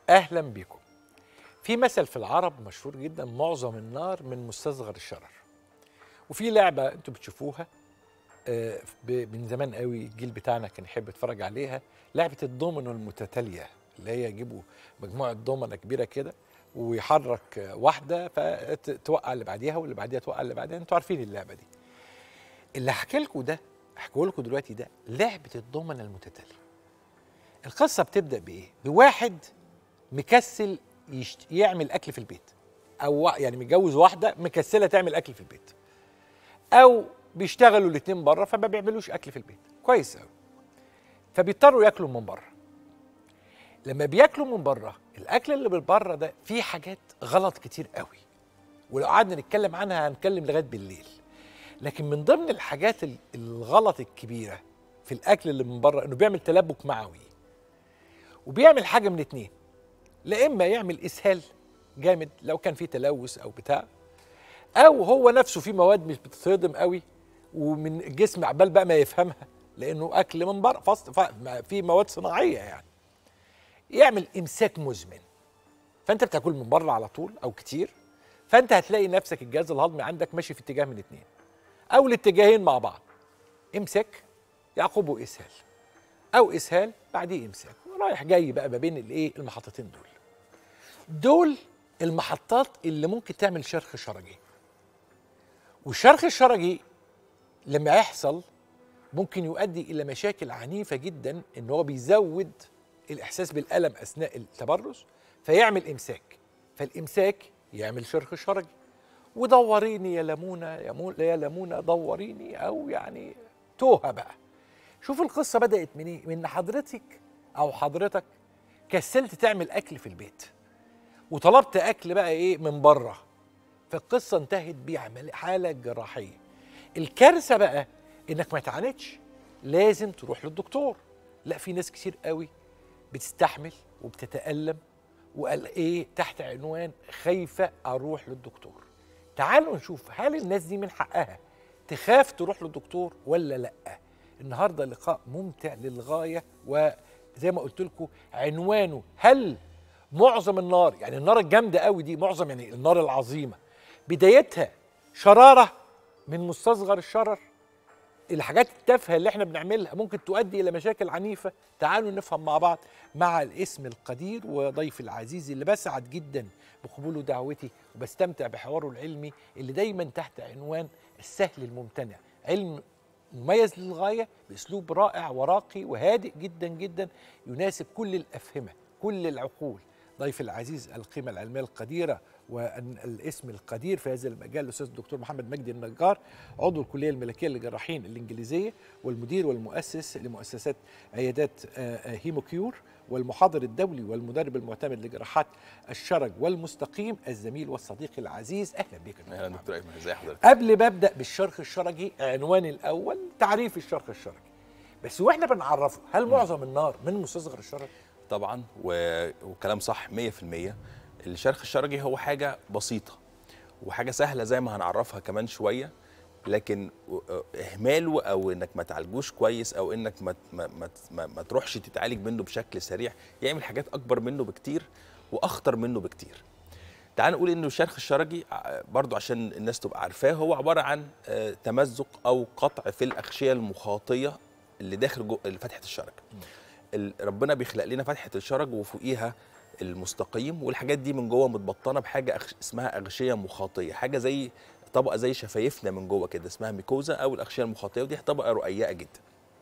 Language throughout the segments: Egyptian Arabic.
اهلا بكم في مثل في العرب مشهور جدا معظم النار من مستصغر الشرر وفي لعبه انتم بتشوفوها آه، ب- من زمان قوي الجيل بتاعنا كان يحب يتفرج عليها لعبه الدومينو المتتاليه اللي هي يجيبوا مجموعه دومنه كبيره كده ويحرك آه، واحده فتوقع اللي بعديها واللي بعديها توقع اللي بعديها انتوا عارفين اللعبه دي اللي هحكي لكم ده هحكيه لكم دلوقتي ده لعبه الدومنه المتتاليه القصه بتبدا بايه بواحد مكسل يشت... يعمل اكل في البيت او وا- يعني متجوز واحده مكسله تعمل اكل في البيت او بيشتغلوا الاثنين بره فما بيعملوش اكل في البيت كويس قوي فبيضطروا ياكلوا من بره لما بياكلوا من بره الاكل اللي من بره ده فيه حاجات غلط كتير قوي ولو قعدنا نتكلم عنها هنتكلم لغايه بالليل لكن من ضمن الحاجات ال- الغلط الكبيره في الاكل اللي من بره انه بيعمل تلبك معوي وبيعمل حاجه من اتنين لا اما يعمل اسهال جامد لو كان في تلوث او بتاع او هو نفسه في مواد مش بتتهضم قوي ومن الجسم عبال بقى ما يفهمها لانه اكل من بره فصل ف- ما- في مواد صناعيه يعني يعمل امساك مزمن فانت بتاكل من بره على طول او كتير فانت هتلاقي نفسك الجهاز الهضمي عندك ماشي في اتجاه من اتنين او الاتجاهين مع بعض امساك يعقبه اسهال او اسهال بعديه امساك رايح جاي بقى ما بين الايه المحطتين دول دول المحطات اللي ممكن تعمل شرخ شرجي والشرخ الشرجي لما يحصل ممكن يؤدي الى مشاكل عنيفه جدا ان هو بيزود الاحساس بالالم اثناء التبرز فيعمل امساك فالامساك يعمل شرخ شرجي ودوريني يا لمونه يا مو- يا لمونه دوريني او يعني توهه بقى شوف القصه بدات من ايه من إن حضرتك او حضرتك كسلت تعمل اكل في البيت وطلبت اكل بقى ايه من بره فالقصه انتهت بعمل حاله جراحيه الكارثه بقى انك ما تعاندش لازم تروح للدكتور لا في ناس كتير قوي بتستحمل وبتتالم وقال ايه تحت عنوان خايفه اروح للدكتور تعالوا نشوف هل الناس دي من حقها تخاف تروح للدكتور ولا لا النهارده لقاء ممتع للغايه وزي ما قلت لكم عنوانه هل معظم النار يعني النار الجامده قوي دي معظم يعني النار العظيمه بدايتها شراره من مستصغر الشرر الحاجات التافهه اللي احنا بنعملها ممكن تؤدي الى مشاكل عنيفه تعالوا نفهم مع بعض مع الاسم القدير وضيفي العزيز اللي بسعد جدا بقبوله دعوتي وبستمتع بحواره العلمي اللي دايما تحت عنوان السهل الممتنع علم مميز للغايه باسلوب رائع وراقي وهادئ جدا جدا يناسب كل الافهمه كل العقول ضيف العزيز القيمه العلميه القديره والاسم القدير في هذا المجال الاستاذ الدكتور محمد مجدي النجار عضو الكليه الملكيه للجراحين الانجليزيه والمدير والمؤسس لمؤسسات عيادات آه، آه، هيموكيور والمحاضر الدولي والمدرب المعتمد لجراحات الشرج والمستقيم الزميل والصديق العزيز اهلا بك يا دكتور اهلا محمد. دكتور ايمن ازي حضرتك قبل ما ابدا بالشرخ الشرجي عنواني الاول تعريف الشرخ الشرجي بس واحنا بنعرفه هل معظم النار من مستصغر الشرج طبعا و... وكلام صح 100% الشرخ الشرجي هو حاجه بسيطه وحاجه سهله زي ما هنعرفها كمان شويه لكن اهماله او انك ما تعالجوش كويس او انك ما ما ما, ما, ما تروحش تتعالج منه بشكل سريع يعمل حاجات اكبر منه بكتير واخطر منه بكتير تعال نقول انه الشرخ الشرجي ع- برضو عشان الناس تبقى عارفاه هو عباره عن آه، تمزق او قطع في الاغشيه المخاطيه اللي داخل جو فتحه الشرج ال- ربنا بيخلق لنا فتحه الشرج وفوقيها المستقيم والحاجات دي من جوه متبطنه بحاجه أغش... اسمها اغشيه مخاطيه حاجه زي طبقه زي شفايفنا من جوه كده اسمها ميكوزا او الاغشيه المخاطيه ودي طبقه رقيقه جدا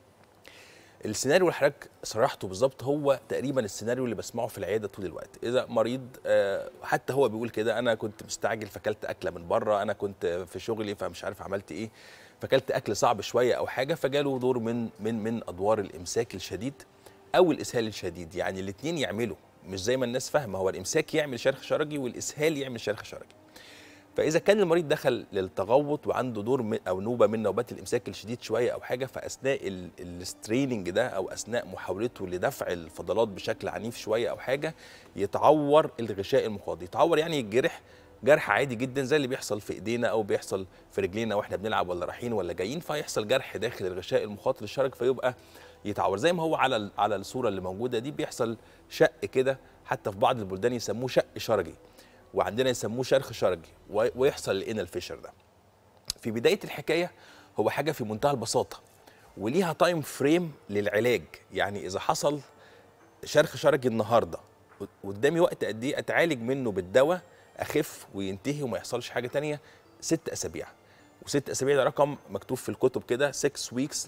السيناريو اللي حضرتك شرحته بالظبط هو تقريبا السيناريو اللي بسمعه في العياده طول الوقت اذا مريض آه، حتى هو بيقول كده انا كنت مستعجل فاكلت اكله من بره انا كنت في شغلي فمش عارف عملت ايه فاكلت اكل صعب شويه او حاجه فجاله دور من من من ادوار الامساك الشديد او الاسهال الشديد يعني الاثنين يعملوا مش زي ما الناس فاهمه هو الامساك يعمل شرخ شرجي والاسهال يعمل شرخ شرجي فاذا كان المريض دخل للتغوط وعنده دور من او نوبه من نوبات الامساك الشديد شويه او حاجه فاثناء ال- الستريننج ده او اثناء محاولته لدفع الفضلات بشكل عنيف شويه او حاجه يتعور الغشاء المخاطي يتعور يعني يتجرح جرح عادي جدا زي اللي بيحصل في ايدينا او بيحصل في رجلينا واحنا بنلعب ولا رايحين ولا جايين فيحصل جرح داخل الغشاء المخاطي للشرج فيبقى يتعور زي ما هو على ال- على الصوره اللي موجوده دي بيحصل شق كده حتى في بعض البلدان يسموه شق شرجي وعندنا يسموه شرخ شرجي و- ويحصل الانال فيشر ده في بدايه الحكايه هو حاجه في منتهى البساطه وليها تايم فريم للعلاج يعني اذا حصل شرخ شرجي النهارده قدامي وقت قد ايه اتعالج منه بالدواء اخف وينتهي وما يحصلش حاجه تانية ست اسابيع وست اسابيع ده رقم مكتوب في الكتب كده 6 ويكس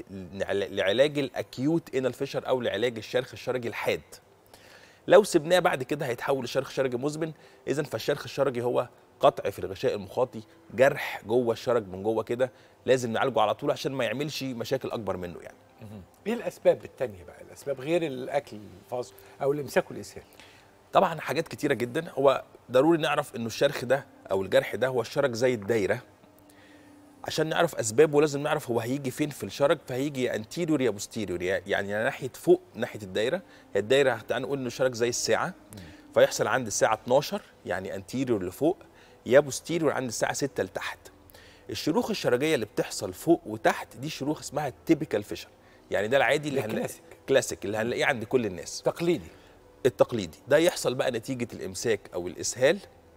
لعلاج الاكيوت انال فيشر او لعلاج الشرخ الشرجي الحاد لو سبناه بعد كده هيتحول لشرخ شرجي مزمن اذا فالشرخ الشرجي هو قطع في الغشاء المخاطي جرح جوه الشرج من جوه كده لازم نعالجه على طول عشان ما يعملش مشاكل اكبر منه يعني ايه الاسباب التانية بقى الاسباب غير الاكل الفاصل او الامساك والاسهال طبعا حاجات كتيره جدا هو ضروري نعرف انه الشرخ ده او الجرح ده هو الشرج زي الدايره عشان نعرف اسبابه لازم نعرف هو هيجي فين في الشرج فهيجي يا انتيريور يا بوستيريور يعني يا ناحيه فوق ناحيه الدايره هي الدايره تعال نقول انه الشرج زي الساعه فيحصل عند الساعه 12 يعني انتيريور لفوق يا بوستيريور عند الساعه 6 لتحت الشروخ الشرجيه اللي بتحصل فوق وتحت دي شروخ اسمها تيبيكال فيشر يعني ده العادي اللي هنلاقيه الكلاسيك. كلاسيك اللي هنلاقيه عند كل الناس تقليدي التقليدي ده يحصل بقى نتيجة الإمساك أو الإسهال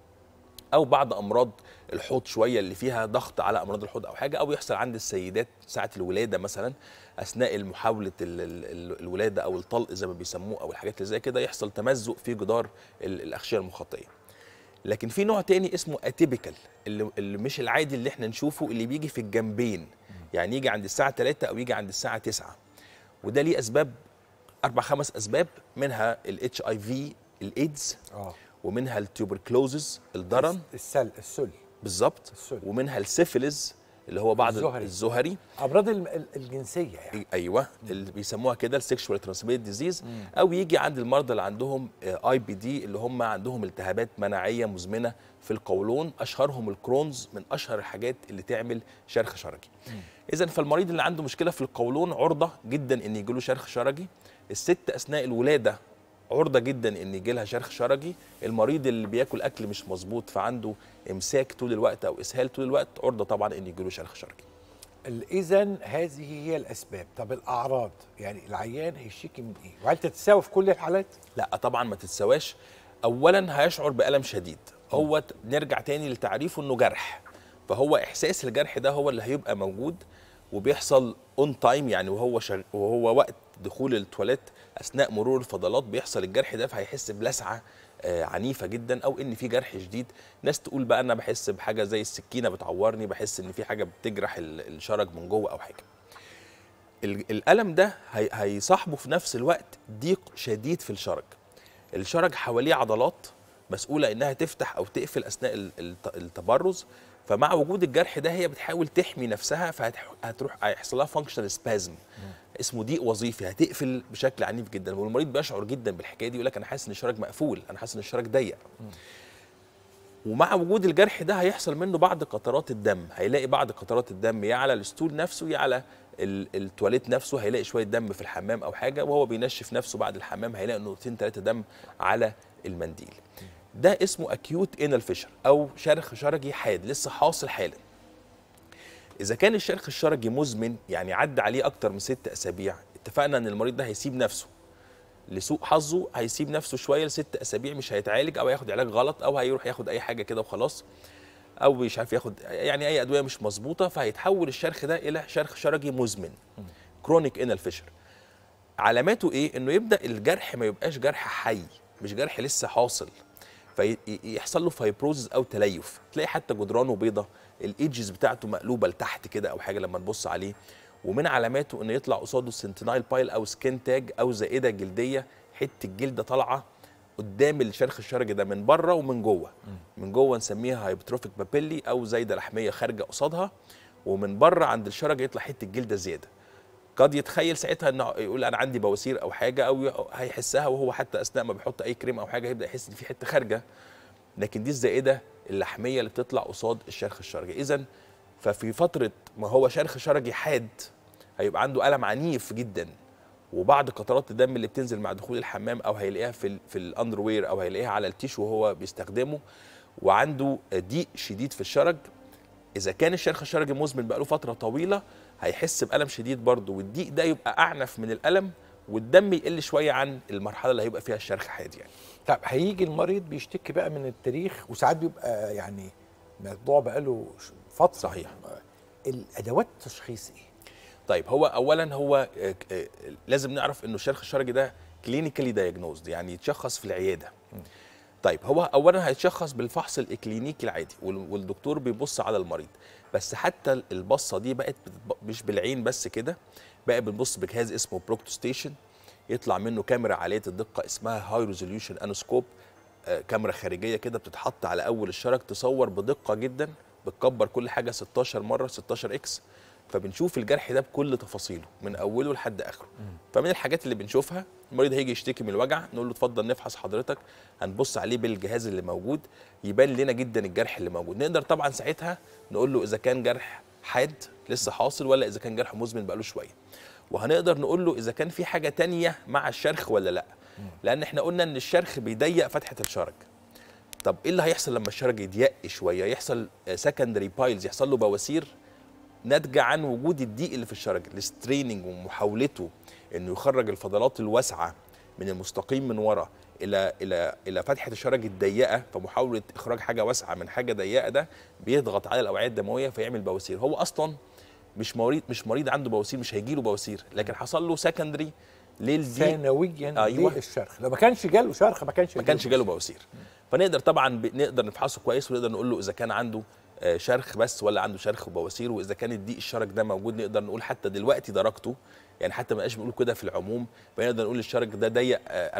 أو بعض أمراض الحوض شوية اللي فيها ضغط على أمراض الحوض أو حاجة أو يحصل عند السيدات ساعة الولادة مثلا أثناء محاولة ال- ال- ال- الولادة أو الطلق زي ما بيسموه أو الحاجات اللي زي كده يحصل تمزق في جدار ال- الأغشية المخاطية لكن في نوع تاني اسمه اتيبيكال اللي, اللي مش العادي اللي احنا نشوفه اللي بيجي في الجنبين يعني يجي عند الساعة 3 أو يجي عند الساعة 9 وده ليه أسباب أربع خمس أسباب منها الاتش اي في الايدز اه ومنها التوبركلوزز الضرن السل السل بالظبط السل. ومنها السيفيلز اللي هو بعض الزهري. الزهري امراض الم- ال- الجنسيه يعني ايوه اللي بيسموها كده السكشوال ترانسميتد ديزيز او يجي عند المرضى اللي عندهم اي بي دي اللي هم عندهم التهابات مناعيه مزمنه في القولون اشهرهم الكرونز من اشهر الحاجات اللي تعمل شرخ شرجي اذا فالمريض اللي عنده مشكله في القولون عرضه جدا ان يجي له شرخ شرجي الست اثناء الولاده عرضه جدا ان يجي لها شرخ شرجي المريض اللي بياكل اكل مش مظبوط فعنده امساك طول الوقت او اسهال طول الوقت عرضه طبعا ان يجي له شرخ شرجي اذا هذه هي الاسباب طب الاعراض يعني العيان هيشتكي من ايه وهل تتساوى في كل الحالات لا طبعا ما تتسواش اولا هيشعر بالم شديد هو ت- نرجع تاني لتعريفه انه جرح فهو احساس الجرح ده هو اللي هيبقى موجود وبيحصل اون تايم يعني وهو شغ... وهو وقت دخول التواليت اثناء مرور الفضلات بيحصل الجرح ده فهيحس بلسعه آه، عنيفه جدا او ان في جرح شديد ناس تقول بقى انا بحس بحاجه زي السكينه بتعورني بحس ان في حاجه بتجرح ال- الشرج من جوه او حاجه ال- الالم ده هي- هيصاحبه في نفس الوقت ضيق شديد في الشرج الشرج حواليه عضلات مسؤوله انها تفتح او تقفل اثناء ال- الت- التبرز فمع وجود الجرح ده هي بتحاول تحمي نفسها فهتروح هيحصل لها فانكشنال سبازم اسمه ضيق وظيفي هتقفل بشكل عنيف جدا والمريض بيشعر جدا بالحكايه دي يقول لك انا حاسس ان الشرج مقفول انا حاسس ان الشرج ضيق ومع وجود الجرح ده هيحصل منه بعض قطرات الدم هيلاقي بعض قطرات الدم يا على الستول نفسه يا على ال- التواليت نفسه هيلاقي شويه دم في الحمام او حاجه وهو بينشف نفسه بعد الحمام هيلاقي نقطتين ثلاثه دم على المنديل ده اسمه اكيوت انال فيشر او شرخ شرجي حاد لسه حاصل حالا اذا كان الشرخ الشرجي مزمن يعني عدى عليه اكتر من ست اسابيع اتفقنا ان المريض ده هيسيب نفسه لسوء حظه هيسيب نفسه شويه لست اسابيع مش هيتعالج او هياخد علاج غلط او هيروح ياخد اي حاجه كده وخلاص او مش عارف ياخد يعني اي ادويه مش مظبوطه فهيتحول الشرخ ده الى شرخ شرجي مزمن كرونيك انال فيشر علاماته ايه انه يبدا الجرح ما يبقاش جرح حي مش جرح لسه حاصل فيحصل له فايبروزز او تليف تلاقي حتى جدرانه بيضة الايدجز بتاعته مقلوبه لتحت كده او حاجه لما نبص عليه ومن علاماته انه يطلع قصاده سنتينايل بايل او سكين تاج او زائده جلديه حته جلده طالعه قدام الشرخ الشرجي ده من بره ومن جوه من جوه نسميها هايبتروفيك بابيلي او زايده لحميه خارجه قصادها ومن بره عند الشرج يطلع حته جلده زياده قد يتخيل ساعتها انه يقول انا عندي بواسير او حاجه او ي- هيحسها وهو حتى اثناء ما بيحط اي كريم او حاجه يبدا يحس ان في حته خارجه لكن دي الزائده اللحميه اللي بتطلع قصاد الشرخ الشرجي اذا ففي فتره ما هو شرخ شرجي حاد هيبقى عنده الم عنيف جدا وبعض قطرات الدم اللي بتنزل مع دخول الحمام او هيلاقيها في ال في الاندروير او هيلاقيها على التيشو وهو بيستخدمه وعنده ضيق شديد في الشرج اذا كان الشرخ الشرجي مزمن بقاله فتره طويله هيحس بالم شديد برضه والضيق ده يبقى اعنف من الالم والدم يقل شويه عن المرحله اللي هيبقى فيها الشرخ حاد يعني طب هيجي المريض بيشتكي بقى من التاريخ وساعات بيبقى يعني موضوع بقاله ش- فتره صحيح. الادوات التشخيص ايه؟ طيب هو اولا هو آه، آه، لازم نعرف انه الشرخ الشرجي ده كلينيكالي دايجنوزد يعني يتشخص في العياده طيب هو اولا هيتشخص بالفحص الاكلينيكي العادي وال- والدكتور بيبص على المريض بس حتى البصه دي بقت بتتب- مش بالعين بس كده بقى بنبص بجهاز اسمه بروكتوستيشن يطلع منه كاميرا عاليه الدقه اسمها هاي ريزوليوشن انوسكوب كاميرا خارجيه كده بتتحط على اول الشرج تصور بدقه جدا بتكبر كل حاجه 16 مره 16 اكس فبنشوف الجرح ده بكل تفاصيله من اوله لحد اخره فمن الحاجات اللي بنشوفها المريض هيجي يشتكي من الوجع نقول له اتفضل نفحص حضرتك هنبص عليه بالجهاز اللي موجود يبان لنا جدا الجرح اللي موجود نقدر طبعا ساعتها نقول له اذا كان جرح حاد لسه حاصل ولا اذا كان جرح مزمن بقاله شويه وهنقدر نقول له اذا كان في حاجه تانية مع الشرخ ولا لا لان احنا قلنا ان الشرخ بيضيق فتحه الشرج طب ايه اللي هيحصل لما الشرج يضيق شويه يحصل سكندري بايلز يحصل له بواسير ناتجه عن وجود الضيق اللي في الشرج الستريننج ومحاولته انه يخرج الفضلات الواسعه من المستقيم من ورا الى الى الى فتحه الشرج الضيقه فمحاوله اخراج حاجه واسعه من حاجه ضيقه ده بيضغط على الاوعيه الدمويه فيعمل بواسير هو اصلا مش مريض مش مريض عنده بواسير مش هيجي له بواسير لكن حصل له سكندري للضيق ثانويا أيوة. للشرخ لو ما كانش جاله شرخ ما كانش ما كانش جاله بواسير فنقدر طبعا ب... نقدر نفحصه كويس ونقدر نقول له اذا كان عنده آه، شرخ بس ولا عنده شرخ وبواسير واذا كان الضيق الشرج ده موجود نقدر نقول حتى دلوقتي درجته يعني حتى ما بقاش بنقول كده في العموم بنقدر نقول الشرج ده ضيق آه،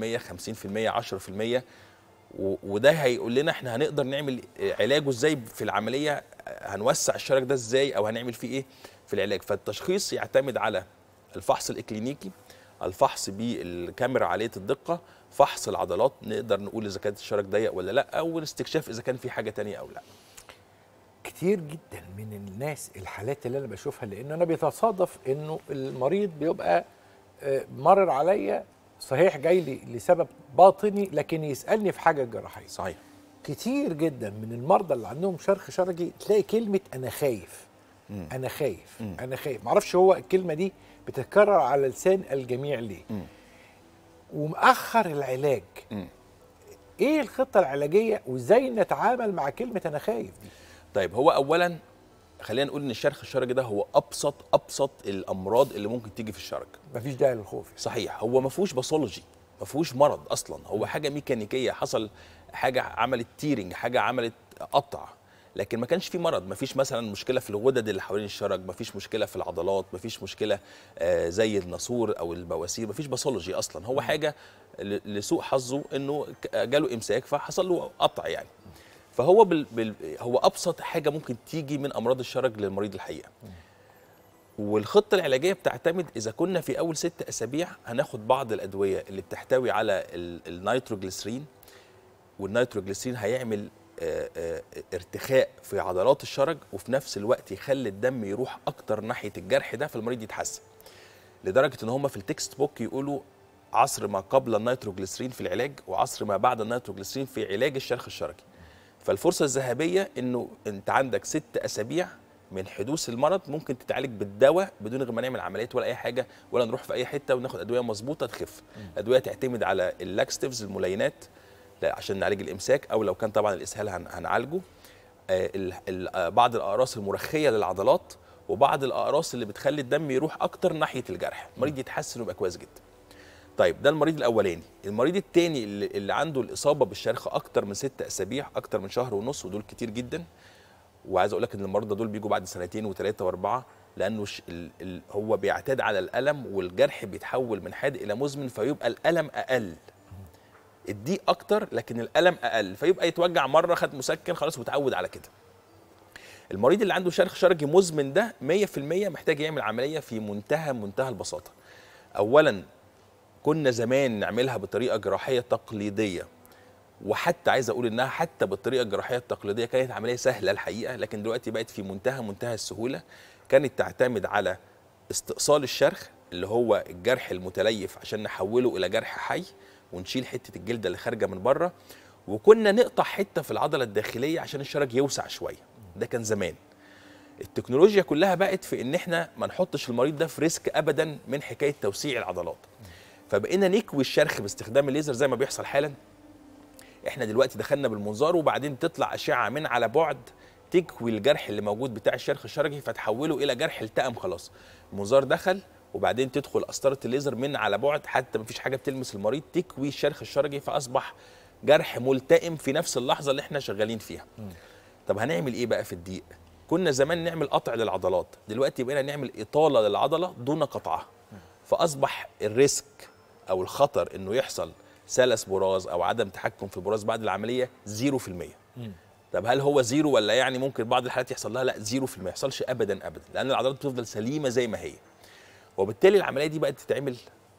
40% 50% 10% و- وده هيقول لنا احنا هنقدر نعمل آه، علاجه ازاي في العمليه آه، هنوسع الشرج ده ازاي او هنعمل فيه ايه في العلاج فالتشخيص يعتمد على الفحص الاكلينيكي الفحص بالكاميرا عاليه الدقه فحص العضلات نقدر نقول اذا كانت الشرج ضيق ولا لا او الاستكشاف اذا كان في حاجه تانية او لا كتير جدا من الناس الحالات اللي انا بشوفها لان انا بيتصادف انه المريض بيبقى آه، مرر عليا صحيح جاي لي لسبب باطني لكن يسالني في حاجه جراحيه صحيح كتير جدا من المرضى اللي عندهم شرخ شرجي تلاقي كلمه انا خايف انا خايف انا خايف معرفش هو الكلمه دي بتتكرر على لسان الجميع ليه ومأخر العلاج مم. ايه الخطه العلاجيه وازاي نتعامل مع كلمه انا خايف دي طيب هو اولا خلينا نقول ان الشرخ الشرجي ده هو ابسط ابسط الامراض اللي ممكن تيجي في الشرج مفيش داعي للخوف صحيح هو ما فيهوش باثولوجي ما فيهوش مرض اصلا هو حاجه ميكانيكيه حصل حاجه عملت تيرنج حاجه عملت قطع لكن ما كانش في مرض ما فيش مثلا مشكله في الغدد اللي حوالين الشرج ما فيش مشكله في العضلات ما فيش مشكله آه، زي الناسور او البواسير ما فيش باثولوجي اصلا هو حاجه ل- لسوء حظه انه ك- جاله امساك فحصل له قطع يعني فهو بال... بال... هو ابسط حاجه ممكن تيجي من امراض الشرج للمريض الحقيقه والخطه العلاجيه بتعتمد اذا كنا في اول ست اسابيع هناخد بعض الادويه اللي بتحتوي على ال- النيتروجليسرين والنيتروجليسرين هيعمل آه، آه، ارتخاء في عضلات الشرج وفي نفس الوقت يخلي الدم يروح اكتر ناحيه الجرح ده فالمريض يتحسن لدرجه ان هم في التكست بوك يقولوا عصر ما قبل النيتروجليسرين في العلاج وعصر ما بعد النيتروجليسرين في علاج الشرخ الشرجي فالفرصه الذهبيه انه انت عندك ست اسابيع من حدوث المرض ممكن تتعالج بالدواء بدون غير ما نعمل عمليات ولا اي حاجه ولا نروح في اي حته وناخد ادويه مظبوطه تخف ادويه تعتمد على اللاكستيفز الملينات لا عشان نعالج الامساك او لو كان طبعا الاسهال هن- هنعالجه آه، ال- ال- آه، بعض الاقراص المرخيه للعضلات وبعض الاقراص اللي بتخلي الدم يروح اكتر ناحيه الجرح المريض يتحسن ويبقى كويس جدا طيب ده المريض الاولاني المريض الثاني اللي, اللي عنده الاصابه بالشرخ اكتر من ست اسابيع اكتر من شهر ونص ودول كتير جدا وعايز اقول لك ان المرضى دول بيجوا بعد سنتين وثلاثه واربعه لانه ش... ال... ال... هو بيعتاد على الالم والجرح بيتحول من حاد الى مزمن فيبقى الالم اقل الضيق اكتر لكن الالم اقل فيبقى يتوجع مره خد مسكن خلاص متعود على كده المريض اللي عنده شرخ شرجي مزمن ده 100% محتاج يعمل عمليه في منتهى منتهى البساطه اولا كنا زمان نعملها بطريقه جراحيه تقليديه وحتى عايز اقول انها حتى بالطريقه الجراحيه التقليديه كانت عمليه سهله الحقيقه لكن دلوقتي بقت في منتهى منتهى السهوله كانت تعتمد على استئصال الشرخ اللي هو الجرح المتليف عشان نحوله الى جرح حي ونشيل حته الجلده اللي خارجه من بره وكنا نقطع حته في العضله الداخليه عشان الشرج يوسع شويه ده كان زمان التكنولوجيا كلها بقت في ان احنا ما نحطش المريض ده في ريسك ابدا من حكايه توسيع العضلات فبقينا نكوي الشرخ باستخدام الليزر زي ما بيحصل حالا احنا دلوقتي دخلنا بالمنظار وبعدين تطلع اشعه من على بعد تكوي الجرح اللي موجود بتاع الشرخ الشرجي فتحوله الى جرح التئم خلاص المنظار دخل وبعدين تدخل قسطره الليزر من على بعد حتى مفيش حاجه بتلمس المريض تكوي الشرخ الشرجي فاصبح جرح ملتئم في نفس اللحظه اللي احنا شغالين فيها طب هنعمل ايه بقى في الضيق كنا زمان نعمل قطع للعضلات دلوقتي بقينا نعمل اطاله للعضله دون قطعها فاصبح الريسك او الخطر انه يحصل سلس براز او عدم تحكم في البراز بعد العمليه 0% طب هل هو زيرو ولا يعني ممكن بعض الحالات يحصل لها لا زيرو في المية ما يحصلش ابدا ابدا لان العضلات بتفضل سليمه زي ما هي وبالتالي العمليه دي بقت تتعمل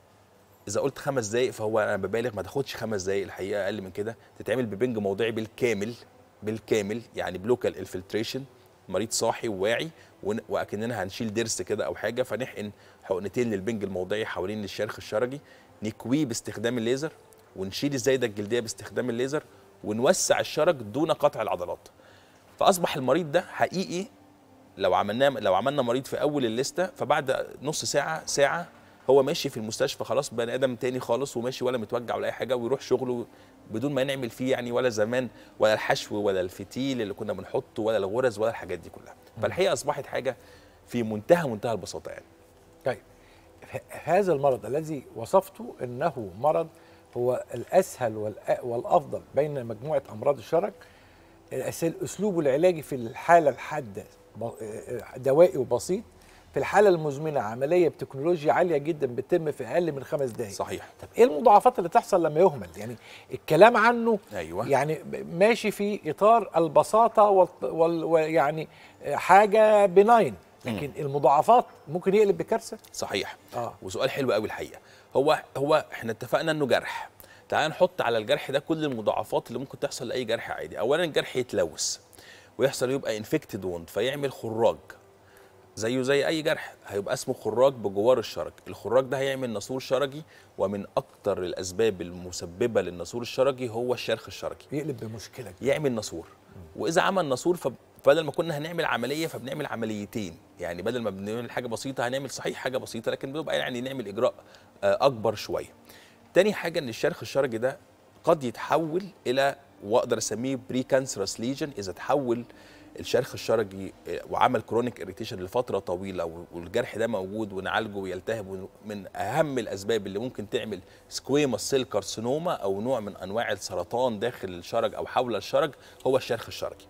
اذا قلت خمس دقائق فهو انا ببالغ ما تاخدش خمس دقائق الحقيقه اقل من كده تتعمل ببنج موضعي بالكامل بالكامل يعني بلوكال انفلتريشن مريض صاحي وواعي ون- واكننا هنشيل ضرس كده او حاجه فنحقن حقنتين للبنج الموضعي حوالين الشرخ الشرجي نكويه باستخدام الليزر ونشيل الزايده الجلديه باستخدام الليزر ونوسع الشرج دون قطع العضلات فاصبح المريض ده حقيقي لو عملناه لو عملنا مريض في اول الليسته فبعد نص ساعه ساعه هو ماشي في المستشفى خلاص بني ادم تاني خالص وماشي ولا متوجع ولا اي حاجه ويروح شغله بدون ما نعمل فيه يعني ولا زمان ولا الحشو ولا الفتيل اللي كنا بنحطه ولا الغرز ولا الحاجات دي كلها فالحقيقه اصبحت حاجه في منتهى منتهى البساطه يعني طيب ه- هذا المرض الذي وصفته انه مرض هو الاسهل والأ- والافضل بين مجموعه امراض الشرج الأس- الاسلوب العلاجي في الحاله الحاده ب- دوائي وبسيط في الحاله المزمنه عمليه بتكنولوجيا عاليه جدا بتتم في اقل من خمس دقائق صحيح طب ايه المضاعفات اللي تحصل لما يهمل يعني الكلام عنه أيوة. يعني ب- ماشي في اطار البساطه وال... وال... ويعني حاجه بناين لكن المضاعفات ممكن يقلب بكارثه صحيح آه. وسؤال حلو قوي الحقيقه هو هو احنا اتفقنا انه جرح تعال نحط على الجرح ده كل المضاعفات اللي ممكن تحصل لاي جرح عادي اولا الجرح يتلوث ويحصل يبقى انفكتد ووند فيعمل خراج زيه زي اي جرح هيبقى اسمه خراج بجوار الشرج الخراج ده هيعمل ناسور شرجي ومن اكتر الاسباب المسببه للناسور الشرجي هو الشرخ الشرجي يقلب بمشكله يعمل ناسور واذا عمل ناسور فبدل ما كنا هنعمل عمليه فبنعمل عمليتين يعني بدل ما بنعمل حاجه بسيطه هنعمل صحيح حاجه بسيطه لكن بيبقى يعني نعمل اجراء آه، اكبر شويه تاني حاجه ان الشرخ الشرجي ده قد يتحول الى واقدر اسميه بري كانسرس ليجن اذا تحول الشرخ الشرجي آه، وعمل كرونيك اريتيشن لفتره طويله والجرح ده موجود ونعالجه ويلتهب من اهم الاسباب اللي ممكن تعمل سكويموس سيل كارسينوما او نوع من انواع السرطان داخل الشرج او حول الشرج هو الشرخ الشرجي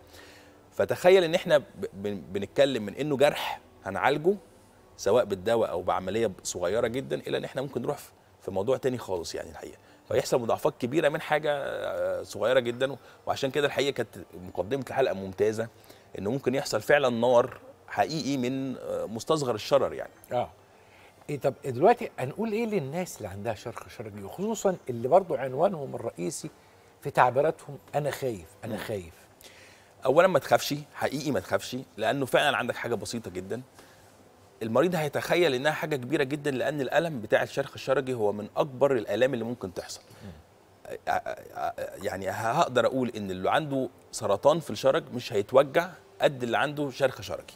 فتخيل ان احنا ب- بن- بنتكلم من انه جرح هنعالجه سواء بالدواء او بعمليه صغيره جدا الى ان احنا ممكن نروح في- في موضوع تاني خالص يعني الحقيقه فيحصل مضاعفات كبيره من حاجه آه، صغيره جدا وعشان كده الحقيقه كانت مقدمه الحلقه ممتازه انه ممكن يحصل فعلا نار حقيقي من آه، مستصغر الشرر يعني اه إيه طب دلوقتي هنقول ايه للناس اللي عندها شرخ شرجي وخصوصا اللي برضو عنوانهم الرئيسي في تعبيراتهم انا خايف انا خايف اولا ما تخافش حقيقي ما تخافش لانه فعلا عندك حاجه بسيطه جدا المريض هيتخيل انها حاجه كبيره جدا لان الالم بتاع الشرخ الشرجي هو من اكبر الالام اللي ممكن تحصل ع- ع- يعني هقدر اقول ان اللي عنده سرطان في الشرج مش هيتوجع قد اللي عنده شرخ شرجي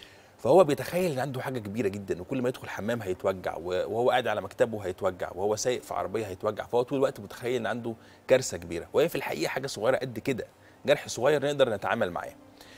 فهو بيتخيل ان عنده حاجه كبيره جدا وكل ما يدخل حمام هيتوجع و- وهو قاعد على مكتبه هيتوجع وهو سايق في عربيه هيتوجع فهو طول الوقت متخيل ان عنده كارثه كبيره وهي في الحقيقه حاجه صغيره قد كده جرح صغير نقدر نتعامل معاه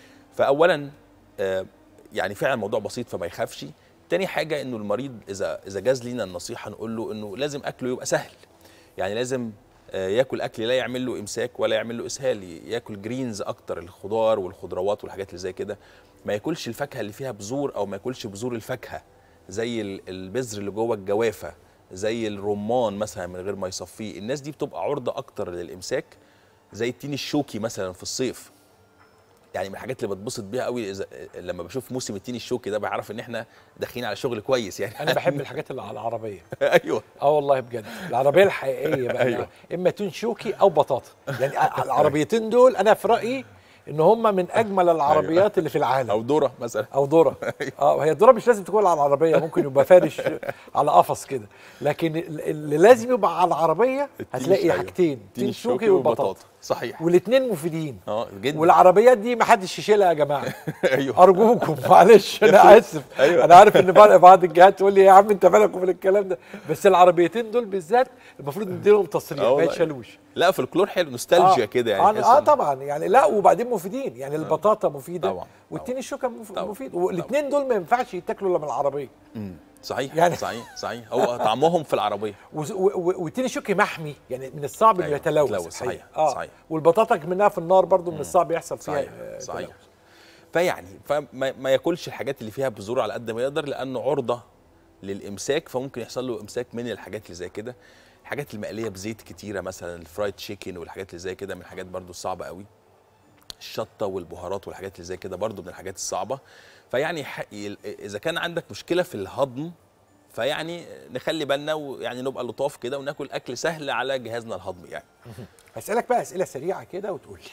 فاولا آه، يعني فعلا الموضوع بسيط فما يخافش تاني حاجه انه المريض اذا اذا جاز لينا النصيحه نقول له انه لازم اكله يبقى سهل يعني لازم آه، ياكل اكل لا يعمل له امساك ولا يعمل له اسهال ياكل جرينز اكتر الخضار والخضروات والحاجات اللي زي كده ما ياكلش الفاكهه اللي فيها بذور او ما ياكلش بذور الفاكهه زي ال- البذر اللي جوه الجوافه زي الرمان مثلا من غير ما يصفيه الناس دي بتبقى عرضه اكتر للامساك زي التين الشوكي مثلا في الصيف يعني من الحاجات اللي بتبسط بيها قوي إذا لما بشوف موسم التين الشوكي ده بعرف ان احنا داخلين على شغل كويس يعني انا بحب الحاجات اللي على العربيه ايوه اه والله بجد العربيه الحقيقيه بقى أيوة. اما تون شوكي او بطاطا يعني العربيتين دول انا في رايي ان هم من اجمل العربيات اللي في العالم او ذره مثلا او ذره اه وهي الذره مش لازم تكون على العربيه ممكن يبقى فارش على قفص كده لكن اللي لازم يبقى على العربيه التين- هتلاقي أيوة. حاجتين التين تين الشوكي شوكي والبطاطا والبطاطا. صحيح والاثنين مفيدين اه جدا والعربيات دي ما حدش يشيلها يا جماعه ايوه ارجوكم معلش انا اسف أيوة. انا عارف ان بعض بعض الجهات تقول لي يا عم انت مالك ومن الكلام ده بس العربيتين دول بالذات المفروض نديلهم تصريح آه ما والله. يتشالوش لا فولكلور حلو نوستالجيا كده يعني اه, تحس آه إن- طبعا يعني لا وبعدين مفيدين يعني البطاطا مفيده طبعا، والتين الشوكه مف- طبعا، مفيد والاثنين دول ما ينفعش يتاكلوا الا من العربيه مم. صحيح يعني- صحيح صحيح هو طعمهم في العربيه وز- و- و- والتين الشوكي محمي يعني من الصعب انه أيوة، يتلوث يتلوث، الحقيقة. صحيح، اه صحيح. والبطاطا منها في النار برضو من الصعب يحصل فيها صحيح آه، صحيح تلوث. فيعني فما ما ياكلش الحاجات اللي فيها بذور على قد ما يقدر لانه عرضه للامساك فممكن يحصل له امساك من الحاجات اللي زي كده الحاجات المقليه بزيت كتيره مثلا الفرايد تشيكن والحاجات اللي زي كده من الحاجات برضو الصعبه قوي الشطه والبهارات والحاجات اللي زي كده برضو من الحاجات الصعبه فيعني ح- ي- اذا كان عندك مشكله في الهضم فيعني نخلي بالنا ويعني نبقى لطاف كده وناكل اكل سهل على جهازنا الهضمي يعني هسألك بقى أسئلة سريعة كده وتقول لي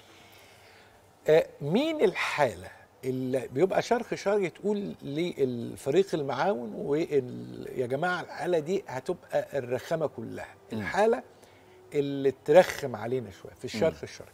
آه مين الحالة اللي بيبقى شرخ شرقي تقول للفريق المعاون وال... يا جماعة الحالة دي هتبقى الرخامة كلها الحالة اللي ترخم علينا شوية في الشرخ الشرقي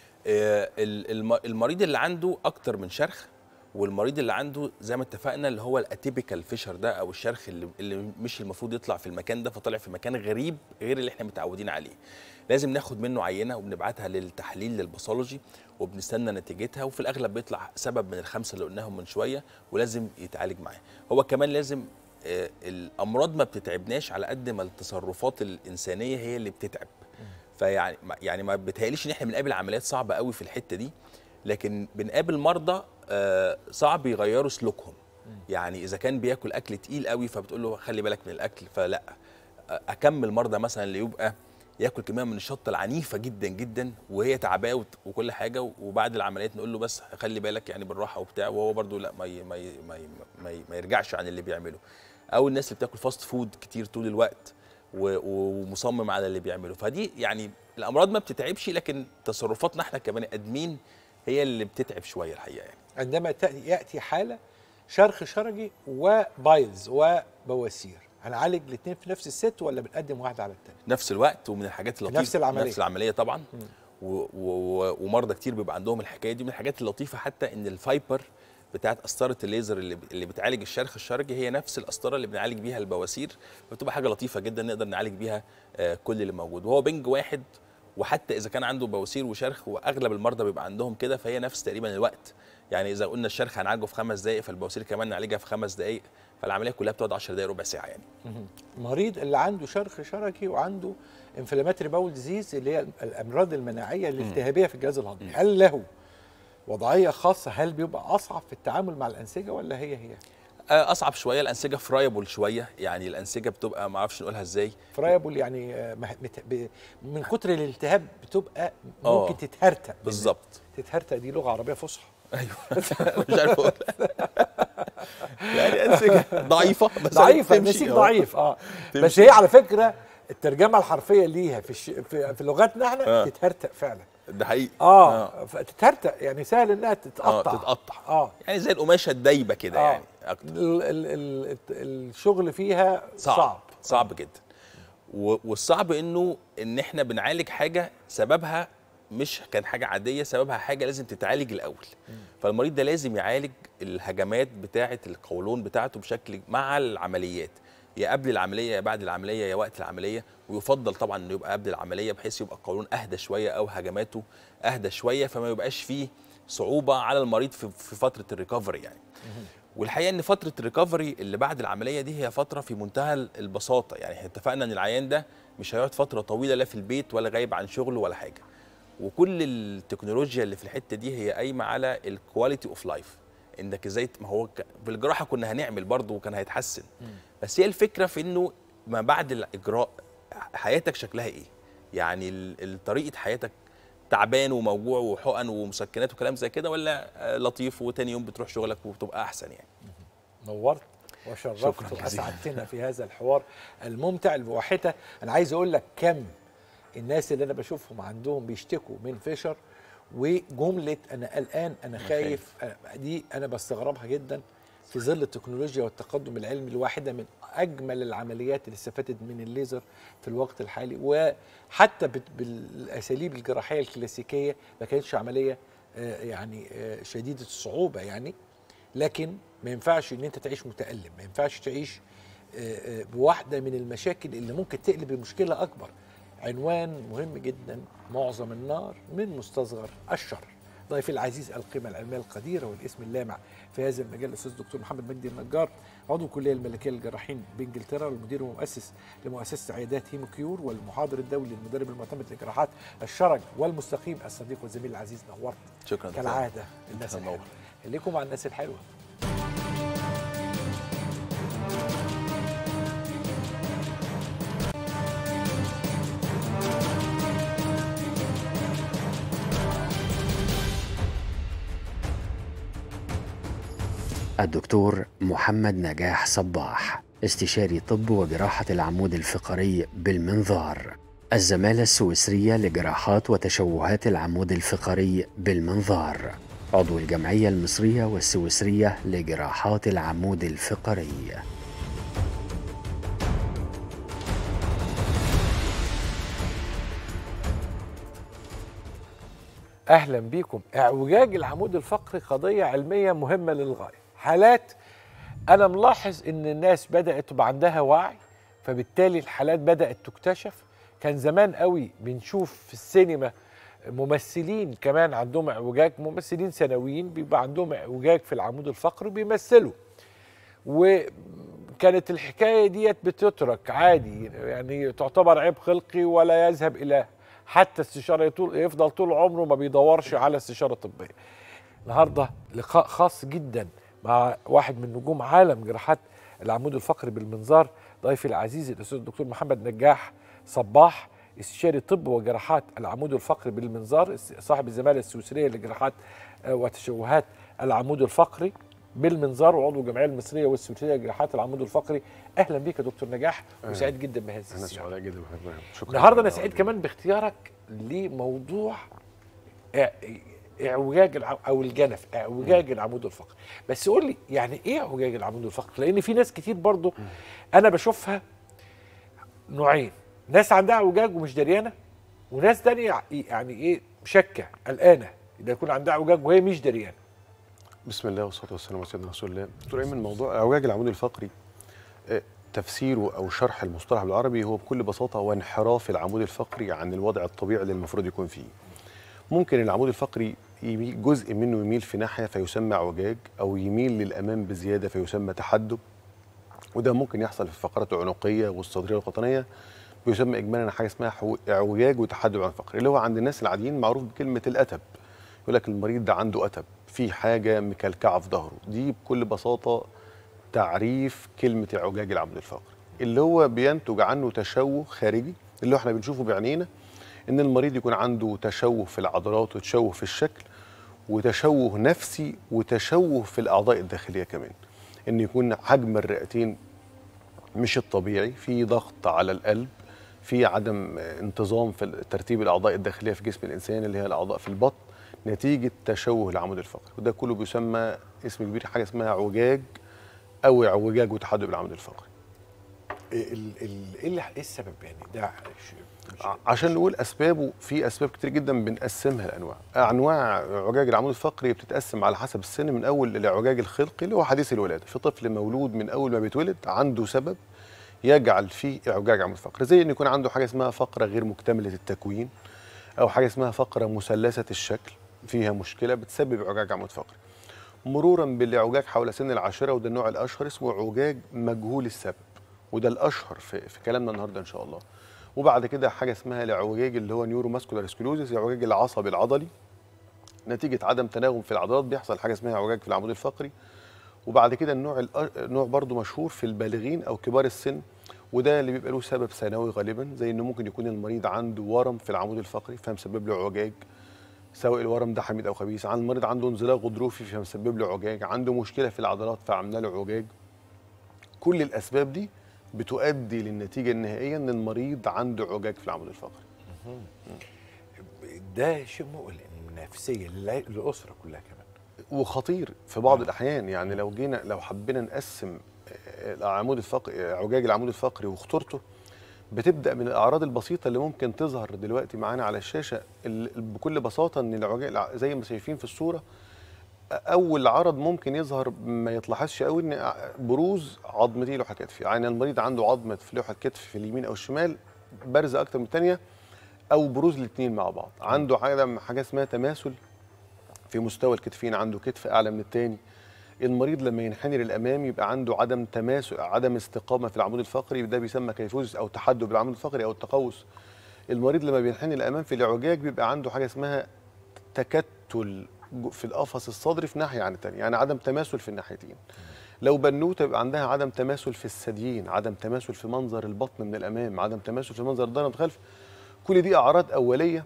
آه، ال- الم- المريض اللي عنده اكتر من شرخ والمريض اللي عنده زي ما اتفقنا اللي هو الاتيبيكال فيشر ده او الشرخ اللي, اللي مش المفروض يطلع في المكان ده فطلع في مكان غريب غير اللي احنا متعودين عليه لازم ناخد منه عينه وبنبعتها للتحليل للباثولوجي وبنستنى نتيجتها وفي الاغلب بيطلع سبب من الخمسه اللي قلناهم من شويه ولازم يتعالج معاه هو كمان لازم آه، الامراض ما بتتعبناش على قد ما التصرفات الانسانيه هي اللي بتتعب فيعني ما- يعني ما بتهيأليش ان احنا بنقابل عمليات صعبه قوي في الحته دي لكن بنقابل مرضى آه، صعب يغيروا سلوكهم يعني اذا كان بياكل اكل تقيل قوي فبتقول له خلي بالك من الاكل فلا آه، اكمل مرضى مثلا اللي يبقى ياكل كميه من الشطه العنيفه جدا جدا وهي تعباه وت- وكل حاجه وبعد العمليات نقول له بس خلي بالك يعني بالراحه وبتاع وهو برضو لا ما ي- ما ي- ما ي- ما, ي- ما يرجعش عن اللي بيعمله او الناس اللي بتاكل فاست فود كتير طول الوقت و- ومصمم على اللي بيعمله فدي يعني الامراض ما بتتعبش لكن تصرفاتنا احنا كبني ادمين هي اللي بتتعب شويه الحقيقه يعني عندما تأتي يأتي حالة شرخ شرجي وبايلز وبواسير هنعالج الاثنين في نفس الست ولا بنقدم واحد على الثاني نفس الوقت ومن الحاجات اللطيفه نفس العملية. نفس العمليه طبعا و و ومرضى كتير بيبقى عندهم الحكايه دي من الحاجات اللطيفه حتى ان الفايبر بتاعت قسطره الليزر اللي اللي بتعالج الشرخ الشرجي هي نفس القسطره اللي بنعالج بيها البواسير فبتبقى حاجه لطيفه جدا نقدر نعالج بيها آه، كل اللي موجود وهو بنج واحد وحتى اذا كان عنده بواسير وشرخ واغلب المرضى بيبقى عندهم كده فهي نفس تقريبا الوقت يعني اذا قلنا الشرخ هنعالجه في خمس دقائق فالبواسير كمان نعالجها في خمس دقائق فالعمليه كلها بتقعد 10 دقائق ربع ساعه يعني مريض اللي عنده شرخ شرجي وعنده انفلاماتري باول ديزيز اللي هي الامراض المناعيه الالتهابيه في الجهاز الهضمي هل له وضعيه خاصه هل بيبقى اصعب في التعامل مع الانسجه ولا هي هي آه، اصعب شويه الانسجه فرايبل شويه يعني الانسجه بتبقى ما اعرفش نقولها ازاي فرايبل يعني آه، مه- مت- ب- من كتر الالتهاب بتبقى آه. ممكن تتهرتق بالظبط تتهرتق دي لغه عربيه فصحى ايوه مش عارف اقول يعني انسجه ضعيفه بس ضعيفه تمشي. النسيج آه. ضعيف اه بس تمشي. هي على فكره الترجمه الحرفيه ليها في الش... في, في لغتنا احنا آه. تتهرتق فعلا ده حقيقي اه, فتتهرتق يعني سهل انها اه تتقطع تتقطع اه يعني زي القماشه الدايبه كده آه. يعني اكتر ال ال ال الشغل فيها صعب صعب, صعب جدا و- والصعب انه ان احنا بنعالج حاجه سببها مش كان حاجه عاديه سببها حاجه لازم تتعالج الاول فالمريض ده لازم يعالج الهجمات بتاعه القولون بتاعته بشكل مع العمليات يا قبل العمليه يا بعد العمليه يا وقت العمليه ويفضل طبعا انه يبقى قبل العمليه بحيث يبقى القولون اهدى شويه او هجماته اهدى شويه فما يبقاش فيه صعوبه على المريض في في فتره الريكفري يعني والحقيقه ان فتره الريكفري اللي بعد العمليه دي هي فتره في منتهى البساطه يعني احنا اتفقنا ان العيان ده مش هيقعد فتره طويله لا في البيت ولا غايب عن شغله ولا حاجه وكل التكنولوجيا اللي في الحته دي هي قايمه على الكواليتي اوف لايف انك ازاي ما هو ك- في الجراحه كنا هنعمل برضه وكان هيتحسن بس هي الفكره في انه ما بعد الاجراء حياتك شكلها ايه يعني ال- ال- طريقه حياتك تعبان وموجوع وحقن ومسكنات وكلام زي كده ولا آه، لطيف وتاني يوم بتروح شغلك وبتبقى احسن يعني نورت وشرفت شكراً جزيلاً. واسعدتنا في هذا الحوار الممتع الواحده انا عايز اقول لك كم الناس اللي انا بشوفهم عندهم بيشتكوا من فشر وجمله انا قلقان انا خايف أنا- دي انا بستغربها جدا في ظل التكنولوجيا والتقدم العلمي الواحده من اجمل العمليات اللي استفادت من الليزر في الوقت الحالي وحتى بت- بالاساليب الجراحيه الكلاسيكيه ما كانتش عمليه آه، يعني آه، شديده الصعوبه يعني لكن ما ينفعش ان انت تعيش متالم ما ينفعش تعيش آه، آه، بواحده من المشاكل اللي ممكن تقلب لمشكله اكبر عنوان مهم جدا معظم النار من مستصغر الشر ضيفي العزيز القيمة العلمية القديرة والاسم اللامع في هذا المجال الأستاذ الدكتور محمد مجدي النجار عضو الكلية الملكية للجراحين بإنجلترا والمدير ومؤسس لمؤسسة عيادات هيموكيور والمحاضر الدولي المدرب المعتمد لجراحات الشرج والمستقيم الصديق والزميل العزيز نورت شكرا دكتور. كالعادة الناس تنور. الحلوة خليكم مع الناس الحلوة الدكتور محمد نجاح صباح استشاري طب وجراحة العمود الفقري بالمنظار الزمالة السويسرية لجراحات وتشوهات العمود الفقري بالمنظار عضو الجمعية المصرية والسويسرية لجراحات العمود الفقري اهلا بيكم اعوجاج العمود الفقري قضيه علميه مهمه للغايه حالات انا ملاحظ ان الناس بدات تبقى عندها وعي فبالتالي الحالات بدات تكتشف كان زمان قوي بنشوف في السينما ممثلين كمان عندهم اعوجاج ممثلين سنويين بيبقى عندهم اعوجاج في العمود الفقري بيمثلوا وكانت الحكايه ديت بتترك عادي يعني تعتبر عيب خلقي ولا يذهب الى حتى استشاره طول يفضل طول عمره ما بيدورش على استشاره طبيه. النهارده لقاء خاص جدا مع واحد من نجوم عالم جراحات العمود الفقري بالمنظار ضيفي العزيز الاستاذ الدكتور محمد نجاح صباح استشاري طب وجراحات العمود الفقري بالمنظار صاحب الزماله السويسريه لجراحات آه، وتشوهات العمود الفقري بالمنظار وعضو الجمعيه المصريه والسويسريه لجراحات العمود الفقري اهلا بك يا دكتور نجاح وسعيد جدا بهذه انا الزياره سعداء جدا بحضرتك شكرا النهارده انا سعيد كمان باختيارك لموضوع إع- اعوجاج الع- او الجنف اعوجاج العمود الفقري بس قول لي يعني ايه اعوجاج العمود الفقري لان في ناس كتير برضو انا بشوفها نوعين ناس عندها اعوجاج ومش دريانه وناس تانية يعني ايه شكه قلقانه ده يكون عندها اعوجاج وهي مش دريانه بسم الله والصلاه والسلام على سيدنا رسول الله دكتور ايمن موضوع اعوجاج العمود الفقري آه، تفسيره او شرح المصطلح بالعربي هو بكل بساطه هو انحراف العمود الفقري عن الوضع الطبيعي اللي المفروض يكون فيه ممكن العمود الفقري يميل جزء منه يميل في ناحيه فيسمى اعوجاج او يميل للامام بزياده فيسمى تحدب وده ممكن يحصل في الفقرات العنقيه والصدريه والقطنيه بيسمى اجمالا حاجه اسمها حو- اعوجاج وتحدب عن الفقر اللي هو عند الناس العاديين معروف بكلمه الاتب يقول لك المريض ده عنده اتب في حاجه مكلكعه في ظهره دي بكل بساطه تعريف كلمه اعوجاج العمود الفقري اللي هو بينتج عنه تشوه خارجي اللي هو احنا بنشوفه بعينينا ان المريض يكون عنده تشوه في العضلات وتشوه في الشكل وتشوه نفسي وتشوه في الاعضاء الداخليه كمان ان يكون حجم الرئتين مش الطبيعي في ضغط على القلب في عدم انتظام في ترتيب الاعضاء الداخليه في جسم الانسان اللي هي الاعضاء في البطن نتيجه تشوه العمود الفقري وده كله بيسمى اسم كبير حاجه اسمها اعوجاج او اعوجاج وتحدب العمود الفقري ايه ال- ال- ايه اللي- إيه السبب يعني ده ش- مش- ع- عشان نقول اسبابه في اسباب كتير جدا بنقسمها لانواع انواع اعوجاج العمود الفقري بتتقسم على حسب السن من اول الاعوجاج الخلقي اللي هو حديث الولاده في طفل مولود من اول ما بيتولد عنده سبب يجعل فيه اعوجاج عمود الفقري زي ان يكون عنده حاجه اسمها فقره غير مكتمله التكوين او حاجه اسمها فقره مثلثه الشكل فيها مشكله بتسبب اعوجاج عمود فقري مرورا بالاعوجاج حول سن العاشره وده النوع الاشهر اسمه اعوجاج مجهول السبب وده الاشهر في, في كلامنا النهارده ان شاء الله وبعد كده حاجه اسمها الاعوجاج اللي هو نيورو ماسكولار سكلوزيس الاعوجاج العصبي العضلي نتيجه عدم تناغم في العضلات بيحصل حاجه اسمها اعوجاج في العمود الفقري وبعد كده النوع الأ- نوع برضو مشهور في البالغين او كبار السن وده اللي بيبقى له سبب ثانوي غالبا زي انه ممكن يكون المريض عنده ورم في العمود الفقري فمسبب له اعوجاج سواء الورم ده حميد او خبيث عن المريض عنده انزلاق غضروفي فمسبب له اعوجاج عنده مشكله في العضلات فعملنا له اعوجاج كل الاسباب دي بتؤدي للنتيجه النهائيه ان المريض عنده اعوجاج في العمود الفقري ده شيء مقلق نفسيا للع- للاسره كلها كمان وخطير في بعض الاحيان يعني لو جينا لو حبينا نقسم آه، العمود الفقري اعوجاج العمود الفقري وخطورته بتبدا من الاعراض البسيطه اللي ممكن تظهر دلوقتي معانا على الشاشه ال- بكل بساطه ان الاعوجاج الع- زي ما شايفين في الصوره اول عرض ممكن يظهر ما يتلاحظش قوي ان بروز عظمتي لوحه كتفي يعني المريض عنده عظمه في لوحه كتف في اليمين او الشمال بارزه اكتر من الثانيه او بروز الاثنين مع بعض عنده حاجه حاجه اسمها تماثل في مستوى الكتفين عنده كتف اعلى من الثاني المريض لما ينحني للامام يبقى عنده عدم تماسك عدم استقامه في العمود الفقري ده بيسمى كيفوز او تحدب العمود الفقري او التقوس المريض لما بينحني للامام في الاعوجاج بيبقى عنده حاجه اسمها تكتل جو- في القفص الصدري في ناحيه عن الثانيه يعني عدم تماثل في الناحيتين لو بنوته يبقى عندها عدم تماثل في الثديين عدم تماثل في منظر البطن من الامام عدم تماثل في منظر الضرب من الخلف كل دي اعراض اوليه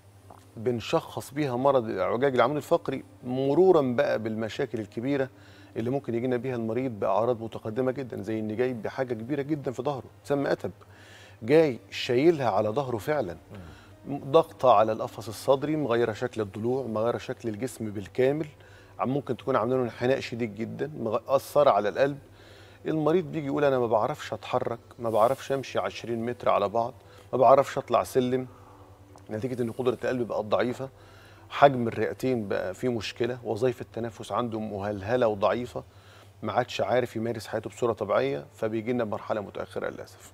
بنشخص بيها مرض اعوجاج العمود الفقري مرورا بقى بالمشاكل الكبيره اللي ممكن يجينا بيها المريض باعراض متقدمه جدا زي ان جاي بحاجه كبيره جدا في ظهره تسمى اتب جاي شايلها على ظهره فعلا ضغطه على القفص الصدري مغيره شكل الضلوع مغيره شكل الجسم بالكامل عم- ممكن تكون عامله له انحناء شديد جدا مغ- اثر على القلب المريض بيجي يقول انا ما بعرفش اتحرك ما بعرفش امشي 20 متر على بعض ما بعرفش اطلع سلم نتيجه ان قدره القلب بقت ضعيفه حجم الرئتين بقى فيه مشكله وظائف التنفس عنده مهلهله وضعيفه ما عادش عارف يمارس حياته بصوره طبيعيه فبيجي لنا مرحله متاخره للاسف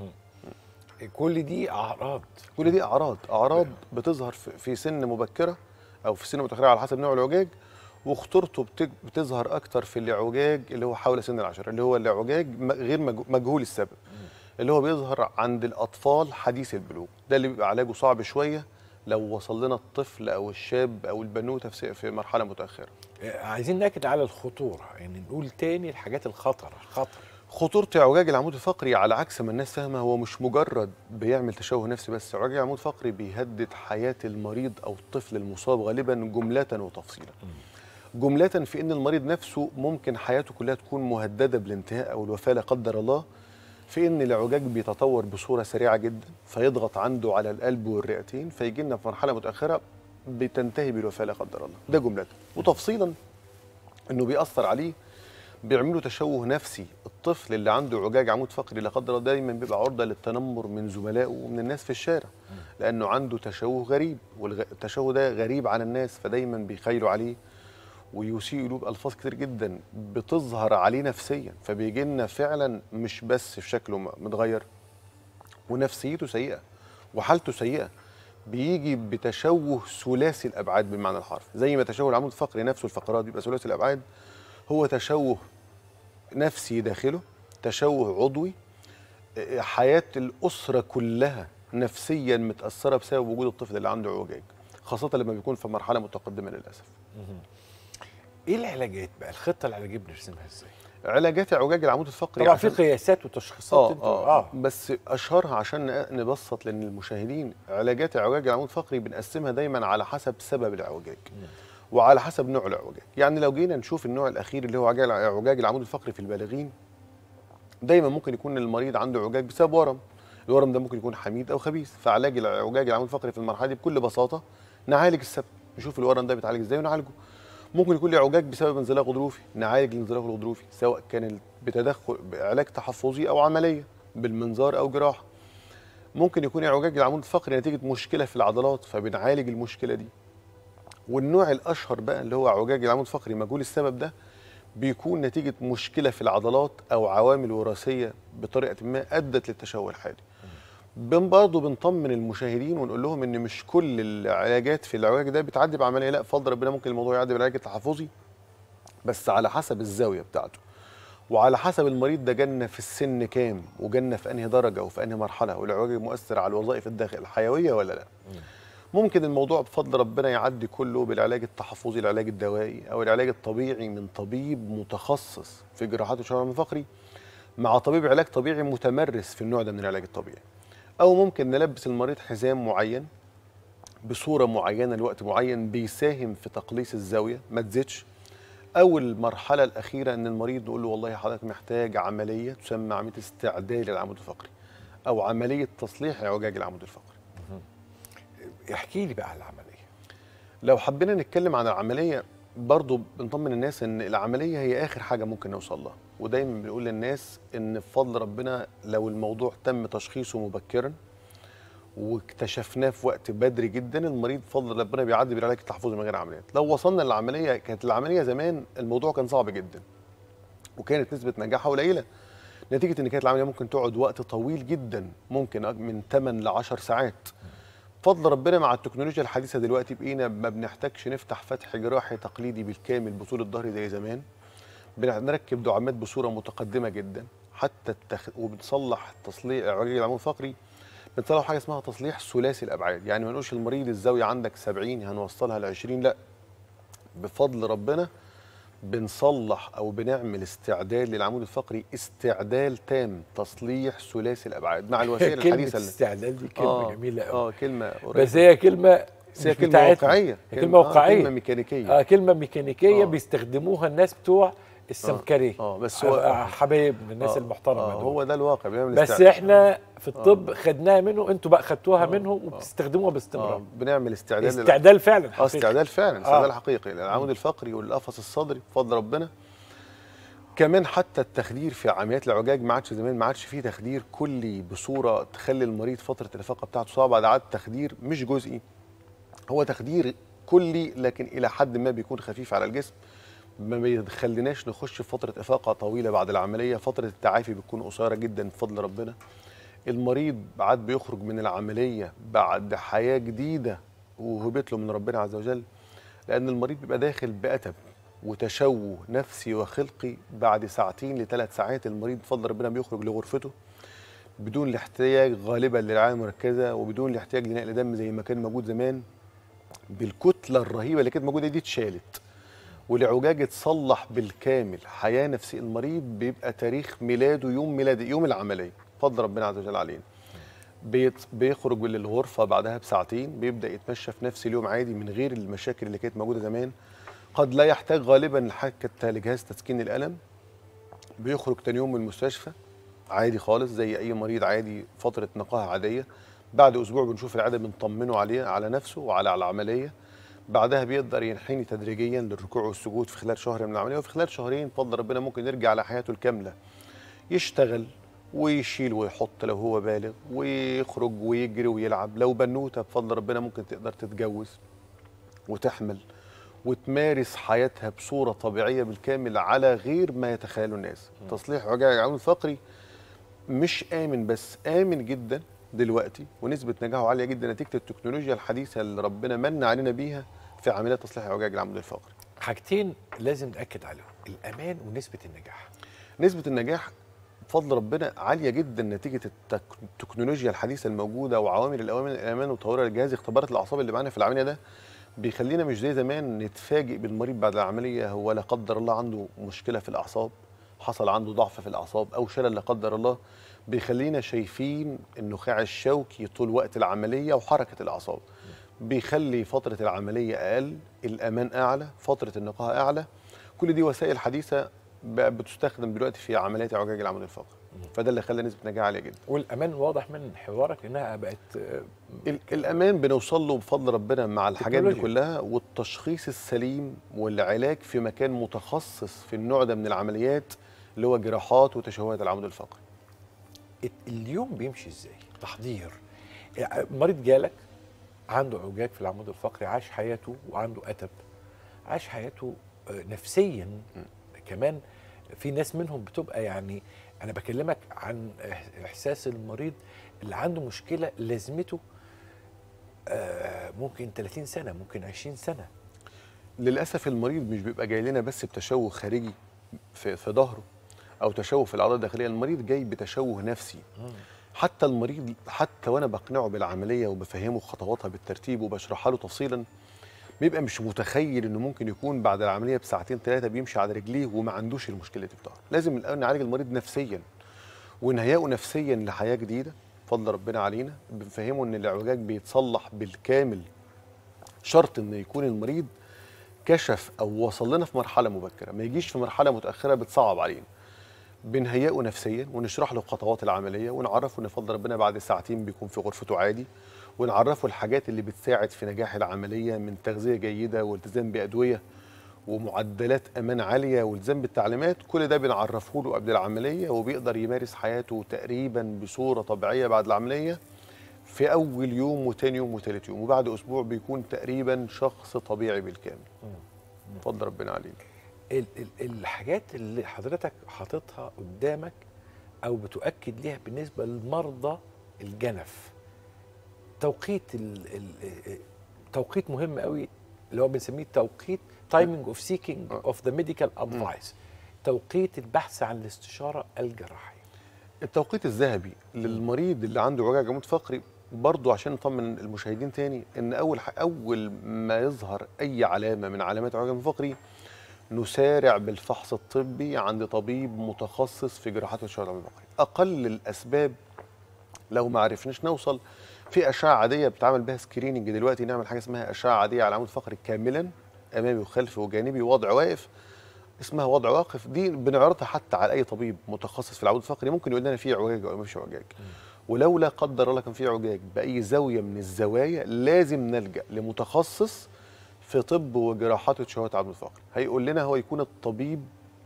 كل دي اعراض كل دي اعراض اعراض بتظهر في في سن مبكره او في سن متاخره على حسب نوع العوجاج وخطورته بت- بتظهر اكتر في الاعوجاج اللي هو حول سن العشره اللي هو الاعوجاج م- غير مج- مجهول السبب اللي هو بيظهر عند الاطفال حديث البلوغ ده اللي بيبقى علاجه صعب شويه لو وصل لنا الطفل او الشاب او البنوته في س- في مرحله متاخره آه، عايزين ناكد على الخطوره يعني نقول تاني الحاجات الخطره خطر خطورة اعوجاج العمود الفقري على عكس ما الناس فاهمة هو مش مجرد بيعمل تشوه نفسي بس اعوجاج العمود الفقري بيهدد حياة المريض أو الطفل المصاب غالبا جملة وتفصيلا جملة في أن المريض نفسه ممكن حياته كلها تكون مهددة بالانتهاء أو الوفاة لا قدر الله في أن الاعوجاج بيتطور بصورة سريعة جدا فيضغط عنده على القلب والرئتين فيجي لنا في مرحلة متأخرة بتنتهي بالوفاة لا قدر الله ده جملة وتفصيلا أنه بيأثر عليه بيعملوا تشوه نفسي الطفل اللي عنده اعوجاج عمود فقري لا قدر الله دايما بيبقى عرضه للتنمر من زملائه ومن الناس في الشارع لانه عنده تشوه غريب والتشوه ده غريب على الناس فدايما بيخيلوا عليه ويسيئوا له بالفاظ كتير جدا بتظهر عليه نفسيا فبيجي لنا فعلا مش بس في شكله م- متغير ونفسيته سيئه وحالته سيئه بيجي بتشوه ثلاثي الابعاد بالمعنى الحرفي زي ما تشوه العمود الفقري نفسه الفقرات بيبقى ثلاثي الابعاد هو تشوه نفسي داخله تشوه عضوي آه، حياة الأسرة كلها نفسيا متأثرة بسبب وجود الطفل اللي عنده اعوجاج خاصة لما بيكون في مرحلة متقدمة للأسف ايه العلاجات بقى الخطه العلاجيه بنرسمها ازاي علاجات اعوجاج العمود الفقري طبعا في عشان- قياسات وتشخيصات آه, انتوا آه, اه بس اشهرها عشان ن- نبسط للمشاهدين علاجات اعوجاج العمود الفقري بنقسمها دايما على حسب سبب الاعوجاج وعلى حسب نوع الاعوجاج يعني لو جينا نشوف النوع الاخير اللي هو عجال- اعوجاج العمود الفقري في البالغين دايما ممكن يكون المريض عنده اعوجاج بسبب ورم الورم ده ممكن يكون حميد او خبيث فعلاج الاعوجاج العمود الفقري في المرحله دي بكل بساطه نعالج السبب نشوف الورم ده بيتعالج ازاي ونعالجه ممكن يكون لي اعوجاج بسبب انزلاق غضروفي نعالج الانزلاق الغضروفي سواء كان ال- بتدخل بعلاج تحفظي او عمليه بالمنظار او جراحه ممكن يكون اعوجاج العمود الفقري نتيجه مشكله في العضلات فبنعالج المشكله دي والنوع الاشهر بقى اللي هو اعوجاج العمود الفقري مجهول السبب ده بيكون نتيجه مشكله في العضلات او عوامل وراثيه بطريقه ما ادت للتشوه الحالي بن برضه بنطمن المشاهدين ونقول لهم ان مش كل العلاجات في العلاج ده بتعدي بعمليه لا بفضل ربنا ممكن الموضوع يعدي بالعلاج التحفظي بس على حسب الزاويه بتاعته وعلى حسب المريض ده جنة في السن كام وجنة في انهي درجه وفي انهي مرحله والعلاج مؤثر على الوظائف الداخل الحيويه ولا لا ممكن الموضوع بفضل ربنا يعدي كله بالعلاج التحفظي العلاج الدوائي او العلاج الطبيعي من طبيب متخصص في جراحات الشعر الفقري مع طبيب علاج طبيعي متمرس في النوع ده من العلاج الطبيعي او ممكن نلبس المريض حزام معين بصوره معينه لوقت معين بيساهم في تقليص الزاويه ما تزيدش او المرحله الاخيره ان المريض نقول له والله حضرتك محتاج عمليه تسمى عمليه استعدال العمود الفقري او عمليه تصليح اعوجاج العمود الفقري احكي لي بقى على العمليه لو حبينا نتكلم عن العمليه برضو بنطمن الناس ان العمليه هي اخر حاجه ممكن نوصل لها ودايما بنقول للناس ان بفضل ربنا لو الموضوع تم تشخيصه مبكرا واكتشفناه في وقت بدري جدا المريض بفضل ربنا بيعدي بالعلاج التحفظي من غير عمليات لو وصلنا للعمليه كانت العمليه زمان الموضوع كان صعب جدا وكانت نسبه نجاحها قليله نتيجه ان كانت العمليه ممكن تقعد وقت طويل جدا ممكن من 8 ل 10 ساعات بفضل ربنا مع التكنولوجيا الحديثه دلوقتي بقينا ما بنحتاجش نفتح فتح جراحي تقليدي بالكامل بطول الظهر زي زمان بنركب دعامات بصوره متقدمه جدا حتى التخ... وبنصلح تصليح علاج العمود الفقري بنصلح حاجه اسمها تصليح ثلاثي الابعاد يعني ما نقولش المريض الزاويه عندك 70 هنوصلها ل 20 لا بفضل ربنا بنصلح او بنعمل استعداد للعمود الفقري استعدال تام تصليح ثلاثي الابعاد مع الوسائل كلمة الحديثه اللي استعدال دي كلمة جميلة قوي اه كلمه قريبة. بس هي كلمة بس هي مش كلمه بتاعتنا. واقعيه هي كلمة آه، واقعية كلمه ميكانيكيه اه كلمة ميكانيكية آه. بيستخدموها الناس بتوع السمكري اه بس هو آه حبايبنا الناس آه، المحترمة آه دول. هو ده الواقع بنعمل بس استعداد. احنا في الطب خدناها منه انتوا بقى خدتوها آه، منه وبتستخدموها اه باستمرار بنعمل استعداد لل- استعدال فعلا اه حقيقي. استعداد فعلا استعداد آه. حقيقي العمود الفقري والقفص الصدري بفضل ربنا كمان حتى التخدير في عمليات العلاج ما عادش زمان ما عادش فيه تخدير كلي بصوره تخلي المريض فتره الافاقه بتاعته صعبه ده عاد تخدير مش جزئي هو تخدير كلي لكن الى حد ما بيكون خفيف على الجسم ما بيخليناش نخش في فتره افاقه طويله بعد العمليه فتره التعافي بتكون قصيره جدا بفضل ربنا المريض بعد بيخرج من العمليه بعد حياه جديده وهبت له من ربنا عز وجل لان المريض بيبقى داخل بأتب وتشوه نفسي وخلقي بعد ساعتين لثلاث ساعات المريض بفضل ربنا بيخرج لغرفته بدون الاحتياج غالبا للرعايه المركزه وبدون الاحتياج لنقل دم زي ما كان موجود زمان بالكتله الرهيبه اللي كانت موجوده دي اتشالت والعجاج اتصلح بالكامل حياه نفسيه المريض بيبقى تاريخ ميلاده يوم ميلاد يوم العمليه فضل ربنا عز وجل علينا بيت- بيخرج من الغرفه بعدها بساعتين بيبدا يتمشى في نفس اليوم عادي من غير المشاكل اللي كانت موجوده زمان قد لا يحتاج غالبا حتى لجهاز تسكين الالم بيخرج تاني يوم من المستشفى عادي خالص زي اي مريض عادي فتره نقاهه عاديه بعد اسبوع بنشوف العاده بنطمنه عليه على نفسه وعلى العمليه بعدها بيقدر ينحني تدريجيا للركوع والسجود في خلال شهر من العمليه وفي خلال شهرين بفضل ربنا ممكن يرجع لحياته الكامله يشتغل ويشيل ويحط لو هو بالغ ويخرج ويجري ويلعب لو بنوته بفضل ربنا ممكن تقدر تتجوز وتحمل وتمارس حياتها بصوره طبيعيه بالكامل على غير ما يتخيله الناس تصليح وجع العمود الفقري مش امن بس امن جدا دلوقتي ونسبه نجاحه عاليه جدا نتيجه التكنولوجيا الحديثه اللي ربنا من علينا بيها في عمليات تصليح وجع العمود الفقري حاجتين لازم ناكد عليهم الامان ونسبه النجاح نسبة النجاح بفضل ربنا عالية جدا نتيجة التك- التكنولوجيا الحديثة الموجودة وعوامل الأوامر الأمان وتطورها للجهاز اختبارات الأعصاب اللي معانا في العملية ده بيخلينا مش زي زمان نتفاجئ بالمريض بعد العملية هو لا قدر الله عنده مشكلة في الأعصاب حصل عنده ضعف في الأعصاب أو شلل لا قدر الله بيخلينا شايفين النخاع الشوكي طول وقت العملية وحركة الأعصاب بيخلي فترة العملية أقل الأمان أعلى فترة النقاهة أعلى كل دي وسائل حديثة بقت بتستخدم دلوقتي في عمليات اعوجاج العمود الفقري فده اللي خلى نسبه نجاح عاليه جدا والامان واضح من حوارك انها بقت آه، ال- الامان بنوصل له بفضل ربنا مع الحاجات دي تكنولوجيا. كلها والتشخيص السليم والعلاج في مكان متخصص في النوع ده من العمليات اللي هو جراحات وتشوهات العمود الفقري اليوم بيمشي ازاي تحضير يعني مريض جالك عنده اعوجاج في العمود الفقري عاش حياته وعنده اتب عاش حياته آه، نفسيا كمان في ناس منهم بتبقى يعني انا بكلمك عن إح- احساس المريض اللي عنده مشكله لازمته آه، ممكن 30 سنه ممكن 20 سنه للاسف المريض مش بيبقى جاي لنا بس بتشوه خارجي في في ظهره او تشوه في الاعضاء الداخليه المريض جاي بتشوه نفسي حتى المريض حتى وانا بقنعه بالعمليه وبفهمه خطواتها بالترتيب وبشرحها له تفصيلا بيبقى مش متخيل انه ممكن يكون بعد العمليه بساعتين ثلاثه بيمشي على رجليه وما عندوش المشكله دي بتاعته لازم الاول نعالج المريض نفسيا ونهيئه نفسيا لحياه جديده فضل ربنا علينا بنفهمه ان الاعوجاج بيتصلح بالكامل شرط ان يكون المريض كشف او وصل لنا في مرحله مبكره ما يجيش في مرحله متاخره بتصعب علينا بنهيئه نفسيا ونشرح له خطوات العمليه ونعرفه ان فضل ربنا بعد ساعتين بيكون في غرفته عادي ونعرفه الحاجات اللي بتساعد في نجاح العمليه من تغذيه جيده والتزام بادويه ومعدلات امان عاليه والزام بالتعليمات كل ده بنعرفه له قبل العمليه وبيقدر يمارس حياته تقريبا بصوره طبيعيه بعد العمليه في اول يوم وتاني يوم وتالت يوم وبعد اسبوع بيكون تقريبا شخص طبيعي بالكامل اتفضل ربنا عليك ال- ال- الحاجات اللي حضرتك حاططها قدامك او بتؤكد ليها بالنسبه للمرضى الجنف توقيت ال ال توقيت مهم قوي اللي هو بنسميه توقيت تايمينج اوف سيكينج اوف ذا ميديكال ادفايس توقيت البحث عن الاستشاره الجراحيه التوقيت الذهبي للمريض اللي عنده وجع جمود فقري برضه عشان نطمن المشاهدين تاني ان اول ح... اول ما يظهر اي علامه من علامات وجع جمود فقري نسارع بالفحص الطبي عند طبيب متخصص في جراحات الشعر الفقري اقل الاسباب لو ما عرفناش نوصل في اشعه عاديه بتعمل بها سكريننج دلوقتي نعمل حاجه اسمها اشعه عاديه على العمود الفقري كاملا امامي وخلفي وجانبي وضع واقف اسمها وضع واقف دي بنعرضها حتى على اي طبيب متخصص في العمود الفقري ممكن يقول لنا في عجاج او ما فيش عجاج ولو لا قدر الله كان في عجاج باي زاويه من الزوايا لازم نلجا لمتخصص في طب وجراحات وتشوهات العمود الفقري هيقول لنا هو يكون الطبيب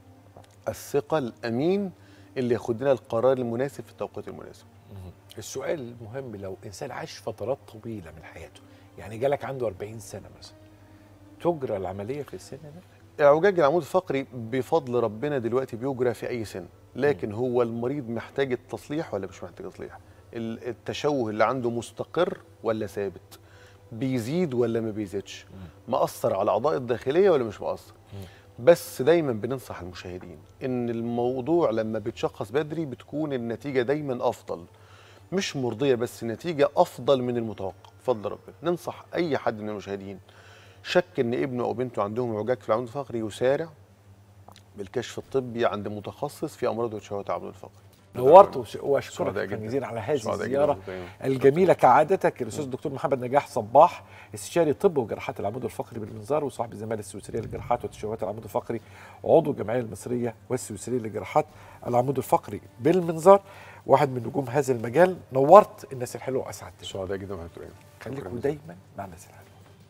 الثقه الامين اللي ياخد لنا القرار المناسب في التوقيت المناسب السؤال المهم لو انسان عاش فترات طويله من حياته يعني جالك عنده 40 سنه مثلا تجرى العمليه في السن ده اعوجاج العمود الفقري بفضل ربنا دلوقتي بيجرى في اي سن لكن هو المريض محتاج التصليح ولا مش محتاج تصليح ال- التشوه اللي عنده مستقر ولا ثابت بيزيد ولا ما بيزيدش مأثر على الاعضاء الداخليه ولا مش مأثر بس دايما بننصح المشاهدين ان الموضوع لما بيتشخص بدري بتكون النتيجه دايما افضل مش مرضيه بس النتيجه افضل من المتوقع بفضل ربنا ننصح اي حد من المشاهدين شك ان ابنه او بنته عندهم اعوجاج في العمود الفقري يسارع بالكشف الطبي عند متخصص في امراض وتشوهات العمود الفقري نورت وش- واشكرك سعداء شكرا جداً. جزيلا على هذه سعداء جداً الزياره بحضرتك. الجميله كعادتك الاستاذ الدكتور محمد نجاح صباح استشاري طب وجراحات العمود الفقري بالمنظار وصاحب الزماله السويسريه للجراحات وتشوهات العمود الفقري وعضو الجمعيه المصريه والسويسريه لجراحات العمود الفقري بالمنظار واحد من نجوم هذا المجال نورت الناس الحلوه واسعدتنا سعداء جدا بحضرتك. شكراً خليكم جزيلاً. دايما مع الناس الحلوه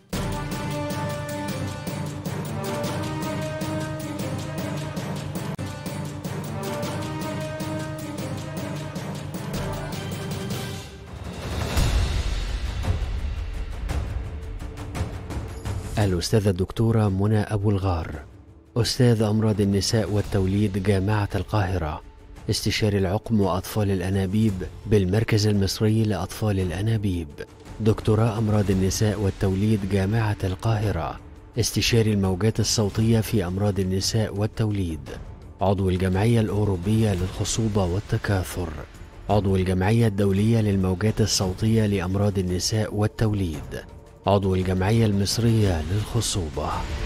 الأستاذة الدكتورة منى أبو الغار أستاذ أمراض النساء والتوليد جامعة القاهرة استشاري العقم وأطفال الأنابيب بالمركز المصري لأطفال الأنابيب دكتوراه أمراض النساء والتوليد جامعة القاهرة استشاري الموجات الصوتية في أمراض النساء والتوليد عضو الجمعية الأوروبية للخصوبة والتكاثر عضو الجمعية الدولية للموجات الصوتية لأمراض النساء والتوليد عضو الجمعية المصرية للخصوبة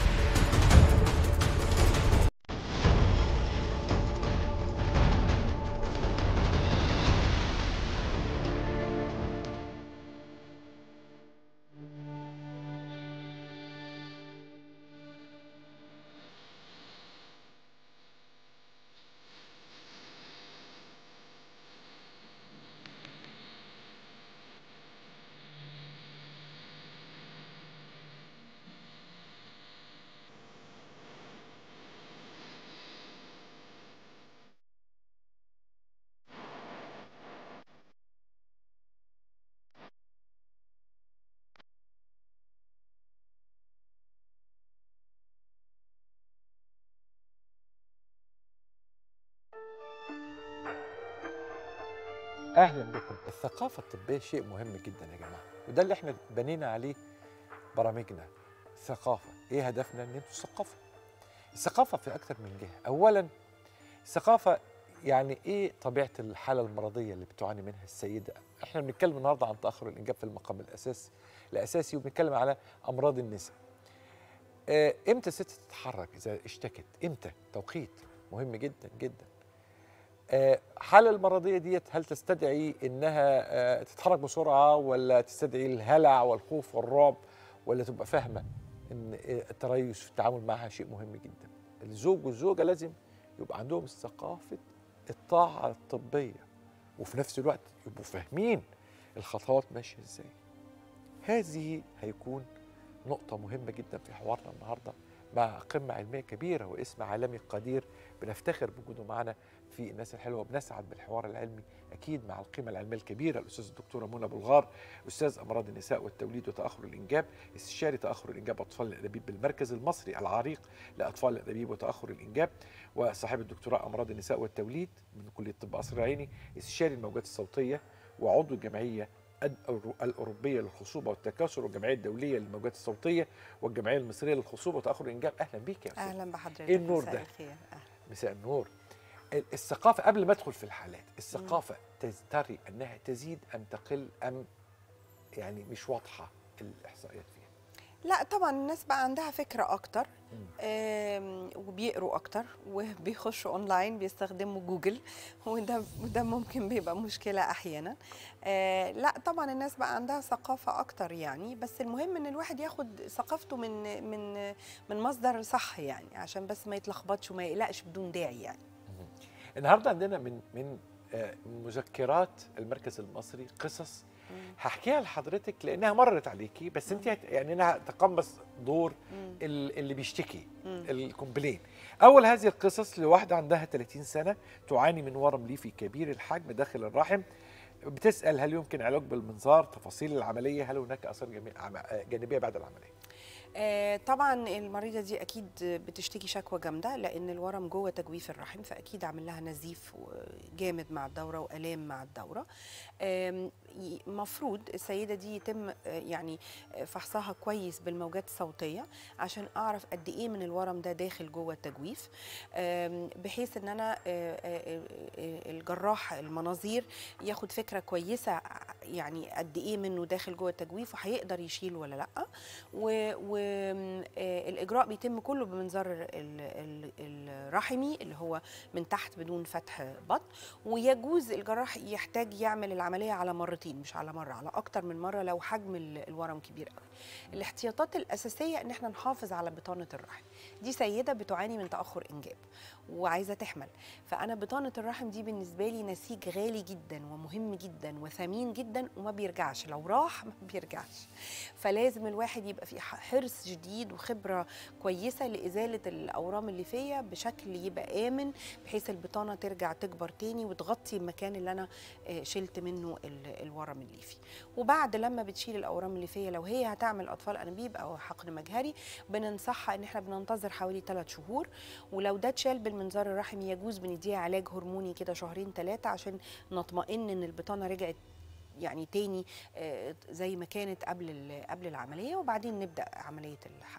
اهلا بكم الثقافه الطبيه شيء مهم جدا يا جماعه وده اللي احنا بنينا عليه برامجنا ثقافه ايه هدفنا ان انتوا تثقفوا الثقافه في اكتر من جهه اولا الثقافه يعني ايه طبيعه الحاله المرضيه اللي بتعاني منها السيده احنا بنتكلم النهارده عن تاخر الانجاب في المقام الاساسي الاساسي وبنتكلم على امراض النساء آه، امتى الست تتحرك اذا اشتكت امتى توقيت مهم جدا جدا آه، حالة المرضية ديت هل تستدعي انها آه، تتحرك بسرعة ولا تستدعي الهلع والخوف والرعب ولا تبقى فاهمة ان آه، التريث في التعامل معها شيء مهم جدا الزوج والزوجة لازم يبقى عندهم ثقافة الطاعة الطبية وفي نفس الوقت يبقوا فاهمين الخطوات ماشية ازاي هذه هيكون نقطة مهمة جدا في حوارنا النهاردة مع قمه علميه كبيره واسم عالمي قدير بنفتخر بوجوده معنا في الناس الحلوه وبنسعد بالحوار العلمي اكيد مع القيمه العلميه الكبيره الاستاذه الدكتوره منى بلغار استاذ امراض النساء والتوليد وتاخر الانجاب استشاري تاخر الانجاب اطفال الانابيب بالمركز المصري العريق لاطفال الانابيب وتاخر الانجاب وصاحب الدكتوراه امراض النساء والتوليد من كليه طب قصر العيني استشاري الموجات الصوتيه وعضو الجمعيه الأوروبية للخصوبة والتكاثر والجمعية الدولية للموجات الصوتية والجمعية المصرية للخصوبة وتأخر الإنجاب أهلا بيك يا أستاذ اهلا بحضرتك إيه النور مساء ده؟ الخير أهلا. مساء النور ال- الثقافة قبل ما أدخل في الحالات الثقافة تز- تري أنها تزيد أم تقل أم يعني مش واضحة الإحصائيات فيها لا طبعا الناس بقى عندها فكره اكتر آم، وبيقروا اكتر وبيخشوا اونلاين بيستخدموا جوجل وده وده ممكن بيبقى مشكله احيانا آه، لا طبعا الناس بقى عندها ثقافه اكتر يعني بس المهم ان الواحد ياخد ثقافته من من من مصدر صح يعني عشان بس ما يتلخبطش وما يقلقش بدون داعي يعني النهاردة عندنا من من آه، من مذكرات المركز المصري قصص هحكيها لحضرتك لانها مرت عليكي بس انت هت- يعني انا هتقمص دور ال- اللي بيشتكي الكومبلين اول هذه القصص لواحده عندها 30 سنه تعاني من ورم ليفي كبير الحجم داخل الرحم بتسال هل يمكن علاج بالمنظار تفاصيل العمليه هل هناك اثار جمي- عم- آه، جانبيه بعد العمليه آه، طبعا المريضه دي اكيد بتشتكي شكوى جامده لان الورم جوه تجويف الرحم فاكيد عامل لها نزيف جامد مع الدوره والام مع الدوره المفروض السيده دي يتم آه، يعني آه، فحصها كويس بالموجات الصوتيه عشان اعرف قد ايه من الورم ده داخل جوه التجويف آم، بحيث ان انا آه، آه، آه، الجراح المناظير ياخد فكره كويسه يعني قد ايه منه داخل جوه التجويف وهيقدر يشيل ولا لا والاجراء بيتم كله بمنظار ال- ال- الرحمي اللي هو من تحت بدون فتح بطن ويجوز الجراح يحتاج يعمل العمليه على مرتين مش على مره على اكتر من مره لو حجم ال- الورم كبير قوي الاحتياطات الاساسيه ان احنا نحافظ على بطانه الرحم دي سيده بتعاني من تاخر انجاب وعايزه تحمل فانا بطانه الرحم دي بالنسبه لي نسيج غالي جدا ومهم جدا وثمين جدا وما بيرجعش لو راح ما بيرجعش فلازم الواحد يبقى في ح- حرص شديد وخبره كويسه لازاله الاورام الليفيه بشكل يبقى امن بحيث البطانه ترجع تكبر تاني وتغطي المكان اللي انا آه، شلت منه ال- الورم الليفي وبعد لما بتشيل الاورام الليفيه لو هي هتعمل اطفال انابيب او حقن مجهري بننصحها ان احنا بننتظر حوالي 3 شهور ولو ده اتشال بالمنظار الرحمي يجوز بنديها علاج هرموني كده شهرين ثلاثه عشان نطمئن ان البطانه رجعت يعني تاني آه، زي ما كانت قبل ال- قبل العمليه وبعدين نبدا عمليه الحقن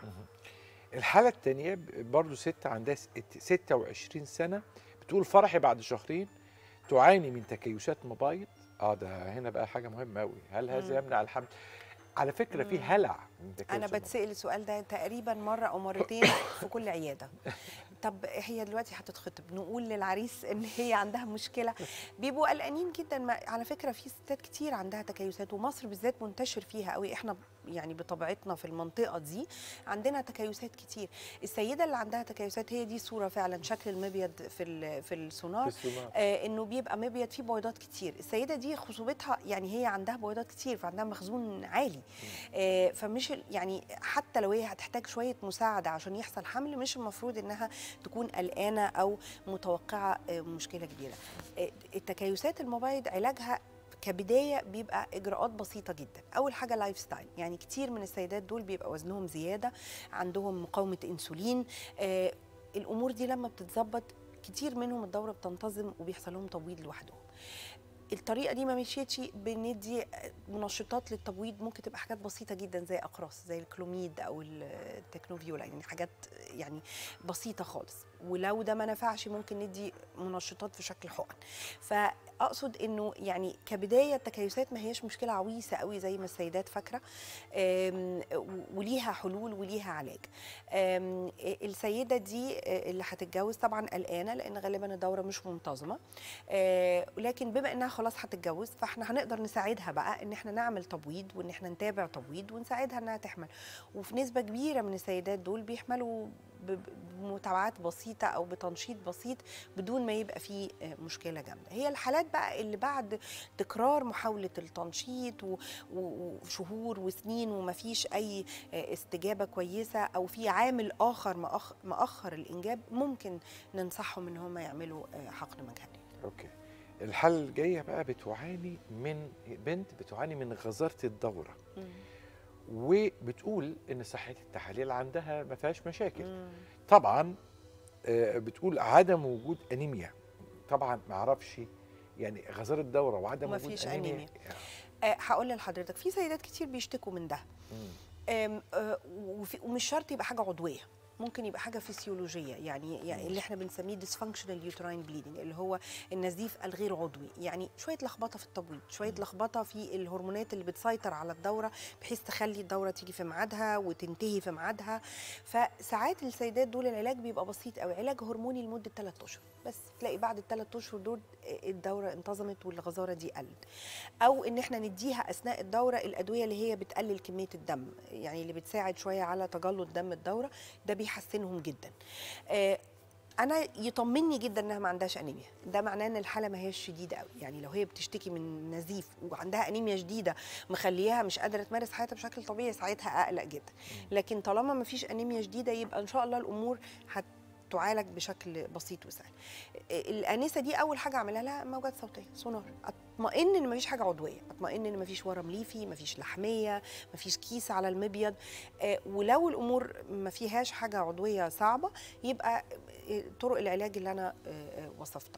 الحاله الثانيه برضو ست عندها س- 26 سنه بتقول فرحي بعد شهرين تعاني من تكيسات مبايض اه ده هنا بقى حاجه مهمه قوي هل هذا مم. يمنع الحمل على فكره في مم. هلع من تكيس انا المبايض. بتسال السؤال ده تقريبا مره او مرتين في كل عياده طب هي دلوقتي هتتخطب نقول للعريس ان هي عندها مشكله بيبقوا قلقانين جدا ما على فكره في ستات كتير عندها تكيسات ومصر بالذات منتشر فيها قوي احنا يعني بطبيعتنا في المنطقه دي عندنا تكيسات كتير السيده اللي عندها تكيسات هي دي صوره فعلا شكل المبيض في ال- في السونار في السونار. آه انه بيبقى مبيض فيه بويضات كتير السيده دي خصوبتها يعني هي عندها بويضات كتير فعندها مخزون عالي آه فمش ال- يعني حتى لو هي هتحتاج شويه مساعده عشان يحصل حمل مش المفروض انها تكون قلقانه او متوقعه آه مشكله كبيره آه التكيسات المبايض علاجها كبدايه بيبقى اجراءات بسيطه جدا اول حاجه لايف ستايل يعني كتير من السيدات دول بيبقى وزنهم زياده عندهم مقاومه انسولين آه الامور دي لما بتتظبط كتير منهم الدوره بتنتظم وبيحصل لهم تبويض لوحدهم الطريقه دي ما مشيتش بندي منشطات للتبويض ممكن تبقى حاجات بسيطه جدا زي اقراص زي الكلوميد او التكنوفيولا يعني حاجات يعني بسيطه خالص ولو ده ما نفعش ممكن ندي منشطات في شكل حقن فاقصد انه يعني كبدايه التكيسات ما هيش مشكله عويصه قوي زي ما السيدات فاكره آم، وليها حلول وليها علاج آم، السيده دي اللي هتتجوز طبعا قلقانه لان غالبا الدوره مش منتظمه آه، لكن بما انها خلاص هتتجوز فاحنا هنقدر نساعدها بقى ان احنا نعمل تبويض وان احنا نتابع تبويض ونساعدها انها تحمل وفي نسبه كبيره من السيدات دول بيحملوا ب- بمتابعات بسيطه او بتنشيط بسيط بدون ما يبقى فيه آه، مشكله جامده هي الحالات بقى اللي بعد تكرار محاوله التنشيط و- و- وشهور وسنين وما فيش اي آه، استجابه كويسه او في عامل اخر مأخ- مأخر الانجاب ممكن ننصحهم ان هم يعملوا آه، حقن مجهري اوكي الحالة الجاية بقى بتعاني من بنت بتعاني من غزارة الدورة وبتقول ان صحة التحاليل عندها ما فيهاش مشاكل طبعا آه، بتقول عدم وجود انيميا طبعا ما اعرفش يعني غزارة الدورة وعدم وما وجود فيش انيميا, أنيميا. آه، هقول لحضرتك في سيدات كتير بيشتكوا من ده مم. آم، آه، وفي- ومش شرط يبقى حاجه عضويه ممكن يبقى حاجه فسيولوجيه يعني, يعني اللي احنا بنسميه dysfunctional uterine bleeding اللي هو النزيف الغير عضوي يعني شويه لخبطه في التبويض شويه لخبطه في الهرمونات اللي بتسيطر على الدوره بحيث تخلي الدوره تيجي في ميعادها وتنتهي في ميعادها فساعات السيدات دول العلاج بيبقى بسيط قوي علاج هرموني لمده 3 اشهر بس تلاقي بعد الثلاث اشهر دول الدوره انتظمت والغزاره دي قلت او ان احنا نديها اثناء الدوره الادويه اللي هي بتقلل كميه الدم يعني اللي بتساعد شويه على تجلط دم الدوره ده بيحسنهم جدا آه، انا يطمني جدا انها ما عندهاش انيميا ده معناه ان الحاله ما هيش شديده قوي يعني لو هي بتشتكي من نزيف وعندها انيميا شديده مخليها مش قادره تمارس حياتها بشكل طبيعي ساعتها اقلق جدا لكن طالما ما فيش انيميا شديده يبقى ان شاء الله الامور هت تعالج بشكل بسيط وسهل الانسه دي اول حاجه اعملها لها موجات صوتيه سونار اطمئن ان مفيش حاجه عضويه اطمئن ان مفيش ورم ليفي مفيش لحميه مفيش كيس على المبيض آه، ولو الامور ما فيهاش حاجه عضويه صعبه يبقى آه، طرق العلاج اللي انا آه، آه، وصفتها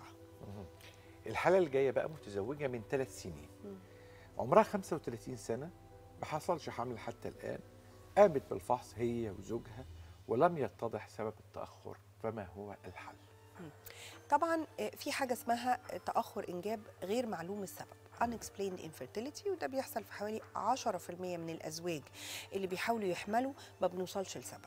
الحالة الجاية بقى متزوجة من ثلاث سنين عمرها 35 سنة ما حصلش حمل حتى الآن قامت بالفحص هي وزوجها ولم يتضح سبب التأخر فما هو الحل؟ طبعا آه، في حاجه اسمها تاخر انجاب غير معلوم السبب unexplained infertility وده بيحصل في حوالي 10% من الازواج اللي بيحاولوا يحملوا ما بنوصلش لسبب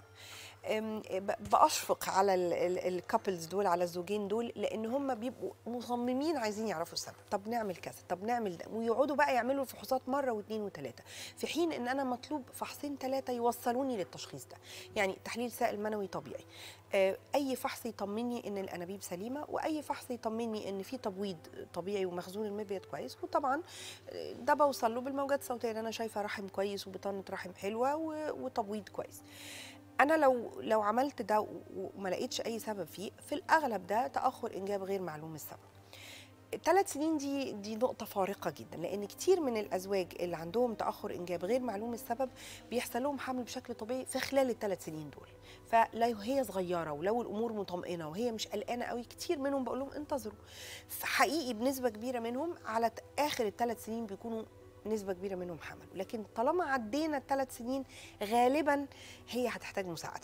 أم، ب- باشفق على الكابلز دول على الزوجين دول لان هم بيبقوا مصممين عايزين يعرفوا السبب طب نعمل كذا طب نعمل ده ويقعدوا بقى يعملوا الفحوصات مره واثنين وثلاثه في حين ان انا مطلوب فحصين ثلاثه يوصلوني للتشخيص ده يعني تحليل سائل منوي طبيعي آه، اي فحص يطمني ان الانابيب سليمه واي فحص يطمني ان في تبويض طبيعي ومخزون المبيض كويس وطبعا آه، ده بوصل له بالموجات الصوتيه ان انا شايفه رحم كويس وبطانه رحم حلوه و- وتبويض كويس انا لو لو عملت ده و- وما لقيتش اي سبب فيه في الاغلب ده تاخر انجاب غير معلوم السبب الثلاث سنين دي دي نقطة فارقة جدا لأن كتير من الأزواج اللي عندهم تأخر إنجاب غير معلوم السبب بيحصل لهم حمل بشكل طبيعي في خلال الثلاث سنين دول فلو هي صغيرة ولو الأمور مطمئنة وهي مش قلقانة قوي كتير منهم بقول لهم انتظروا حقيقي بنسبة كبيرة منهم على ت- آخر الثلاث سنين بيكونوا نسبة كبيرة منهم حمل لكن طالما عدينا الثلاث سنين غالبا هي هتحتاج مساعدة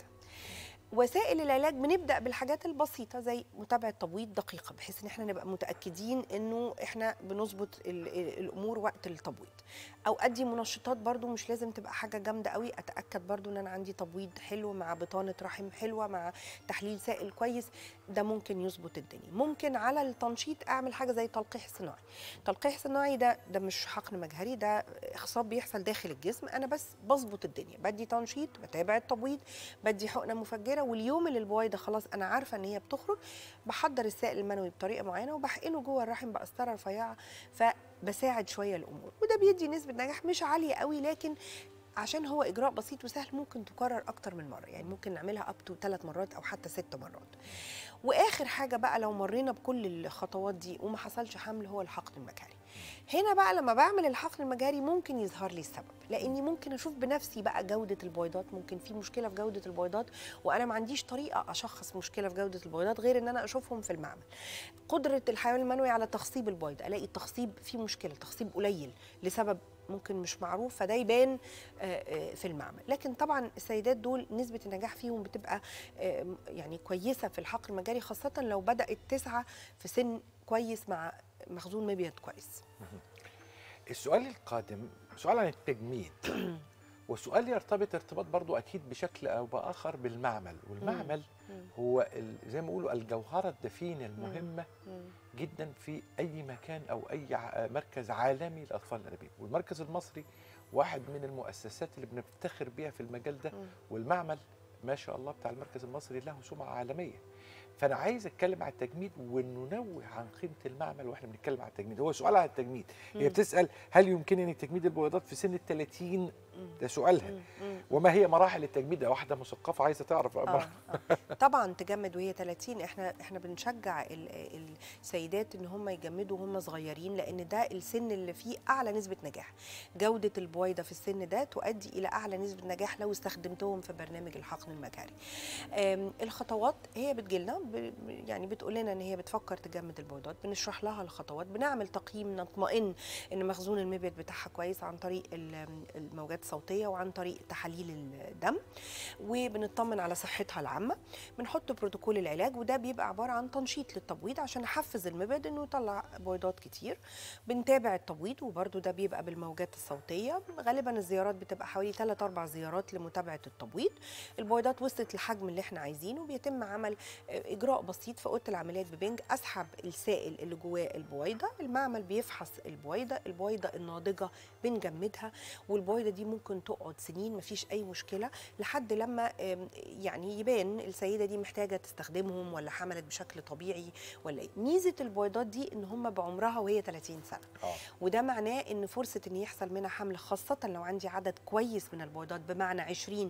وسائل العلاج بنبدا بالحاجات البسيطه زي متابعه تبويض دقيقه بحيث ان احنا نبقى متاكدين انه احنا بنظبط ال- ال- الامور وقت التبويض او ادي منشطات برضو مش لازم تبقى حاجه جامده قوي اتاكد برضو ان انا عندي تبويض حلو مع بطانه رحم حلوه مع تحليل سائل كويس ده ممكن يظبط الدنيا ممكن على التنشيط اعمل حاجه زي تلقيح صناعي تلقيح صناعي ده ده مش حقن مجهري ده اخصاب بيحصل داخل الجسم انا بس بظبط الدنيا بدي تنشيط بتابع التبويض بدي حقنه مفجره واليوم اللي البويضه خلاص انا عارفه ان هي بتخرج بحضر السائل المنوي بطريقه معينه وبحقنه جوه الرحم بقسطره رفيعه فبساعد شويه الامور وده بيدي نسبه نجاح مش عاليه قوي لكن عشان هو اجراء بسيط وسهل ممكن تكرر اكتر من مره يعني ممكن نعملها اب تو ثلاث مرات او حتى ست مرات واخر حاجه بقى لو مرينا بكل الخطوات دي وما حصلش حمل هو الحقن المجهري هنا بقى لما بعمل الحقن المجهري ممكن يظهر لي السبب لاني ممكن اشوف بنفسي بقى جوده البويضات ممكن في مشكله في جوده البويضات وانا ما عنديش طريقه اشخص مشكله في جوده البويضات غير ان انا اشوفهم في المعمل قدره الحيوان المنوي على تخصيب البويض الاقي التخصيب فيه مشكله تخصيب قليل لسبب ممكن مش معروف فده يبان آه، آه، في المعمل لكن طبعا السيدات دول نسبه النجاح فيهم بتبقى آه، يعني كويسه في الحقن المجاري خاصه لو بدات تسعى في سن كويس مع مخزون مبيض كويس السؤال القادم سؤال عن التجميد وسؤال يرتبط ارتباط برضو اكيد بشكل او باخر بالمعمل والمعمل هو ال- زي ما بيقولوا الجوهره الدفينه المهمه جدا في اي مكان او اي ع- مركز عالمي لاطفال الانابيب والمركز المصري واحد من المؤسسات اللي بنفتخر بيها في المجال ده والمعمل ما شاء الله بتاع المركز المصري له سمعه عالميه فانا عايز اتكلم على التجميد وننوه عن قيمه المعمل واحنا بنتكلم على التجميد هو سؤال على التجميد هي مم. بتسال هل يمكنني تجميد البويضات في سن ال 30 مم. ده سؤالها مم. مم. وما هي مراحل التجميد ده واحده مثقفه عايزه تعرف آه. آه. طبعا تجمد وهي 30 احنا احنا بنشجع ال- السيدات ان هم يجمدوا وهم صغيرين لان ده السن اللي فيه اعلى نسبه نجاح جوده البويضه في السن ده تؤدي الى اعلى نسبه نجاح لو استخدمتهم في برنامج الحقن المجاري آم، الخطوات هي بتجيلنا ب- يعني بتقول لنا ان هي بتفكر تجمد البويضات بنشرح لها الخطوات بنعمل تقييم نطمئن ان مخزون المبيض بتاعها كويس عن طريق ال- الموجات الصوتيه وعن طريق تحاليل الدم وبنطمن على صحتها العامه بنحط بروتوكول العلاج وده بيبقى عباره عن تنشيط للتبويض عشان احفز المبيض انه يطلع بويضات كتير بنتابع التبويض وبرده ده بيبقى بالموجات الصوتيه غالبا الزيارات بتبقى حوالي 3 4 زيارات لمتابعه التبويض البويضات وصلت للحجم اللي احنا عايزينه بيتم عمل آه، اجراء بسيط في اوضه العمليات ببنج اسحب السائل اللي جواه البويضه المعمل بيفحص البويضه البويضه الناضجه بنجمدها والبويضه دي ممكن تقعد سنين مفيش اي مشكله لحد لما آم، يعني يبان السيده دي محتاجه تستخدمهم ولا حملت بشكل طبيعي ولا ايه ميزه البويضات دي ان هم بعمرها وهي 30 سنه اه وده معناه ان فرصه ان يحصل منها حمل خاصه لو عندي عدد كويس من البويضات بمعنى 20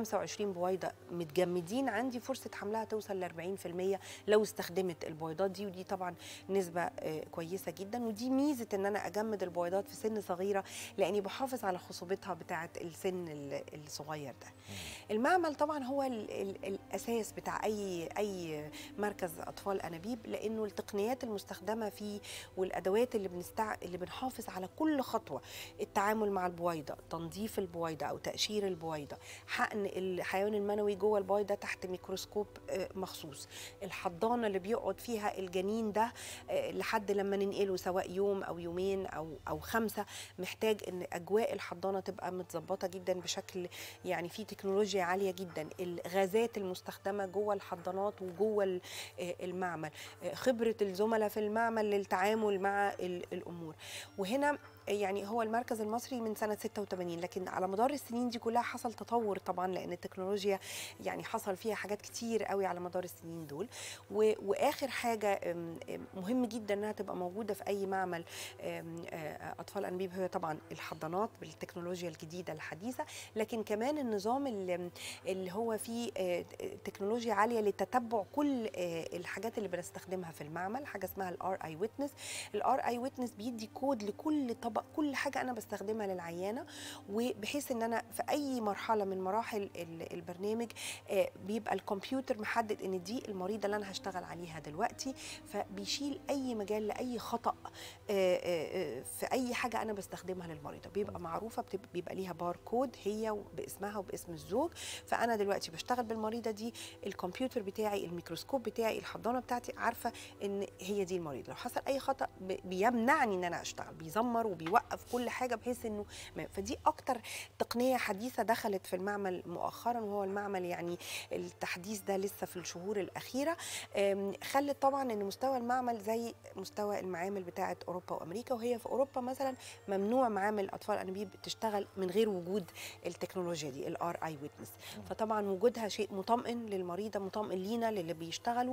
25 بويضه متجمدين عندي فرصه حملها توصل ل 40% لو استخدمت البويضات دي ودي طبعا نسبه آه، كويسه جدا ودي ميزه ان انا اجمد البويضات في سن صغيره لاني بحافظ على خصوبتها بتاعه السن ال- الصغير ده المعمل طبعا هو ال ال الاساس بتاع اي اي مركز اطفال انابيب لانه التقنيات المستخدمه فيه والادوات اللي بنستع اللي بنحافظ على كل خطوه التعامل مع البويضه تنظيف البويضه او تقشير البويضه حقن الحيوان المنوي جوه البويضه تحت ميكروسكوب آه، مخصوص الحضانه اللي بيقعد فيها الجنين ده آه، لحد لما ننقله سواء يوم او يومين او او خمسه محتاج ان اجواء الحضانه تبقى متظبطه جدا بشكل يعني في تكنولوجيا عاليه جدا الغازات المستخدمه جوه الحضانات وجوه ال- آه، المعمل آه، خبره الزملاء في المعمل للتعامل مع ال- الامور وهنا يعني هو المركز المصري من سنه 86 لكن على مدار السنين دي كلها حصل تطور طبعا لان التكنولوجيا يعني حصل فيها حاجات كتير قوي على مدار السنين دول و- واخر حاجه أم، أم، مهم جدا انها تبقى موجوده في اي معمل أم، آه، اطفال انابيب هي طبعا الحضانات بالتكنولوجيا الجديده الحديثه لكن كمان النظام اللي, اللي هو فيه آه، تكنولوجيا عاليه لتتبع كل آه، الحاجات اللي بنستخدمها في المعمل حاجه اسمها الار اي ويتنس الار اي ويتنس بيدي كود لكل طبق كل حاجه انا بستخدمها للعيانه وبحيث ان انا في اي مرحله من مراحل ال- البرنامج آه، بيبقى الكمبيوتر محدد ان دي المريضه اللي انا هشتغل عليها دلوقتي فبيشيل اي مجال لاي خطا آه، آه، آه، في اي حاجه انا بستخدمها للمريضه بيبقى معروفه بتبقى بيبقى ليها باركود هي باسمها وباسم الزوج فانا دلوقتي بشتغل بالمريضه دي الكمبيوتر بتاعي الميكروسكوب بتاعي الحضانه بتاعتي عارفه ان هي دي المريض لو حصل اي خطا ب- بيمنعني ان انا اشتغل بيزمر وبيوقف كل حاجه بحيث انه ما- فدي اكتر تقنيه حديثه دخلت في المعمل مؤخرا وهو المعمل يعني التحديث ده لسه في الشهور الاخيره أم، خلت طبعا ان مستوى المعمل زي مستوى المعامل بتاعه اوروبا وامريكا وهي في اوروبا مثلا ممنوع معامل اطفال انابيب تشتغل من غير وجود التكنولوجيا دي الار اي ويتنس فطبعا وجودها شيء مطمئن للمريضه مطمئن لينا للي بيشتغلوا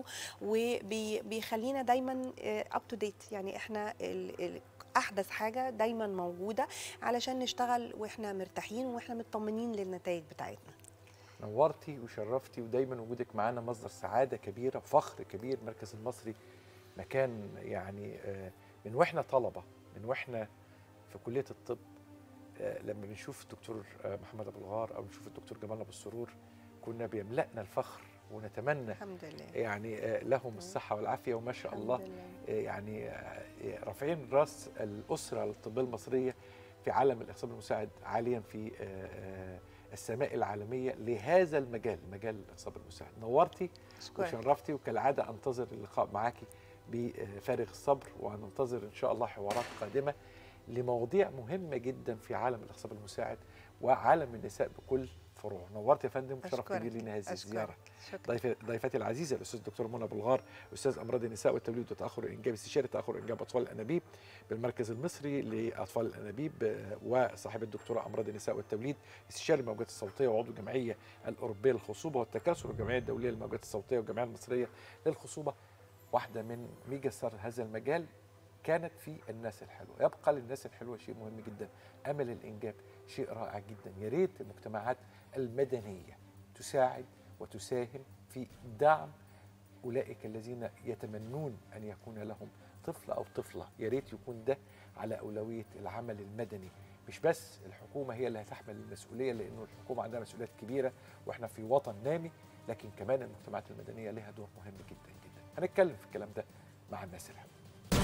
وبيخلينا دايما اب تو ديت يعني احنا ال- ال- احدث حاجه دايما موجوده علشان نشتغل واحنا مرتاحين واحنا مطمنين للنتائج بتاعتنا نورتي وشرفتي ودايما وجودك معانا مصدر سعاده كبيره فخر كبير المركز المصري مكان يعني آه، من واحنا طلبه من واحنا في كليه الطب آه، لما بنشوف الدكتور آه، محمد ابو الغار او نشوف الدكتور جمال ابو السرور كنا بيملأنا الفخر ونتمنى الحمد لله يعني آه، لهم الصحه والعافيه وما شاء الله الحمد لله. آه، يعني آه، رافعين راس الاسره الطبيه المصريه في عالم الاخصاب المساعد عاليا في آه، آه، السماء العالميه لهذا المجال مجال الاخصاب المساعد نورتي أشكرك. وشرفتي وكالعاده انتظر اللقاء معاكي بفارغ الصبر وهننتظر ان شاء الله حوارات قادمه لمواضيع مهمه جدا في عالم الاخصاب المساعد وعالم النساء بكل الفروع نورت يا فندم شرف أشكرك. كبير لينا هذه أشكرك. الزياره شكرا ضيف ضيفتي العزيزه الاستاذ الدكتور منى بلغار استاذ امراض النساء والتوليد وتاخر الانجاب استشاري تاخر انجاب اطفال الانابيب بالمركز المصري لاطفال الانابيب آه، وصاحب الدكتوراه امراض النساء والتوليد استشاري الموجات الصوتيه وعضو الجمعيه الاوروبيه للخصوبه والتكاثر والجمعيه الدوليه للموجات الصوتيه والجمعيه المصريه للخصوبه واحده من ميجا ستار هذا المجال كانت في الناس الحلوه يبقى للناس الحلوه شيء مهم جدا امل الانجاب شيء رائع جدا يا ريت المجتمعات المدنيه تساعد وتساهم في دعم اولئك الذين يتمنون ان يكون لهم طفل او طفله يا ريت يكون ده على اولويه العمل المدني مش بس الحكومه هي اللي هتحمل المسؤوليه لانه الحكومه عندها مسؤوليات كبيره واحنا في وطن نامي لكن كمان المجتمعات المدنيه لها دور مهم جدا جدا هنتكلم في الكلام ده مع الناس الحلوه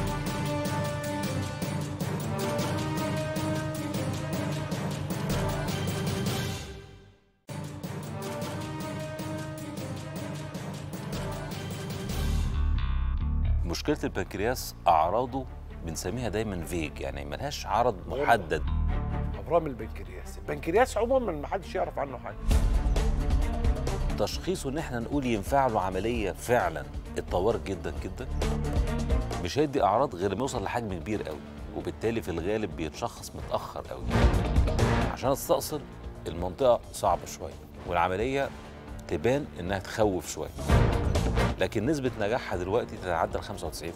مشكله البنكرياس اعراضه بنسميها دايما فيج يعني ملهاش عرض محدد ابرام البنكرياس البنكرياس عموما ما حدش يعرف عنه حاجه تشخيصه ان احنا نقول ينفع له عمليه فعلا اتطورت جدا جدا مش هيدي اعراض غير لما يوصل لحجم كبير قوي وبالتالي في الغالب بيتشخص متاخر قوي عشان استأصل المنطقه صعبه شويه والعمليه تبان انها تخوف شويه لكن نسبه نجاحها دلوقتي تتعدى ال 95%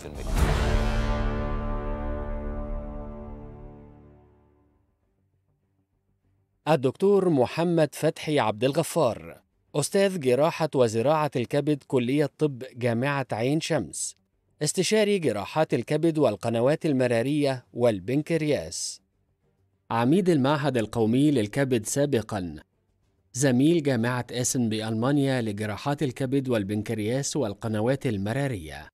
الدكتور محمد فتحي عبد الغفار أستاذ جراحة وزراعة الكبد كلية طب جامعة عين شمس استشاري جراحات الكبد والقنوات المرارية والبنكرياس عميد المعهد القومي للكبد سابقاً زميل جامعة إيسن بألمانيا لجراحات الكبد والبنكرياس والقنوات المرارية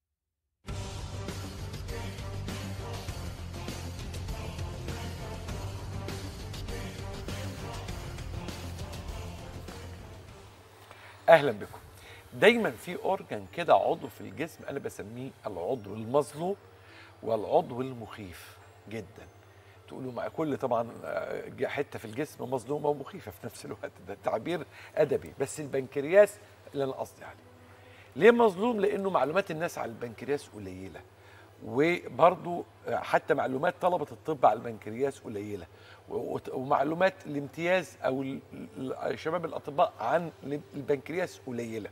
اهلا بكم دايما في اورجان كده عضو في الجسم انا بسميه العضو المظلوم والعضو المخيف جدا تقولوا مع كل طبعا آه، حته في الجسم مظلومه ومخيفه في نفس الوقت ده تعبير ادبي بس البنكرياس اللي انا قصدي عليه ليه مظلوم لانه معلومات الناس على البنكرياس قليله وبرضو حتى معلومات طلبه الطب على البنكرياس قليله و- ومعلومات الامتياز او ال- ال- شباب الاطباء عن البنكرياس قليله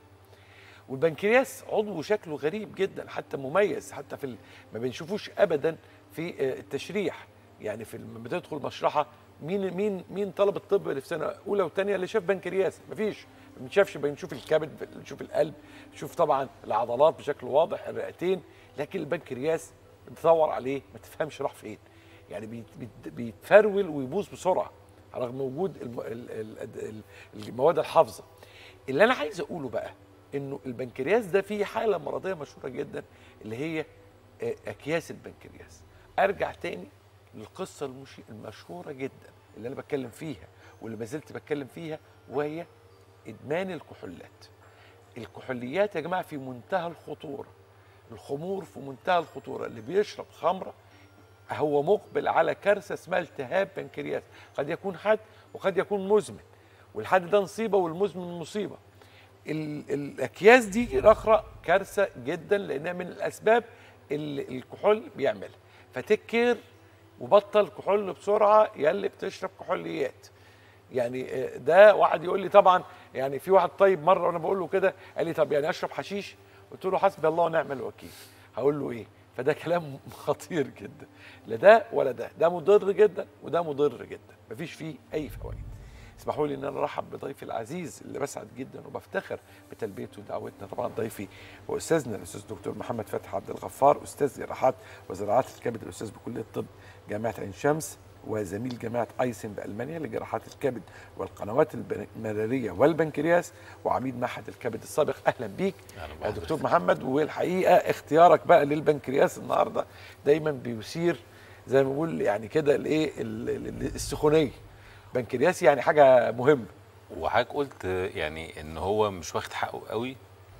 والبنكرياس عضو شكله غريب جدا حتى مميز حتى في ال- ما بنشوفوش ابدا في آه، التشريح يعني في لما بتدخل مشرحه مين مين مين طلب الطب اللي في سنه اولى وثانيه اللي شاف بنكرياس مفيش ما بنشافش بنشوف الكبد بنشوف القلب بنشوف طبعا العضلات بشكل واضح الرئتين لكن البنكرياس بتدور عليه ما تفهمش راح فين يعني بيت- بيت- بيتفرول ويبوظ بسرعه رغم وجود الم- ال- ال- ال- المواد الحافظه اللي انا عايز اقوله بقى انه البنكرياس ده فيه حاله مرضيه مشهوره جدا اللي هي آه، اكياس البنكرياس ارجع تاني للقصه المش- المشهوره جدا اللي انا بتكلم فيها واللي ما زلت بتكلم فيها وهي ادمان الكحولات الكحوليات يا جماعه في منتهى الخطوره الخمور في منتهى الخطوره اللي بيشرب خمره هو مقبل على كارثه اسمها التهاب بنكرياس قد يكون حد وقد يكون مزمن والحد ده نصيبه والمزمن مصيبه ال- الاكياس دي رخرة كارثه جدا لانها من الاسباب اللي الكحول بيعملها فتيك كير وبطل كحول بسرعه يا اللي بتشرب كحوليات يعني آه، ده واحد يقول لي طبعا يعني في واحد طيب مره وانا بقول له كده قال لي طب يعني اشرب حشيش قلت له حسبي الله ونعم الوكيل هقول له ايه فده كلام خطير جدا لا ده ولا ده ده مضر جدا وده مضر جدا مفيش فيه اي فوائد اسمحوا لي ان انا ارحب بضيفي العزيز اللي بسعد جدا وبفتخر بتلبيته ودعوتنا طبعا ضيفي هو استاذنا الاستاذ الدكتور محمد فتحي عبد الغفار استاذ جراحات وزراعات الكبد الاستاذ بكليه الطب جامعه عين شمس وزميل جامعه ايسن بالمانيا لجراحات الكبد والقنوات البن- المراريه والبنكرياس وعميد معهد الكبد السابق اهلا بيك أهلا يا دكتور محمد والحقيقه اختيارك بقى للبنكرياس النهارده دايما بيثير زي ما بقول يعني كده الايه ال- ال- السخونيه بنكرياس يعني حاجه مهمه وحضرتك قلت يعني ان هو مش واخد حقه قوي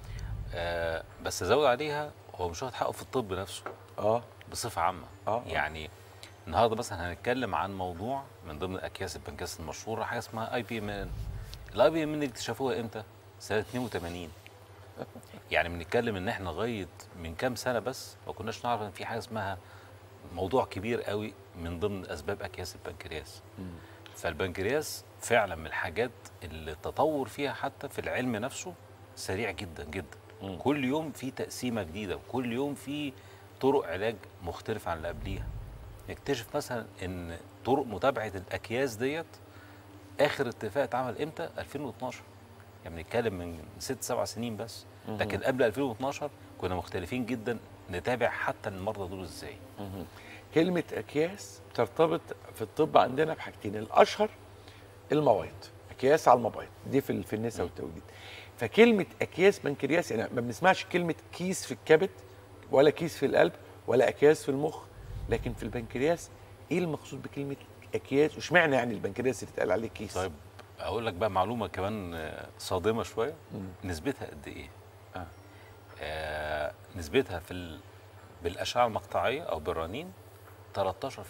آه بس زود عليها هو مش واخد حقه في الطب نفسه اه بصفه عامه آه، آه. يعني النهارده مثلا هنتكلم عن موضوع من ضمن اكياس البنكرياس المشهوره حاجه اسمها اي بي ام ان الاي بي ام اللي اكتشفوها امتى؟ سنه 82 يعني بنتكلم ان احنا لغايه من كام سنه بس ما كناش نعرف ان في حاجه اسمها موضوع كبير قوي من ضمن اسباب اكياس البنكرياس فالبنكرياس فعلا من الحاجات اللي التطور فيها حتى في العلم نفسه سريع جدا جدا كل يوم في تقسيمه جديده وكل يوم في طرق علاج مختلفه عن اللي قبليها نكتشف مثلا ان طرق متابعه الاكياس ديت اخر اتفاق اتعمل امتى 2012 يعني بنتكلم من ست سبع سنين بس لكن قبل 2012 كنا مختلفين جدا نتابع حتى المرضى دول ازاي كلمة أكياس ترتبط في الطب عندنا بحاجتين الأشهر المبايض أكياس على المبايض دي في ال- في النساء والتوليد فكلمة أكياس بنكرياس يعني ما بنسمعش كلمة كيس في الكبد ولا كيس في القلب ولا أكياس في المخ لكن في البنكرياس إيه المقصود بكلمة أكياس واشمعنى يعني البنكرياس اللي اتقال عليه كيس طيب اقول لك بقى معلومه كمان آه، صادمه شويه نسبتها قد ايه آه. آه نسبتها في ال... بالاشعه المقطعيه او بالرنين 13%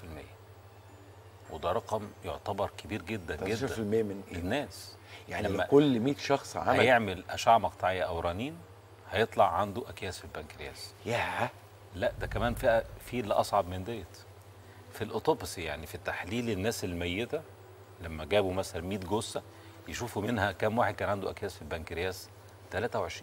وده رقم يعتبر كبير جدا 13% جدا من إيه؟ الناس يعني لما كل 100 شخص عمل هيعمل اشعه مقطعيه او رنين هيطلع عنده اكياس في البنكرياس ياه لا ده كمان في في اللي اصعب من ديت في الاوتوبسي يعني في تحليل الناس الميته لما جابوا مثلا 100 جثه يشوفوا منها كام واحد كان عنده اكياس في البنكرياس 23%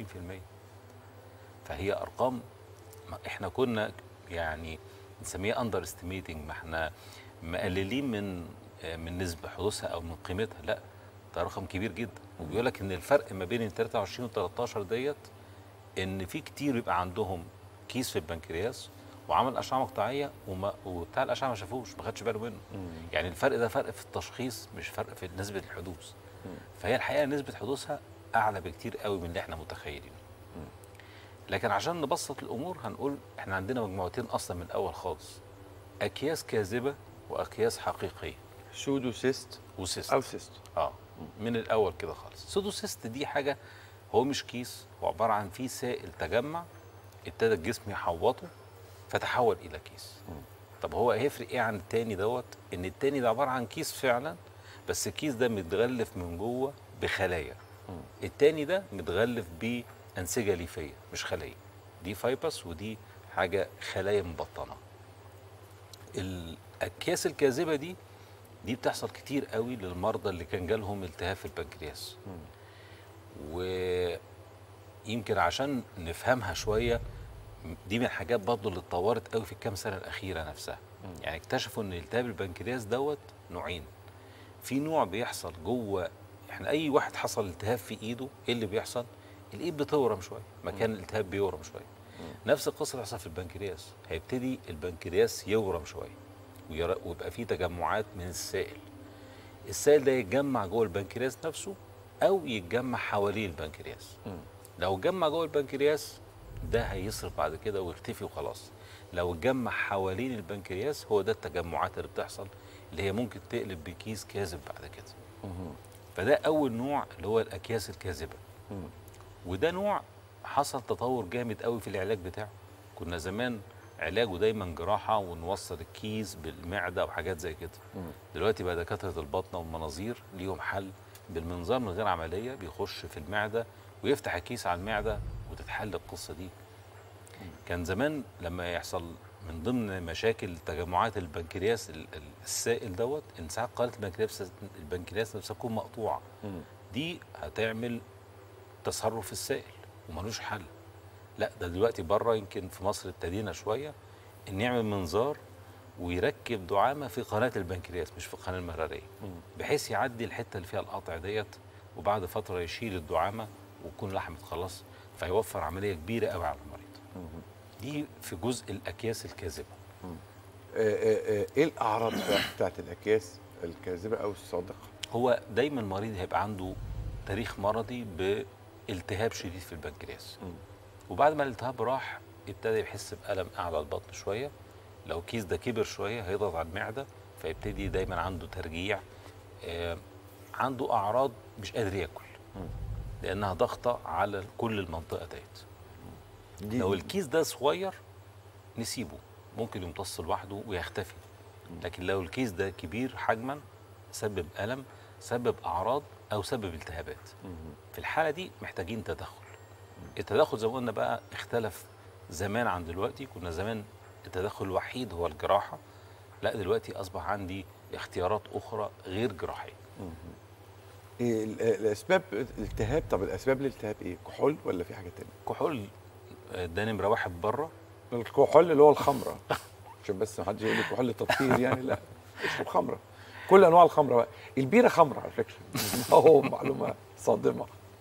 فهي ارقام ما احنا كنا يعني نسميها اندر استيميتنج ما احنا مقللين من آه، من نسبه حدوثها او من قيمتها لا ده رقم كبير جدا وبيقول لك ان الفرق ما بين ال 23 و 13 ديت ان في كتير بيبقى عندهم كيس في البنكرياس وعمل اشعه مقطعيه وما وبتاع الاشعه ما شافوش ما خدش باله منه يعني الفرق ده فرق في التشخيص مش فرق في نسبه الحدوث فهي الحقيقه نسبه حدوثها اعلى بكتير قوي من اللي احنا متخيلينه لكن عشان نبسط الامور هنقول احنا عندنا مجموعتين اصلا من الاول خالص اكياس كاذبه واكياس حقيقيه سودو سيست وسيست أو سيست اه من الاول كده خالص سودوسيست دي حاجه هو مش كيس هو عباره عن فيه سائل تجمع ابتدى الجسم يحوطه فتحول الى كيس طب هو هيفرق ايه عن التاني دوت ان التاني ده عباره عن كيس فعلا بس الكيس ده متغلف من جوه بخلايا التاني ده متغلف بانسجه ليفيه مش خليه دي فايبس ودي حاجه خلايا مبطنه الاكياس الكاذبه دي دي بتحصل كتير قوي للمرضى اللي كان جالهم التهاب في البنكرياس ويمكن عشان نفهمها شويه دي من الحاجات برضه اللي اتطورت قوي في الكام سنه الاخيره نفسها يعني اكتشفوا ان التهاب البنكرياس دوت نوعين في نوع بيحصل جوه احنا اي واحد حصل التهاب في ايده ايه اللي بيحصل الايد بتورم شويه مكان الالتهاب بيورم شويه نفس القصه بتحصل في البنكرياس هيبتدي البنكرياس يورم شويه وير- ويبقى فيه تجمعات من السائل السائل ده يتجمع جوه البنكرياس نفسه او يتجمع حوالين البنكرياس لو اتجمع جوه البنكرياس ده هيصرف بعد كده ويختفي وخلاص لو اتجمع حوالين البنكرياس هو ده التجمعات اللي بتحصل اللي هي ممكن تقلب بكيس كاذب بعد كده فده اول نوع اللي هو الاكياس الكاذبه وده نوع حصل تطور جامد قوي في العلاج بتاعه كنا زمان علاجه دايما جراحه ونوصل الكيس بالمعده وحاجات زي كده دلوقتي بقى دكاتره البطنه والمناظير ليهم حل بالمنظار من غير عمليه بيخش في المعده ويفتح الكيس على المعده وتتحل القصه دي كان زمان لما يحصل من ضمن مشاكل تجمعات البنكرياس ال- ال- السائل دوت ان ساعات قناه البنكرياس البنكرياس نفسها تكون مقطوعه دي هتعمل تصرف في السائل وملوش حل لا ده دلوقتي بره يمكن في مصر ابتدينا شويه ان يعمل منظار ويركب دعامه في قناه البنكرياس مش في القناه المراريه بحيث يعدي الحته اللي فيها القطع ديت وبعد فتره يشيل الدعامه وتكون لحمت خلاص فيوفر عمليه كبيره قوي على المريض دي في جزء الاكياس الكاذبه آه، آه، آه، ايه الاعراض بقى بتاعت الاكياس الكاذبه او الصادقه هو دايما المريض هيبقى عنده تاريخ مرضي بالتهاب شديد في البنكرياس وبعد ما الالتهاب راح ابتدى يحس بألم أعلى البطن شوية لو الكيس ده كبر شوية هيضغط على المعدة فيبتدي دايما عنده ترجيع آه، عنده أعراض مش قادر ياكل لأنها ضغطة على كل المنطقة ديت دي لو الكيس ده صغير نسيبه ممكن يمتص لوحده ويختفي لكن لو الكيس ده كبير حجما سبب ألم سبب أعراض او سبب التهابات في الحاله دي محتاجين تدخل التدخل زي ما قلنا بقى اختلف زمان عن دلوقتي كنا زمان التدخل الوحيد هو الجراحه لا دلوقتي اصبح عندي اختيارات اخرى غير جراحيه إيه ال- الاسباب الالتهاب طب الاسباب الالتهاب ايه كحول ولا في حاجه تانية كحول آه، ده نمره واحد بره الكحول اللي هو الخمره عشان بس ما حدش يقول لي كحول تطهير يعني لا اشرب خمره كل انواع الخمره بقى البيره خمره على فكره اهو معلومه صادمه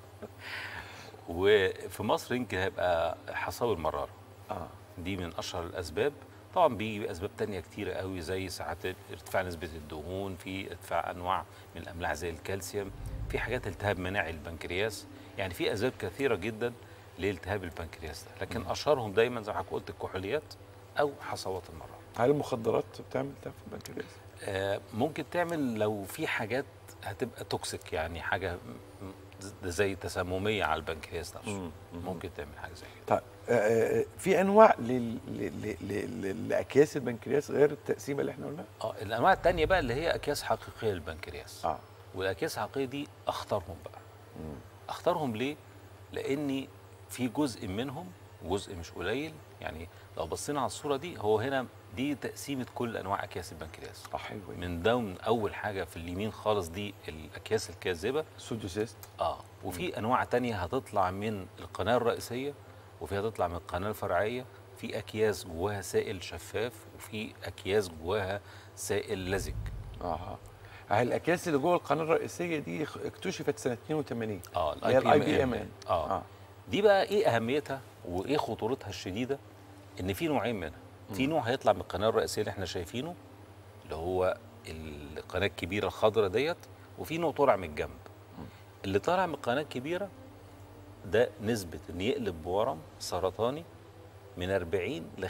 وفي مصر يمكن هيبقى حصاوي المراره اه دي من اشهر الاسباب طبعا بيجي اسباب تانية كتيره قوي زي ساعات ارتفاع نسبه الدهون في ارتفاع انواع من الاملاح زي الكالسيوم في حاجات التهاب مناعي البنكرياس يعني في اسباب كثيره جدا لالتهاب البنكرياس ده لكن اشهرهم دايما زي ما حضرتك قلت الكحوليات او حصوات المراره هل المخدرات بتعمل ده في البنكرياس؟ آه، ممكن تعمل لو في حاجات هتبقى توكسيك يعني حاجه م- م- زي تسمميه على البنكرياس نفسه ممكن تعمل حاجه زي كده طيب آه، آه، في انواع لل- ل- ل- ل- ل- لاكياس البنكرياس غير التقسيمه اللي احنا قلناها؟ اه الانواع التانية بقى اللي هي اكياس حقيقيه للبنكرياس اه والاكياس الحقيقيه دي اختارهم بقى اختارهم ليه لاني في جزء منهم جزء مش قليل يعني لو بصينا على الصوره دي هو هنا دي تقسيمه كل انواع اكياس البنكرياس اه حلو من ضمن اول حاجه في اليمين خالص دي الاكياس الكاذبه السودوسيست اه وفي انواع تانية هتطلع من القناه الرئيسيه وفي هتطلع من القناه الفرعيه في اكياس جواها سائل شفاف وفي اكياس جواها سائل لزج اه اه الاكياس اللي جوه القناه الرئيسيه دي خ- اكتشفت سنه 82 اه اللي هي الاي بي ام اه اه دي بقى ايه اهميتها وايه خطورتها الشديده ان في نوعين منها في نوع هيطلع من القناه الرئيسيه اللي احنا شايفينه اللي هو القناه الكبيره الخضراء ديت وفي نوع طالع من الجنب اللي طالع من القناه الكبيره ده نسبه ان يقلب بورم سرطاني من 40 ل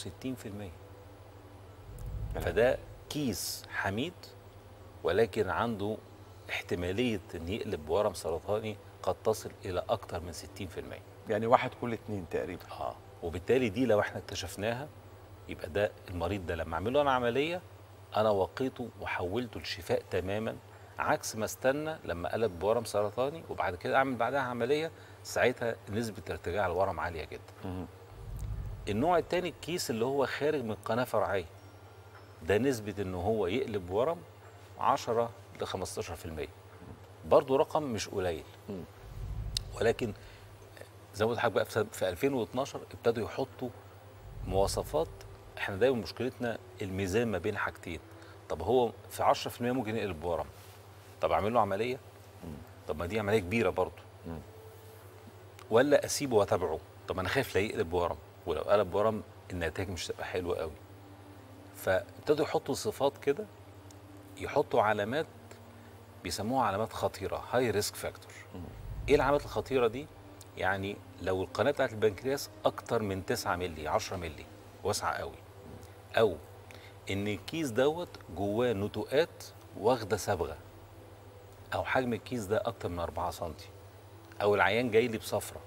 65% فده كيس حميد ولكن عنده احتماليه ان يقلب بورم سرطاني قد تصل الى اكثر من 60% يعني واحد كل اتنين تقريبا اه وبالتالي دي لو احنا اكتشفناها يبقى ده المريض ده لما اعمل له انا عمليه انا وقيته وحولته لشفاء تماما عكس ما استنى لما قلب بورم سرطاني وبعد كده اعمل بعدها عمليه ساعتها نسبه ارتجاع الورم عاليه جدا. النوع الثاني الكيس اللي هو خارج من قناه فرعيه ده نسبه ان هو يقلب ورم 10 ل 15% برضه رقم مش قليل ولكن زي ما قلت لحضرتك بقى في سنة- في 2012 ابتدوا يحطوا مواصفات احنا دايما مشكلتنا الميزان ما بين حاجتين طب هو في 10% ممكن يقلب بورم طب اعمل له عمليه طب ما دي عمليه كبيره برضه ولا اسيبه واتابعه طب انا خايف لا يقلب بورم ولو قلب بورم النتائج مش هتبقى حلوه قوي فابتدوا يحطوا صفات كده يحطوا علامات بيسموها علامات خطيره هاي ريسك فاكتور ايه العلامات الخطيره دي يعني لو القناه بتاعت البنكرياس اكتر من 9 مللي 10 مللي واسعه قوي او ان الكيس دوت جواه نتوءات واخده صبغه او حجم الكيس ده اكتر من 4 سم او العيان جاي لي بصفرة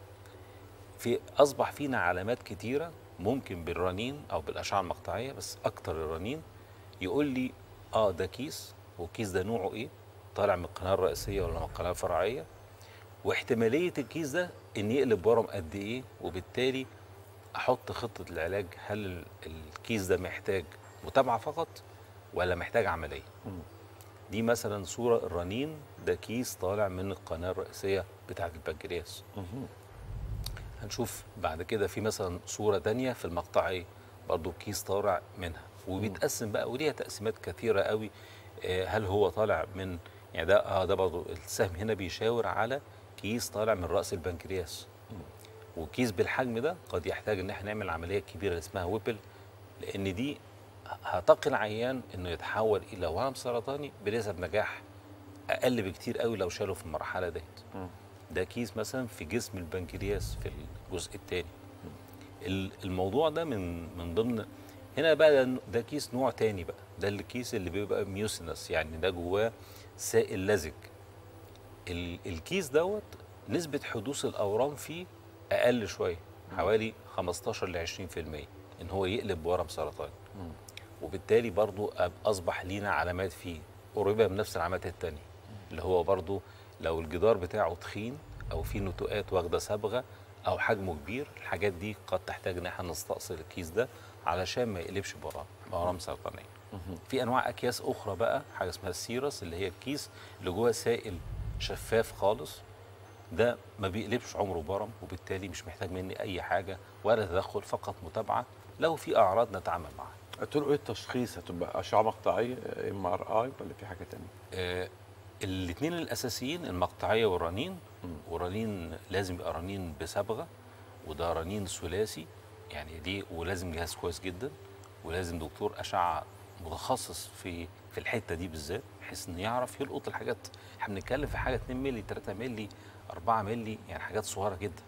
في اصبح فينا علامات كتيره ممكن بالرنين او بالاشعه المقطعيه بس اكتر الرنين يقول لي اه ده كيس والكيس ده نوعه ايه طالع من القناه الرئيسيه ولا من القناه الفرعيه واحتماليه الكيس ده ان يقلب ورم قد ايه وبالتالي احط خطه العلاج هل ال- الكيس ده محتاج متابعه فقط ولا محتاج عمليه دي مثلا صوره الرنين ده كيس طالع من القناه الرئيسيه بتاعه البنكرياس هنشوف بعد كده في مثلا صوره تانية في المقطعيه برضو كيس طالع منها وبيتقسم بقى وليها تقسيمات كثيره قوي آه، هل هو طالع من يعني ده اه ده برضو السهم هنا بيشاور على كيس طالع من راس البنكرياس وكيس بالحجم ده قد يحتاج ان احنا نعمل عمليه كبيره اللي اسمها ويبل لان دي هتقي العيان انه يتحول الى ورم سرطاني بنسب نجاح اقل بكتير قوي لو شاله في المرحله ديت ده كيس مثلا في جسم البنكرياس في الجزء الثاني الموضوع ده من من ضمن هنا بقى ده, ده كيس نوع تاني بقى ده الكيس اللي بيبقى ميوسينس يعني ده جواه سائل لزج ال- الكيس دوت نسبة حدوث الأورام فيه أقل شوية حوالي 15 ل 20% إن هو يقلب بورم سرطاني وبالتالي برضو أب- أصبح لينا علامات فيه قريبة من نفس العلامات التانية اللي هو برضو لو الجدار بتاعه تخين او فيه نتوءات واخده صبغه او حجمه كبير الحاجات دي قد تحتاج ان احنا نستأصل الكيس ده علشان ما يقلبش بورام بورام سرطانيه في انواع اكياس اخرى بقى حاجه اسمها السيرس اللي هي الكيس اللي جواه سائل شفاف خالص ده ما بيقلبش عمره برم وبالتالي مش محتاج مني اي حاجه ولا تدخل فقط متابعه لو في اعراض نتعامل معاها طرق ايه التشخيص هتبقى اشعه مقطعيه ام ار اي ولا في حاجه تانية آه الاثنين الاساسيين المقطعيه والرنين والرنين لازم يبقى رنين بصبغه وده رنين ثلاثي يعني دي ولازم جهاز كويس جدا ولازم دكتور اشعه متخصص في في الحته دي بالذات بحيث انه يعرف يلقط الحاجات احنا بنتكلم في حاجه 2 مللي 3 مللي 4 مللي يعني حاجات صغيره جدا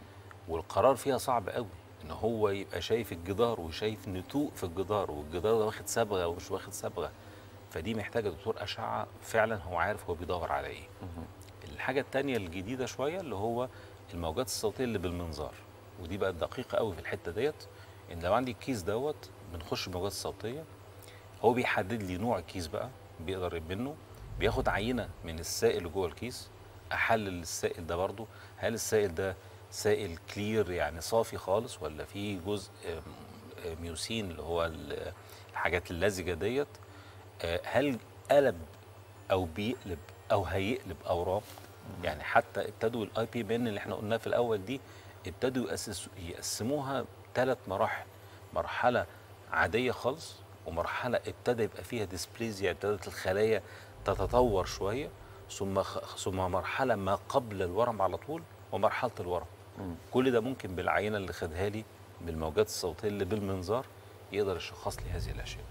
والقرار فيها صعب قوي ان هو يبقى شايف الجدار وشايف نتوء في الجدار والجدار ده واخد صبغه ومش واخد صبغه فدي محتاجه دكتور اشعه فعلا هو عارف هو بيدور على ايه الحاجه الثانيه الجديده شويه اللي هو الموجات الصوتيه اللي بالمنظار ودي بقت دقيقه قوي في الحته ديت ان لو عندي الكيس دوت بنخش الموجات الصوتيه هو بيحدد لي نوع الكيس بقى بيقدر منه بياخد عينه من السائل اللي جوه الكيس احلل السائل ده برضو هل السائل ده سائل كلير يعني صافي خالص ولا في جزء آم، آم، ميوسين اللي هو ال- الحاجات اللزجه ديت آه، هل قلب او بيقلب او هيقلب اورام يعني حتى ابتدوا الاي بي بن اللي احنا قلناها في الاول دي ابتدوا يأسسوا يقسموها ثلاث مراحل مرحله عاديه خالص ومرحله ابتدى يبقى فيها ديسبليزيا ابتدت الخلايا تتطور شويه ثم خ- ثم مرحله ما قبل الورم على طول ومرحله الورم كل ده ممكن بالعينه اللي خدها لي بالموجات الصوتيه اللي بالمنظار يقدر يشخص لي هذه الاشياء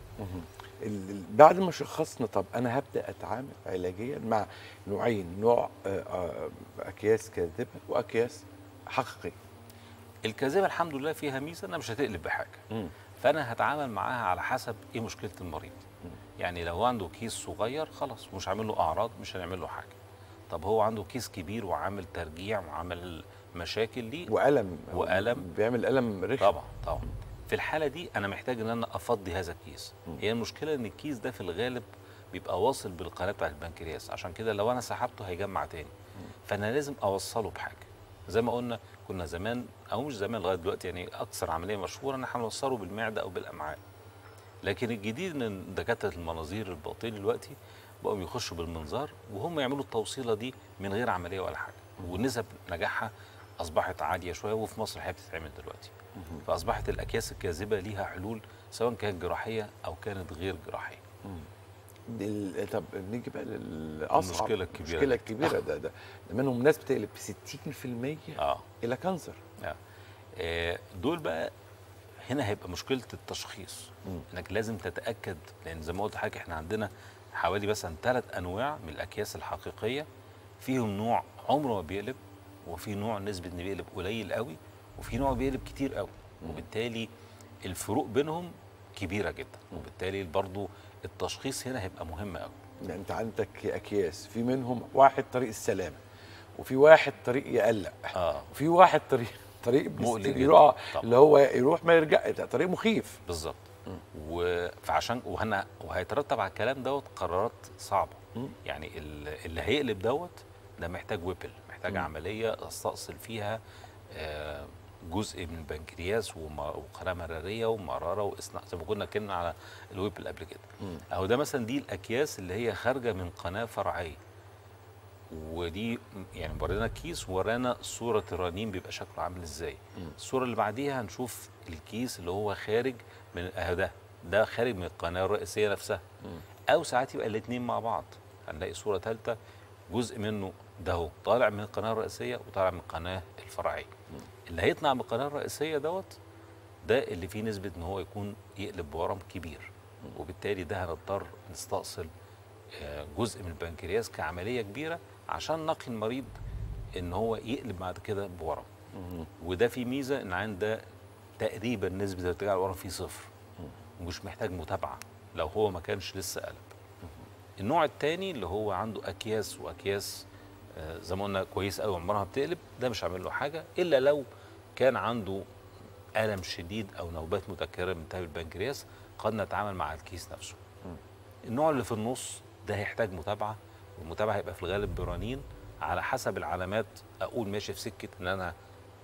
ال- ال- بعد ما شخصنا طب انا هبدا اتعامل علاجيا مع نوعين نوع آه، آه، اكياس كاذبه واكياس حقيقيه الكاذبه الحمد لله فيها ميزه انها مش هتقلب بحاجه مم. فانا هتعامل معاها على حسب ايه مشكله المريض يعني لو عنده كيس صغير خلاص مش عامل له اعراض مش هنعمل له حاجه طب هو عنده كيس كبير وعامل ترجيع وعامل مشاكل ليه والم وألم. بيعمل الم رخم طبعا طبعا في الحاله دي انا محتاج ان انا افضي هذا الكيس هي المشكله ان الكيس ده في الغالب بيبقى واصل بالقناه بتاعت البنكرياس عشان كده لو انا سحبته هيجمع تاني فانا لازم اوصله بحاجه زي ما قلنا كنا زمان او مش زمان لغايه دلوقتي يعني اكثر عمليه مشهوره ان احنا نوصله بالمعده او بالامعاء لكن الجديد ان دكاتره المناظير الباطنيه دلوقتي بقوا يخشوا بالمنظار وهم يعملوا التوصيله دي من غير عمليه ولا حاجه ونسب نجاحها اصبحت عاليه شويه وفي مصر هي بتتعمل دلوقتي فاصبحت الاكياس الكاذبه ليها حلول سواء كانت جراحيه او كانت غير جراحيه ال- طب نيجي بقى للاصعب المشكلة الكبيرة المشكله دي. الكبيره ده ده ده منهم ناس بتقلب ب 60% اه الى كانسر آه. آه، دول بقى هنا هيبقى مشكله التشخيص انك لازم تتاكد لان زي ما قلت لحضرتك احنا عندنا حوالي مثلا ثلاث انواع من الاكياس الحقيقيه فيهم نوع عمره ما بيقلب وفي نوع نسبه انه بيقلب قليل قوي وفي نوع بيقلب كتير قوي وبالتالي الفروق بينهم كبيره جدا وبالتالي برضو التشخيص هنا هيبقى مهم قوي يعني انت عندك اكياس في منهم واحد طريق السلامه وفي واحد طريق يقلق اه وفي واحد طريق طريق مقلق بيست- جدا. يروح طبعا. اللي هو يروح ما يرجع ده طريق مخيف بالظبط و- فعشان وهنا وهيترتب على الكلام دوت قرارات صعبه يعني ال- اللي هيقلب دوت ده محتاج ويبل محتاج عمليه استأصل فيها آه، جزء من البنكرياس وم- وقناه مراريه ومراره واصناع زي ما كنا اتكلمنا على الويبل قبل كده اهو ده مثلا دي الاكياس اللي هي خارجه من قناه فرعيه ودي يعني ورينا كيس ورانا صورة الرنين بيبقى شكله عامل ازاي الصورة اللي بعديها هنشوف الكيس اللي هو خارج من اه ده ده خارج من القناة الرئيسية نفسها او ساعات يبقى الاتنين مع بعض هنلاقي صورة ثالثة جزء منه ده هو طالع من القناة الرئيسية وطالع من القناة الفرعية اللي هيطلع من القناة الرئيسية دوت ده اللي فيه نسبة ان هو يكون يقلب بورم كبير وبالتالي ده هنضطر نستأصل آه، جزء من البنكرياس كعمليه كبيره عشان نقي المريض ان هو يقلب بعد كده بورم وده في ميزه ان عند ده تقريبا نسبه ارتجاع الورم فيه صفر ومش محتاج متابعه لو هو ما كانش لسه قلب النوع الثاني اللي هو عنده اكياس واكياس آه، زي ما قلنا كويس قوي عمرها ما بتقلب ده مش عامل له حاجه الا لو كان عنده الم شديد او نوبات متكرره من التهاب البنكرياس قد نتعامل مع الكيس نفسه النوع اللي في النص ده هيحتاج متابعه والمتابعه هيبقى في الغالب برنين على حسب العلامات اقول ماشي في سكه ان انا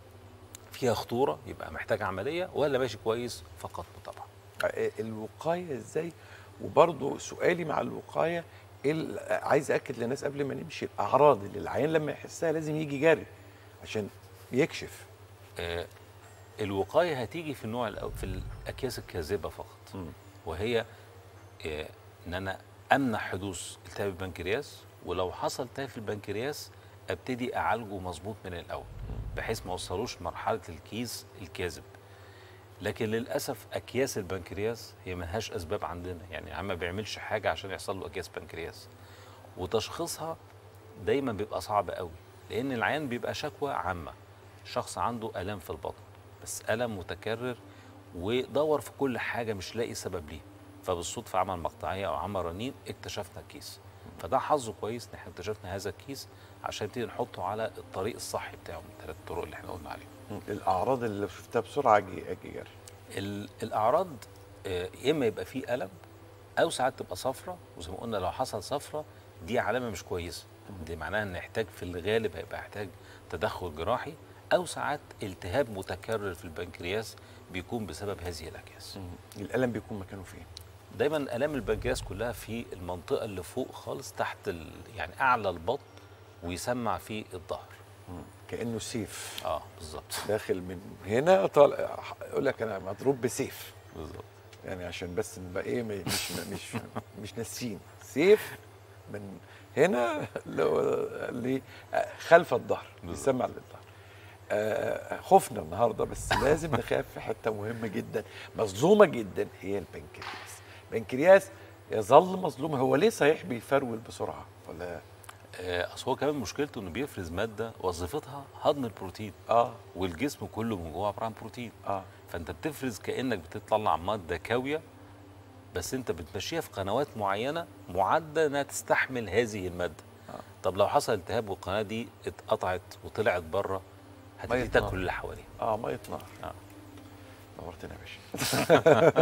فيها خطوره يبقى محتاج عمليه ولا ماشي كويس فقط متابعه آه، الوقايه ازاي وبرضه سؤالي مع الوقايه إيه ال- عايز اكد للناس قبل ما نمشي الاعراض اللي العيان لما يحسها لازم يجي جري عشان يكشف آه، الوقايه هتيجي في النوع الأو- في الاكياس الكاذبه فقط وهي آه، ان انا امنع حدوث التهاب البنكرياس ولو حصل التهاب في البنكرياس ابتدي اعالجه مظبوط من الاول بحيث ما اوصلوش مرحله الكيس الكاذب لكن للاسف اكياس البنكرياس هي ملهاش اسباب عندنا يعني عم ما بيعملش حاجه عشان يحصل له اكياس بنكرياس وتشخيصها دايما بيبقى صعب قوي لان العيان بيبقى شكوى عامه شخص عنده الام في البطن بس الم متكرر ودور في كل حاجه مش لاقي سبب ليه فبالصدفه عمل مقطعيه او عمل رنين اكتشفنا الكيس فده حظه كويس ان احنا اكتشفنا هذا الكيس عشان نبتدي نحطه على الطريق الصحي بتاعه من الثلاث طرق اللي احنا قلنا عليهم الاعراض اللي لو شفتها بسرعه اجي اجي جري ال- الاعراض آه، يا اما يبقى فيه الم او ساعات تبقى صفرة وزي ما قلنا لو حصل صفرة دي علامه مش كويسه دي معناها ان يحتاج في الغالب هيبقى يحتاج تدخل جراحي او ساعات التهاب متكرر في البنكرياس بيكون بسبب هذه الاكياس الالم بيكون مكانه فين دايما الام البنكرياس كلها في المنطقه اللي فوق خالص تحت ال... يعني اعلى البطن ويسمع في الظهر كانه سيف اه بالظبط داخل من هنا طالع يقول لك انا مضروب بسيف بالظبط يعني عشان بس نبقى ايه م- مش مش مش ناسيين سيف من هنا ل- خلف الظهر بيسمع للظهر آه، خفنا النهارده بس لازم نخاف في حته مهمه جدا مظلومه جدا هي البنكرياس البنكرياس يظل مظلوم هو ليه صحيح بيفرول بسرعه ولا آه، اصل هو كمان مشكلته انه بيفرز ماده وظيفتها هضم البروتين اه والجسم كله من جوه عباره عن بروتين اه فانت بتفرز كانك بتطلع ماده كاويه بس انت بتمشيها في قنوات معينه معده انها تستحمل هذه الماده آه. طب لو حصل التهاب والقناه دي اتقطعت وطلعت بره هتبتدي مية نار. تاكل اللي حواليها اه ميه نار آه. نورتنا يا باشا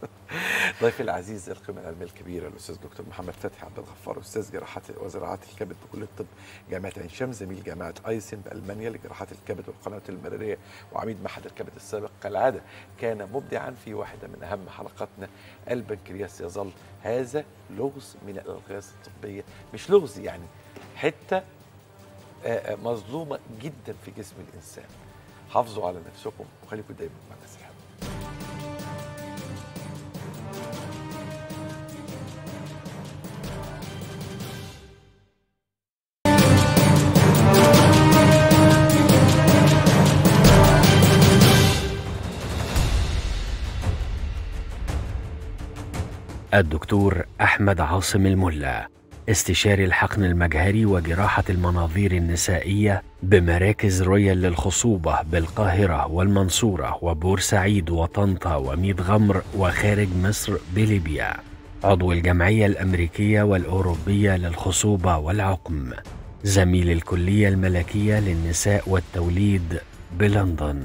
ضيفي العزيز القيمه العلميه الكبيره الاستاذ دكتور محمد فتحي عبد الغفار استاذ جراحات وزراعات الكبد بكليه الطب جامعه عين شمس زميل جامعه ايسن بالمانيا لجراحات الكبد والقنوات المراريه وعميد معهد الكبد السابق كالعاده كان مبدعا في واحده من اهم حلقاتنا البنكرياس يظل هذا لغز من الالغاز الطبيه مش لغز يعني حته آه، آه، مظلومه جدا في جسم الانسان حافظوا على نفسكم وخليكم دايما مع النصيحه الدكتور أحمد عاصم الملا استشاري الحقن المجهري وجراحة المناظير النسائية بمراكز رويال للخصوبة بالقاهرة والمنصورة وبورسعيد وطنطا وميت غمر وخارج مصر بليبيا عضو الجمعية الأمريكية والأوروبية للخصوبة والعقم زميل الكلية الملكية للنساء والتوليد بلندن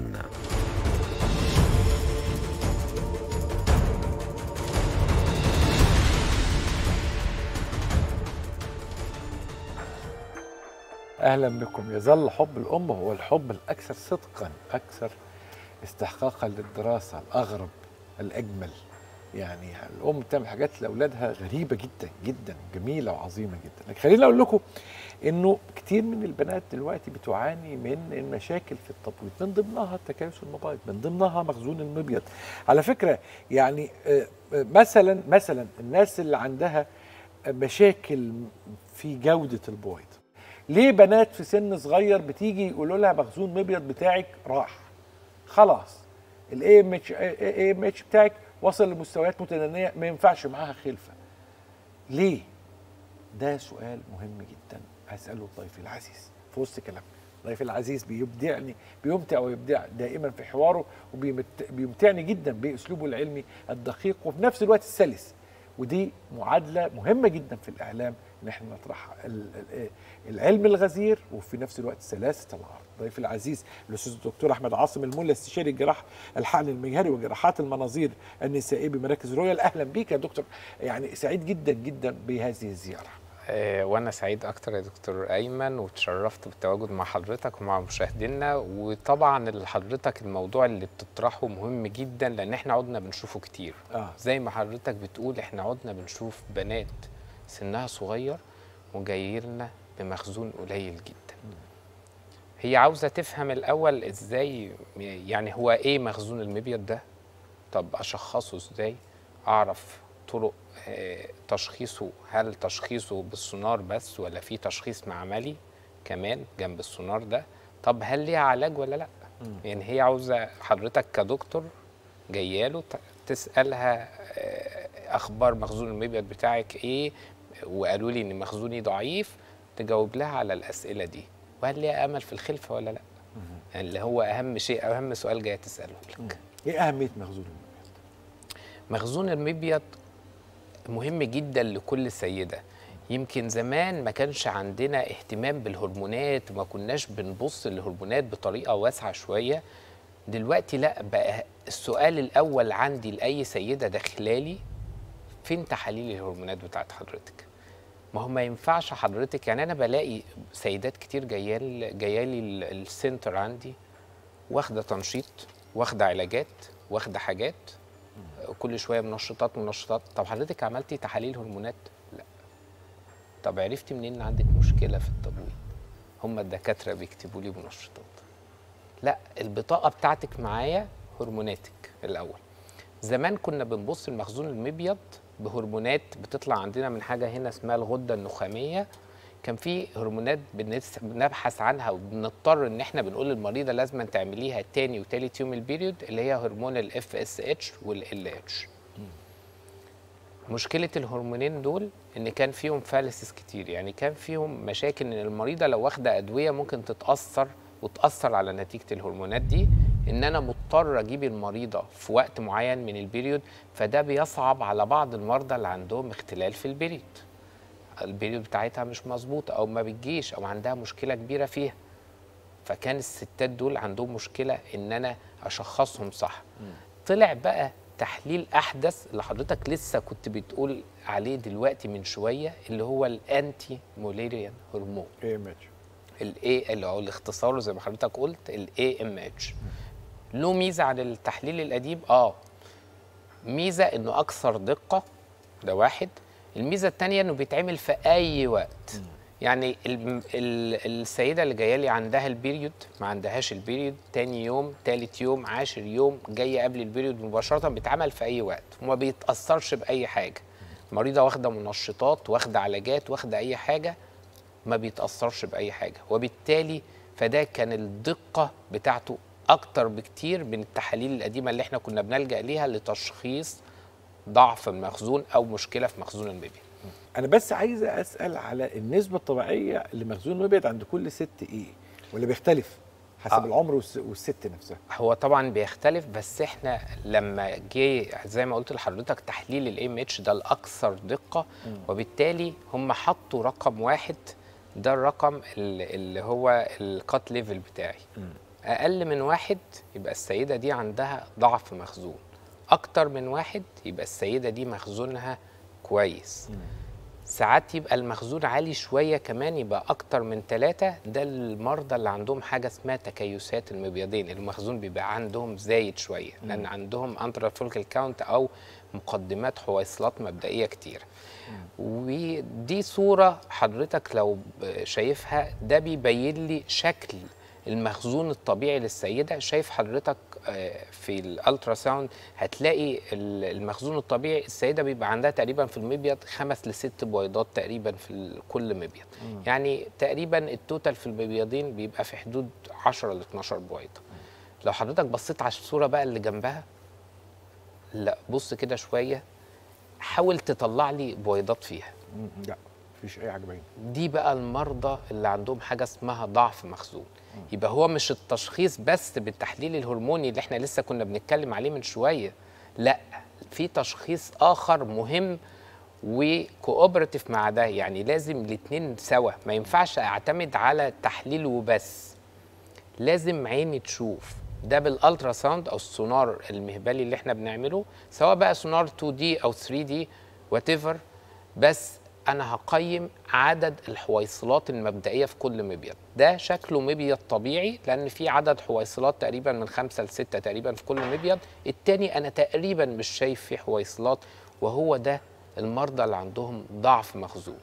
اهلا بكم يظل حب الام هو الحب الاكثر صدقا اكثر استحقاقا للدراسه الاغرب الاجمل يعني الام بتعمل حاجات لاولادها غريبه جدا جدا جميله وعظيمه جدا لكن خليني اقول لكم انه كتير من البنات دلوقتي بتعاني من المشاكل في التبويض من ضمنها التكيس المبيض من ضمنها مخزون المبيض على فكره يعني آه، آه، مثلا مثلا الناس اللي عندها مشاكل في جوده البويض ليه بنات في سن صغير بتيجي يقولوا لها مخزون مبيض بتاعك راح خلاص الاي ام اتش اي ام اتش بتاعك وصل لمستويات متدنيه ما ينفعش معاها خلفه ليه ده سؤال مهم جدا هساله ضيفي العزيز في وسط كلامنا ضيفي العزيز بيبدعني بيمتع ويبدع دائما في حواره وبيمتعني جدا باسلوبه العلمي الدقيق وفي نفس الوقت السلس ودي معادله مهمه جدا في الاعلام ان احنا نطرحها ال- ال- العلم الغزير وفي نفس الوقت سلاسه العرض ضيفي العزيز الاستاذ الدكتور احمد عاصم الملا استشاري الجراح الحقن المجهري وجراحات المناظير النسائيه بمراكز رويال اهلا بيك يا دكتور يعني سعيد جدا جدا بهذه الزياره آه، وانا سعيد اكتر يا دكتور ايمن وتشرفت بالتواجد مع حضرتك ومع مشاهدينا وطبعا اللي حضرتك الموضوع اللي بتطرحه مهم جدا لان احنا عدنا بنشوفه كتير اه زي ما حضرتك بتقول احنا عدنا بنشوف بنات سنها صغير وجاي لنا بمخزون قليل جدا هي عاوزه تفهم الاول ازاي يعني هو ايه مخزون المبيض ده طب اشخصه ازاي اعرف طرق آه، تشخيصه هل تشخيصه بالسونار بس ولا في تشخيص معملي كمان جنب السونار ده طب هل ليها علاج ولا لا يعني هي عاوزه حضرتك كدكتور جاياله ت- تسالها آه، اخبار مخزون المبيض بتاعك ايه وقالوا لي ان مخزوني ضعيف تجاوب لها على الاسئله دي وهل ليها امل في الخلفه ولا لا يعني اللي هو اهم شيء اهم سؤال جاي تساله لك ايه اهميه مخزون المبيض مخزون المبيض مهم جدا لكل سيدة يمكن زمان ما كانش عندنا اهتمام بالهرمونات وما كناش بنبص للهرمونات بطريقة واسعة شوية دلوقتي لا بقى السؤال الأول عندي لأي سيدة داخلالي فين تحاليل الهرمونات بتاعت حضرتك ما هو ما ينفعش حضرتك يعني أنا بلاقي سيدات كتير جاية جايه لي ال- السنتر عندي واخدة تنشيط واخدة علاجات واخدة حاجات كل شويه منشطات منشطات طب حضرتك عملتي تحاليل هرمونات لا طب عرفتي منين ان عندك مشكله في التبويض هم الدكاتره بيكتبوا لي منشطات لا البطاقه بتاعتك معايا هرموناتك الاول زمان كنا بنبص لمخزون المبيض بهرمونات بتطلع عندنا من حاجه هنا اسمها الغده النخاميه كان في هرمونات بنس- بنبحث عنها وبنضطر ان احنا بنقول للمريضه لازم تعمليها تاني وتالت يوم البيريود اللي هي هرمون الاف اس اتش والال اتش مشكله الهرمونين دول ان كان فيهم فالسس كتير يعني كان فيهم مشاكل ان المريضه لو واخده ادويه ممكن تتاثر وتاثر على نتيجه الهرمونات دي ان انا مضطر اجيب المريضه في وقت معين من البيريود فده بيصعب على بعض المرضى اللي عندهم اختلال في البيريود البيريود بتاعتها مش مظبوطه او ما بتجيش او عندها مشكله كبيره فيها فكان الستات دول عندهم مشكله ان انا اشخصهم صح طلع بقى تحليل احدث اللي حضرتك لسه كنت بتقول عليه دلوقتي من شويه اللي هو الانتي موليريان هرمون ايه ماتش الاي اللي هو الاختصاره زي ما حضرتك قلت الاي ام اتش له ميزه عن التحليل القديم اه ميزه انه اكثر دقه ده واحد الميزه الثانيه انه بيتعمل في اي وقت يعني ال ال السيده اللي جايه لي عندها البيريود ما عندهاش البيريود تاني يوم تالت يوم عاشر يوم جايه قبل البيريود مباشره بيتعمل في اي وقت وما بيتاثرش باي حاجه مريضه واخده منشطات واخده علاجات واخده اي حاجه ما بيتاثرش باي حاجه وبالتالي فده كان الدقه بتاعته اكتر بكتير من التحاليل القديمه اللي احنا كنا بنلجا ليها لتشخيص ضعف المخزون او مشكله في مخزون المبيض انا بس عايز اسال على النسبه الطبيعيه لمخزون المبيض عند كل ست ايه ولا بيختلف حسب آه. العمر والس- والست نفسها هو طبعا بيختلف بس احنا لما جه زي ما قلت لحضرتك تحليل الاي اتش ده الاكثر دقه وبالتالي هم حطوا رقم واحد ده الرقم اللي اللي هو الكات ليفل بتاعي اقل من واحد يبقى السيده دي عندها ضعف مخزون اكتر من واحد يبقى السيده دي مخزونها كويس ساعات يبقى المخزون عالي شوية كمان يبقى أكتر من ثلاثة ده المرضى اللي عندهم حاجة اسمها تكيسات المبيضين المخزون بيبقى عندهم زايد شوية لأن عندهم انترا فولكل كاونت أو مقدمات حويصلات مبدئية كتير ودي صورة حضرتك لو ب- شايفها ده بيبين لي شكل المخزون الطبيعي للسيدة شايف حضرتك آه، في الالترا ساوند هتلاقي ال- المخزون الطبيعي السيدة بيبقى عندها تقريبا في المبيض خمس لست بويضات تقريبا في ال- كل مبيض يعني تقريبا التوتال في المبيضين بيبقى في حدود 10 ل 12 بويضة لو حضرتك بصيت على الصورة بقى اللي جنبها لا بص كده شوية حاول تطلع لي بويضات فيها مم، لا مفيش اي حاجه باينه دي بقى المرضى اللي عندهم حاجه اسمها ضعف مخزون يبقى هو مش التشخيص بس بالتحليل الهرموني اللي احنا لسه كنا بنتكلم عليه من شويه لا في تشخيص اخر مهم وكوبراتيف مع ده يعني لازم الاتنين سوا ما ينفعش اعتمد على تحليل وبس لازم عيني تشوف ده بالالترا ساوند او السونار المهبلي اللي احنا بنعمله سواء بقى سونار 2 دي او 3 دي وات بس انا هقيم عدد الحويصلات المبدئيه في كل مبيض ده شكله مبيض طبيعي لان في عدد حويصلات تقريبا من خمسة لستة تقريبا في كل مبيض التاني انا تقريبا مش شايف فيه حويصلات وهو ده المرضى اللي عندهم ضعف مخزون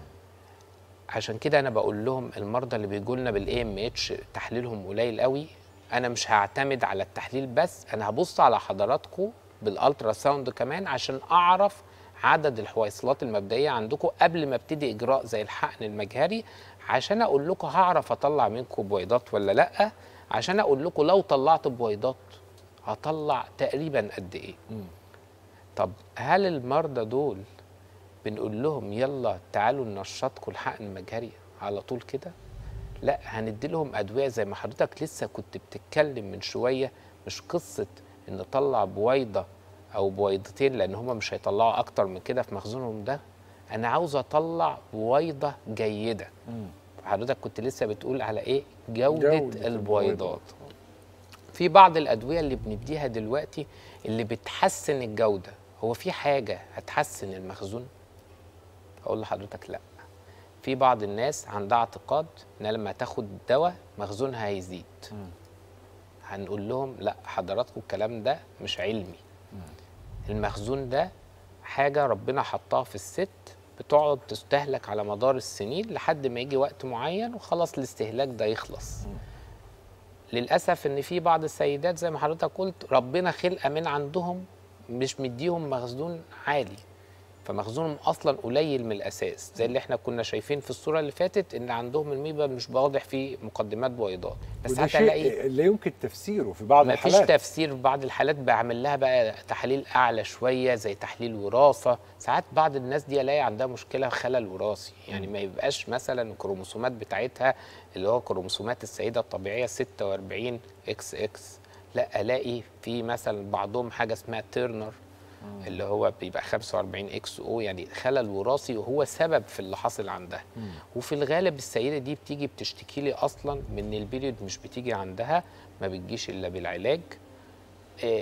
عشان كده انا بقول لهم المرضى اللي بيجوا لنا بالاي ام اتش تحليلهم قليل قوي انا مش هعتمد على التحليل بس انا هبص على حضراتكم بالالترا ساوند كمان عشان اعرف عدد الحويصلات المبدئيه عندكم قبل ما ابتدي اجراء زي الحقن المجهري عشان اقول لكم هعرف اطلع منكم بويضات ولا لا عشان اقول لكم لو طلعت بويضات هطلع تقريبا قد ايه طب هل المرضى دول بنقول لهم يلا تعالوا ننشطكم الحقن المجهري على طول كده لا هندي لهم ادويه زي ما حضرتك لسه كنت بتتكلم من شويه مش قصه ان نطلع بويضه او بويضتين لان هم مش هيطلعوا اكتر من كده في مخزونهم ده انا عاوز اطلع بويضه جيده حضرتك كنت لسه بتقول على ايه جوده, جودة البويضات في بعض الادويه اللي بنديها دلوقتي اللي بتحسن الجوده هو في حاجه هتحسن المخزون اقول لحضرتك لا في بعض الناس عندها اعتقاد ان لما تاخد دواء مخزونها هيزيد هنقول لهم لا حضراتكم الكلام ده مش علمي المخزون ده حاجه ربنا حطها في الست بتقعد تستهلك على مدار السنين لحد ما يجي وقت معين وخلاص الاستهلاك ده يخلص للاسف ان في بعض السيدات زي ما حضرتك قلت ربنا خلقه من عندهم مش مديهم مخزون عالي فمخزونهم اصلا قليل من الاساس زي اللي احنا كنا شايفين في الصوره اللي فاتت ان عندهم الميبا مش واضح فيه مقدمات بويضات بس وده هتلاقي شيء لا يمكن تفسيره في بعض ما فيش الحالات تفسير في بعض الحالات بعمل لها بقى تحاليل اعلى شويه زي تحليل وراثه ساعات بعض الناس دي الاقي عندها مشكله خلل وراثي يعني ما يبقاش مثلا الكروموسومات بتاعتها اللي هو كروموسومات السيده الطبيعيه 46 اكس اكس لا الاقي في مثلا بعضهم حاجه اسمها تيرنر اللي هو بيبقى 45 اكس او يعني خلل وراثي وهو سبب في اللي حاصل عندها وفي الغالب السيده دي بتيجي بتشتكي لي اصلا من ان البيريود مش بتيجي عندها ما بتجيش الا بالعلاج آه،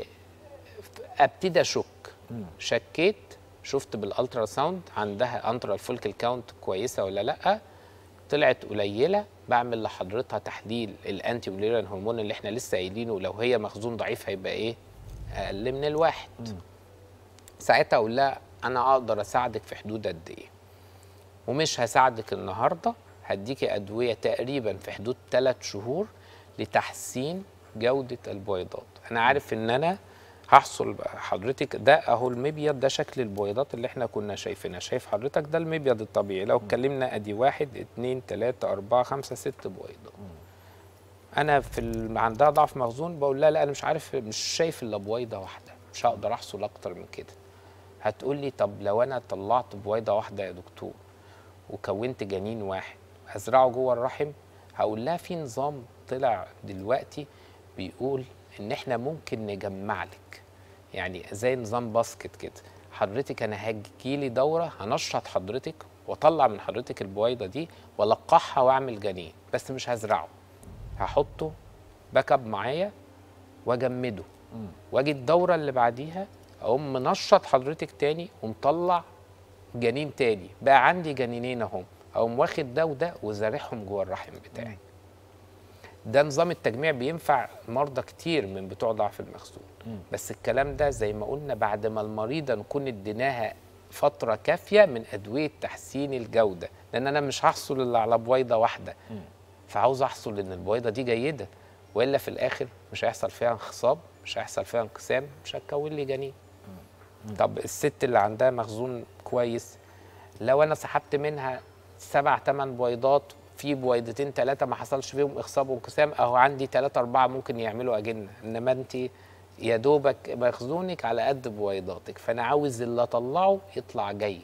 ابتدي اشك شكيت شفت بالالترا ساوند عندها انترال فولكل كاونت كويسه ولا لا طلعت قليله بعمل لحضرتها تحليل الانتي موليران هرمون اللي احنا لسه قايلينه لو هي مخزون ضعيف هيبقى ايه اقل من الواحد ساعتها اقول لها انا اقدر اساعدك في حدود قد ايه ومش هساعدك النهارده هديكي ادويه تقريبا في حدود 3 شهور لتحسين جوده البويضات انا عارف ان انا هحصل بقى حضرتك ده اهو المبيض ده شكل البويضات اللي احنا كنا شايفينها شايف حضرتك ده المبيض الطبيعي لو اتكلمنا ادي واحد اتنين تلاته اربعه خمسه ست بويضات انا في ال... عندها ضعف مخزون بقول لها لا انا مش عارف مش شايف الا بويضه واحده مش هقدر احصل اكتر من كده هتقول لي طب لو انا طلعت بويضه واحده يا دكتور وكونت جنين واحد هزرعه جوه الرحم هقول لها في نظام طلع دلوقتي بيقول ان احنا ممكن نجمع لك يعني زي نظام باسكت كده حضرتك انا هجيلي دوره هنشط حضرتك واطلع من حضرتك البويضه دي والقحها واعمل جنين بس مش هزرعه هحطه باك اب معايا واجمده واجي الدوره اللي بعديها اقوم منشط حضرتك تاني ومطلع جنين تاني بقى عندي جنينين اهم اقوم واخد ده وده وزارعهم جوه الرحم بتاعي ده نظام التجميع بينفع مرضى كتير من بتوع ضعف المخزون بس الكلام ده زي ما قلنا بعد ما المريضه نكون اديناها فتره كافيه من ادويه تحسين الجوده لان انا مش هحصل الا على بويضه واحده فعاوز احصل ان البويضه دي جيده والا في الاخر مش هيحصل فيها انخصاب مش هيحصل فيها انقسام مش هتكون لي جنين طب الست اللي عندها مخزون كويس لو انا سحبت منها سبع ثمان بويضات في بويضتين ثلاثه ما حصلش فيهم اخصاب وانقسام اهو عندي ثلاثه اربعه ممكن يعملوا اجنه انما انت يا دوبك مخزونك على قد بويضاتك فانا عاوز اللي اطلعه يطلع جيد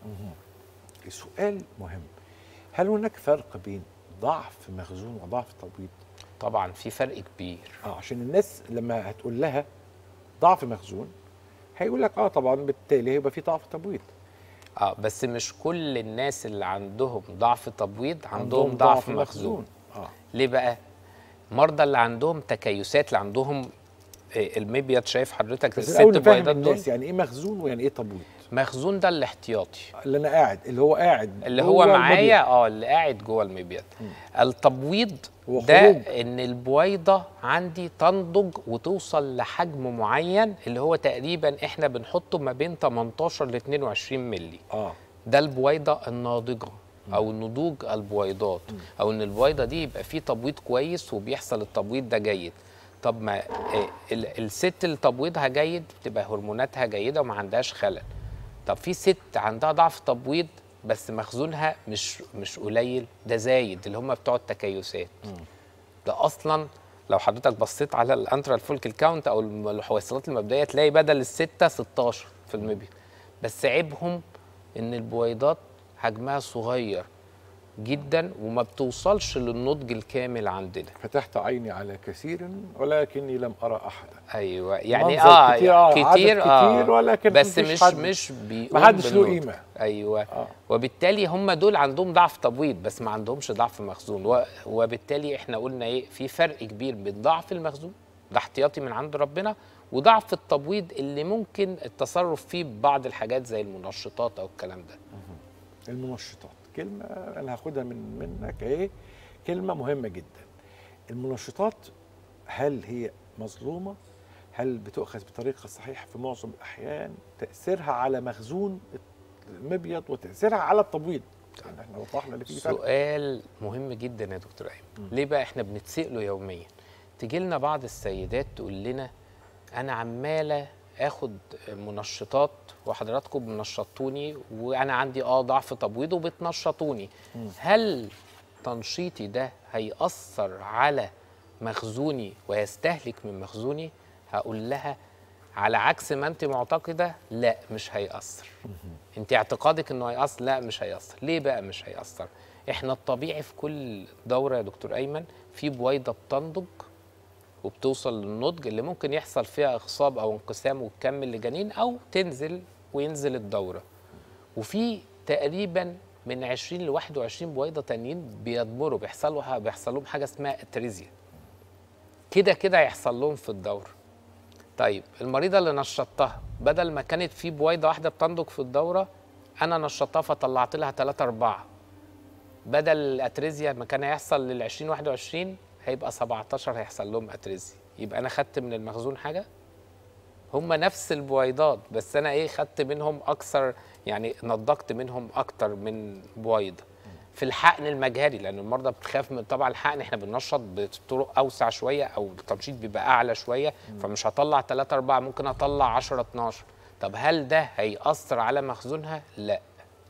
سؤال مهم هل هناك فرق بين ضعف مخزون وضعف تبويض؟ طبعا في فرق كبير اه عشان الناس لما هتقول لها ضعف مخزون هيقول لك اه طبعا بالتالي هيبقى في ضعف تبويض اه بس مش كل الناس اللي عندهم ضعف تبويض عندهم, ضعف, مخزون اه ليه بقى مرضى اللي عندهم تكيسات اللي عندهم آه، المبيض شايف حضرتك بس الست الاول نفهم بويضات دول الناس يعني ايه مخزون ويعني ايه تبويض مخزون ده الاحتياطي اللي انا قاعد اللي هو قاعد اللي جوه هو المبيض. معايا اه اللي قاعد جوه المبيض التبويض وخروج. ده ان البويضه عندي تنضج وتوصل لحجم معين اللي هو تقريبا احنا بنحطه ما بين 18 ل 22 مللي اه ده البويضه الناضجه او نضوج البويضات او ان البويضه دي يبقى فيه تبويض كويس وبيحصل التبويض ده جيد طب ما آه، ال- الست اللي تبويضها جيد بتبقى هرموناتها جيده وما عندهاش خلل طب في ست عندها ضعف تبويض بس مخزونها مش مش قليل ده زايد اللي هم بتوع التكيسات ده اصلا لو حضرتك بصيت على الانترال فولكل كاونت او الم- الحويصلات المبدئيه تلاقي بدل السته 16 في المبيض بس عيبهم ان البويضات حجمها صغير جدا وما بتوصلش للنضج الكامل عندنا فتحت عيني على كثير ولكني لم ارى احدا ايوه يعني منظر اه كتير، آه، كتير, عدد كتير, كتير ولكن بس مفيش مش حد. مش بيقوم محدش له بالنضج. قيمة. ايوه آه. وبالتالي هم دول عندهم ضعف تبويض بس ما عندهمش ضعف مخزون و- وبالتالي احنا قلنا ايه في فرق كبير بين ضعف المخزون ده احتياطي من عند ربنا وضعف التبويض اللي ممكن التصرف فيه ببعض الحاجات زي المنشطات او الكلام ده المنشطات كلمة أنا هاخدها من منك إيه كلمة مهمة جدا المنشطات هل هي مظلومة هل بتؤخذ بطريقة صحيحة في معظم الأحيان تأثيرها على مخزون المبيض وتأثيرها على التبويض يعني احنا وضحنا اللي فيه فرق سؤال مهم جدا يا دكتور ايمن ليه بقى احنا بنتسأله يوميا تجي لنا بعض السيدات تقول لنا انا عماله اخد منشطات وحضراتكم منشطوني وانا عندي اه ضعف تبويض وبتنشطوني هل تنشيطي ده هيأثر على مخزوني ويستهلك من مخزوني هقول لها على عكس ما انت معتقده لا مش هيأثر انت اعتقادك انه هيأثر لا مش هيأثر ليه بقى مش هيأثر احنا الطبيعي في كل دوره يا دكتور ايمن في بويضه بتنضج وبتوصل للنضج اللي ممكن يحصل فيها اخصاب او انقسام وتكمل لجنين او تنزل وينزل الدوره وفي تقريبا من 20 ل 21 بويضه تانيين بيضمروا بيحصل لها بيحصل لهم حاجه اسمها اتريزيا كده كده هيحصل لهم في الدوره طيب المريضه اللي نشطتها بدل ما كانت في بويضه واحده بتنضج في الدوره انا نشطتها فطلعت لها 3 4 بدل الاتريزيا ما كان هيحصل لل 20 21 هيبقى 17 هيحصل لهم اتريزيا يبقى انا خدت من المخزون حاجه هم نفس البويضات بس انا ايه خدت منهم اكثر يعني نضجت منهم اكتر من بويضه في الحقن المجهري لان المرضى بتخاف من طبعا الحقن احنا بننشط بطرق اوسع شويه او التنشيط بيبقى اعلى شويه فمش هطلع 3 4 ممكن اطلع 10 12 طب هل ده هيأثر على مخزونها؟ لا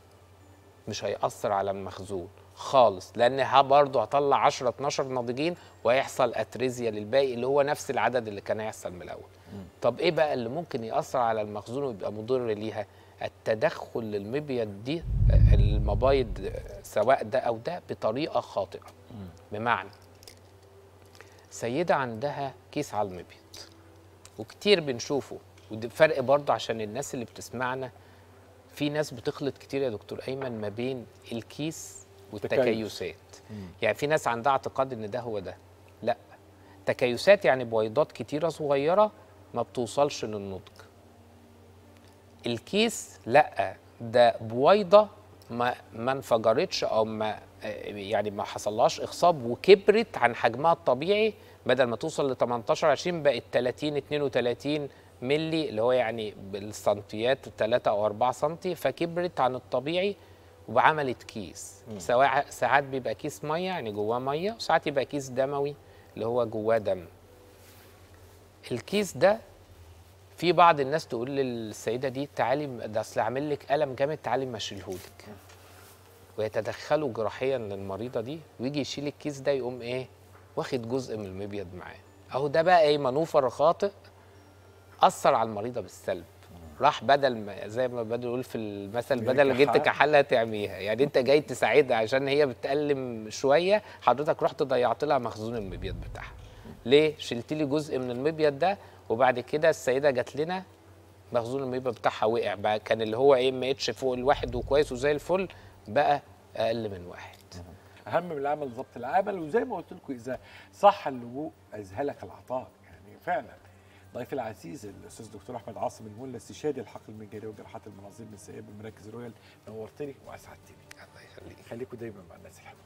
مش هيأثر على المخزون خالص لان ها برضه هطلع 10 12 ناضجين وهيحصل اتريزيا للباقي اللي هو نفس العدد اللي كان هيحصل من الاول طب ايه بقى اللي ممكن يأثر على المخزون ويبقى مضر ليها التدخل للمبيض دي المبايض سواء ده او ده بطريقه خاطئه بمعنى سيده عندها كيس على المبيض وكتير بنشوفه وده فرق برضه عشان الناس اللي بتسمعنا في ناس بتخلط كتير يا دكتور ايمن ما بين الكيس والتكيسات يعني في ناس عندها اعتقاد ان ده هو ده لا تكيسات يعني بويضات كتيره صغيره ما بتوصلش للنضج الكيس لا ده بويضه ما ما انفجرتش او ما يعني ما حصلهاش اخصاب وكبرت عن حجمها الطبيعي بدل ما توصل ل 18 20 بقت 30 32 ملي اللي هو يعني بالسنتيات 3 او 4 سنتي فكبرت عن الطبيعي وعملت كيس سواء ساعات بيبقى كيس ميه يعني جواه ميه وساعات يبقى كيس دموي اللي هو جواه دم الكيس ده في بعض الناس تقول للسيده دي تعالي ده اصل عامل لك الم جامد تعالي مشيلهولك ويتدخلوا جراحيا للمريضه دي ويجي يشيل الكيس ده يقوم ايه واخد جزء من المبيض معاه اهو ده بقى ايه منوفر خاطئ اثر على المريضه بالسلب راح بدل ما زي ما بدل يقول في المثل بدل جبت كحله تعميها يعني انت جاي تساعدها عشان هي بتألم شويه حضرتك رحت ضيعت لها مخزون المبيض بتاعها ليه شلت لي جزء من المبيض ده وبعد كده السيده جات لنا مخزون المبيض بتاعها وقع بقى كان اللي هو ايه ام اتش فوق الواحد وكويس وزي الفل بقى اقل من واحد اهم من العمل ضبط العمل وزي ما قلت لكم اذا صح اللجوء ازهلك العطاء يعني فعلا ضيفي العزيز الاستاذ دكتور احمد عاصم الملا استشاري الحقل المجاري وجراحات المناظير النسائيه بمراكز رويال نورتني واسعدتني الله يخليك خليكم دايما مع الناس الحلوه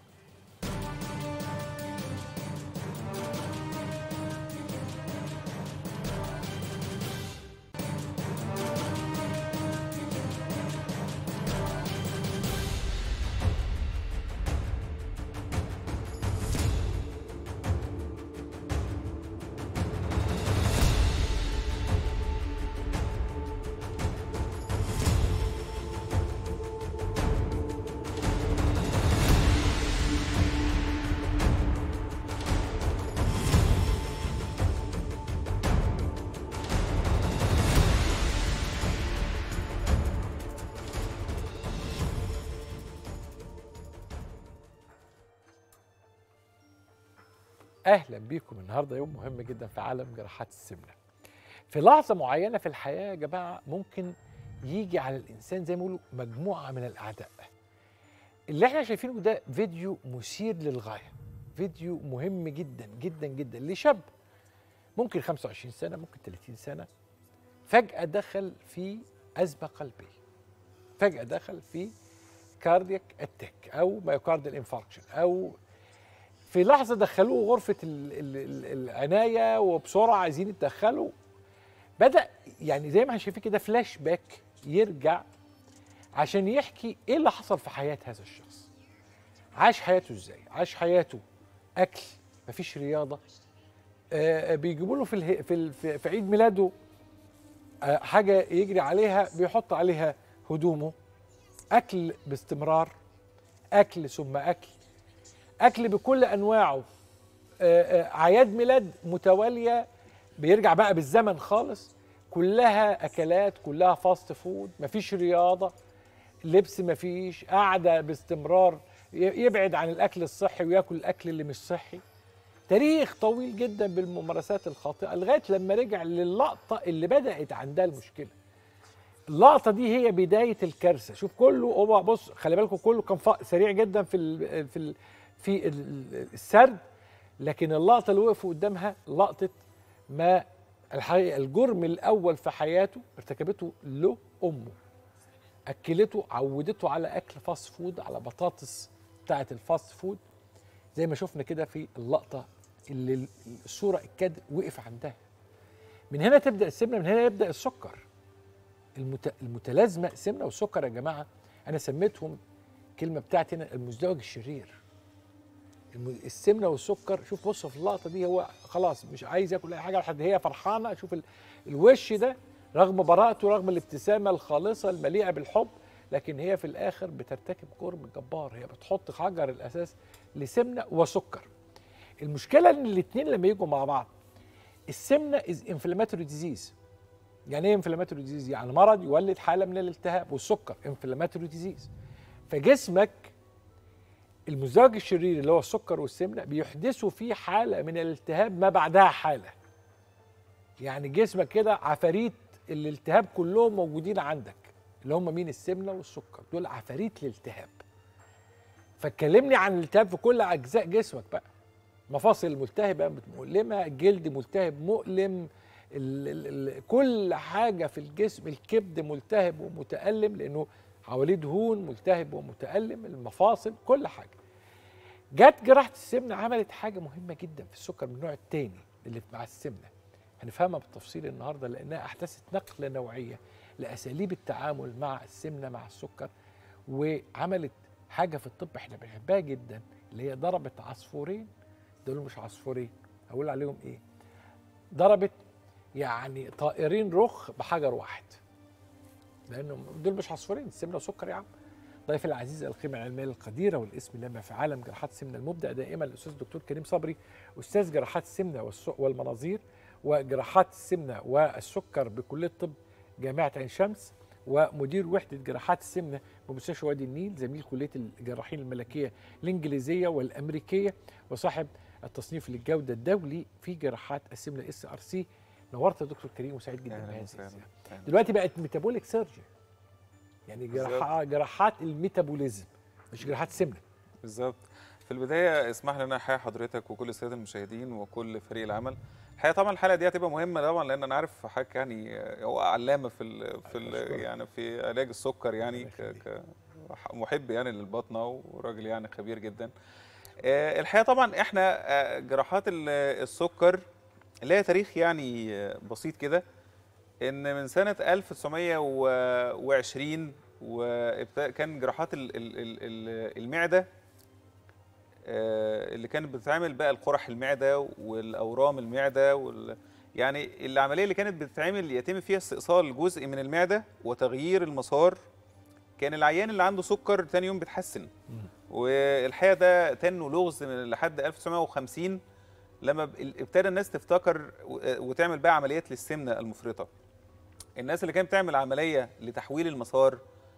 اهلا بيكم النهارده يوم مهم جدا في عالم جراحات السمنه في لحظه معينه في الحياه يا جماعه ممكن يجي على الانسان زي ما بيقولوا مجموعه من الاعداء اللي احنا شايفينه ده فيديو مثير للغايه فيديو مهم جدا جدا جدا لشاب ممكن 25 سنه ممكن 30 سنه فجاه دخل في ازمه قلبيه فجاه دخل في كاردياك اتاك او مايوكارديال انفاركشن او في لحظه دخلوه غرفه ال ال ال العنايه وبسرعه عايزين يتدخلوا بدا يعني زي ما احنا شايفين كده فلاش باك يرجع عشان يحكي ايه اللي حصل في حياه هذا الشخص عاش حياته ازاي عاش حياته اكل مفيش رياضه آه بيجيبوا له في اله- في ال- في في عيد ميلاده آه حاجه يجري عليها بيحط عليها هدومه اكل باستمرار اكل ثم اكل اكل بكل انواعه آه، آه، اعياد ميلاد متواليه بيرجع بقى بالزمن خالص كلها اكلات كلها فاست فود مفيش رياضه لبس مفيش قاعده باستمرار ي- يبعد عن الاكل الصحي وياكل الاكل اللي مش صحي تاريخ طويل جدا بالممارسات الخاطئه لغايه لما رجع للقطه اللي بدات عندها المشكله اللقطه دي هي بدايه الكارثه شوف كله هو بص خلي بالكم كله كان فا- سريع جدا في ال في ال في ال- السرد لكن اللقطه اللي وقفوا قدامها لقطه ما الحقيقه الجرم الاول في حياته ارتكبته له امه اكلته عودته على اكل فاست فود على بطاطس بتاعه الفاست فود زي ما شفنا كده في اللقطه اللي ال- الصوره الكادر وقف عندها من هنا تبدا السمنه من هنا يبدا السكر المت... المتلازمه السمنه والسكر يا جماعه انا سميتهم كلمه بتاعتي هنا المزدوج الشرير الم- السمنه والسكر شوف بص في اللقطه دي هو خلاص مش عايز ياكل اي حاجه لحد هي فرحانه شوف ال... الوش ده رغم براءته رغم الابتسامه الخالصه المليئه بالحب لكن هي في الاخر بترتكب جرم جبار هي بتحط حجر الاساس لسمنه وسكر المشكله ان الاثنين لما يجوا مع بعض السمنه از انفلاماتوري ديزيز يعني ايه انفلاماتوري ديزيز يعني مرض يولد حاله من الالتهاب والسكر انفلاماتوري ديزيز فجسمك المزدوج الشرير اللي هو السكر والسمنه بيحدثوا فيه حاله من الالتهاب ما بعدها حاله يعني جسمك كده عفاريت الالتهاب كلهم موجودين عندك اللي هم مين السمنه والسكر دول عفاريت الالتهاب فاتكلمني عن الالتهاب في كل اجزاء جسمك بقى مفاصل ملتهبه مؤلمه الجلد ملتهب مؤلم ال ال ال كل حاجه في الجسم الكبد ملتهب ومتالم لانه حواليه دهون ملتهب ومتالم المفاصل كل حاجه جت جراحه السمنه عملت حاجه مهمه جدا في السكر من النوع الثاني اللي مع السمنه هنفهمها بالتفصيل النهارده لانها احدثت نقله نوعيه لاساليب التعامل مع السمنه مع السكر وعملت حاجه في الطب احنا بنحبها جدا اللي هي ضربت عصفورين دول مش عصفورين هقول عليهم ايه ضربت يعني طائرين رخ بحجر واحد لانه دول مش عصفورين السمنه وسكر يا عم ضيف العزيز القيمه العلميه القديره والاسم لما في عالم جراحات السمنه المبدع دائما الاستاذ الدكتور كريم صبري استاذ جراحات السمنه والس- والمناظير وجراحات السمنه والسكر بكليه طب جامعه عين شمس ومدير وحده جراحات السمنه بمستشفى وادي النيل زميل كليه الجراحين الملكيه الانجليزيه والامريكيه وصاحب التصنيف للجوده الدولي في جراحات السمنه اس ار سي نورت يا دكتور كريم وسعيد جدا أهلاً بهذه وسهلاً. الزيارة. أهلاً. دلوقتي بقت ميتابوليك سيرجري يعني جراحات جراحات الميتابوليزم مش جراحات سمنه بالظبط في البدايه اسمح لي ان انا احيي حضرتك وكل الساده المشاهدين وكل فريق العمل الحقيقه طبعا الحلقه دي هتبقى مهمه طبعا لان انا عارف حضرتك يعني هو علامه في ال في ال يعني في علاج السكر يعني ك محب يعني للبطنه وراجل يعني خبير جدا آه، الحقيقه طبعا احنا آه، جراحات ال- السكر لها تاريخ يعني آه، بسيط كده ان من سنه 1920 وابتدى كان جراحات ال- ال- ال- ال- المعده آه، اللي كانت بتتعمل بقى القرح المعده والاورام المعده وال يعني العمليه اللي كانت بتتعمل يتم فيها استئصال جزء من المعده وتغيير المسار كان العيان اللي عنده سكر تاني يوم بيتحسن والحقيقه ده تنه لغز من لحد 1950 لما ب- ابتدى الناس تفتكر و- وتعمل بقى عمليات للسمنه المفرطه الناس اللي كانت بتعمل عمليه لتحويل المسار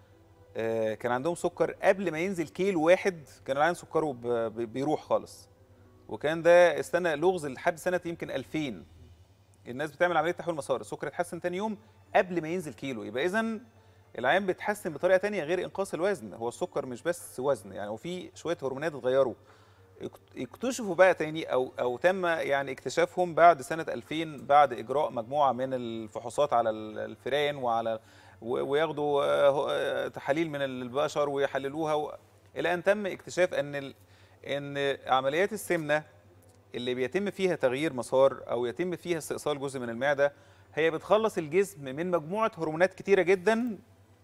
آه، كان عندهم سكر قبل ما ينزل كيلو واحد كان العيان سكره ب- ب- بيروح خالص وكان ده استنى لغز لحد سنه يمكن 2000 الناس بتعمل عمليه تحويل مسار السكر اتحسن تاني يوم قبل ما ينزل كيلو يبقى اذا العيان بيتحسن بطريقه تانية غير انقاص الوزن هو السكر مش بس وزن يعني وفي شويه هرمونات اتغيروا اكت- اكتشفوا بقى تاني او او تم يعني اكتشافهم بعد سنه 2000 بعد اجراء مجموعه من الفحوصات على ال- الفئران وعلى و- وياخدوا آه، هو- آه، تحاليل من البشر ويحللوها و... الى ان تم اكتشاف ان ال... ان عمليات السمنه اللي بيتم فيها تغيير مسار او يتم فيها استئصال جزء من المعده هي بتخلص الجسم من مجموعه هرمونات كتيره جدا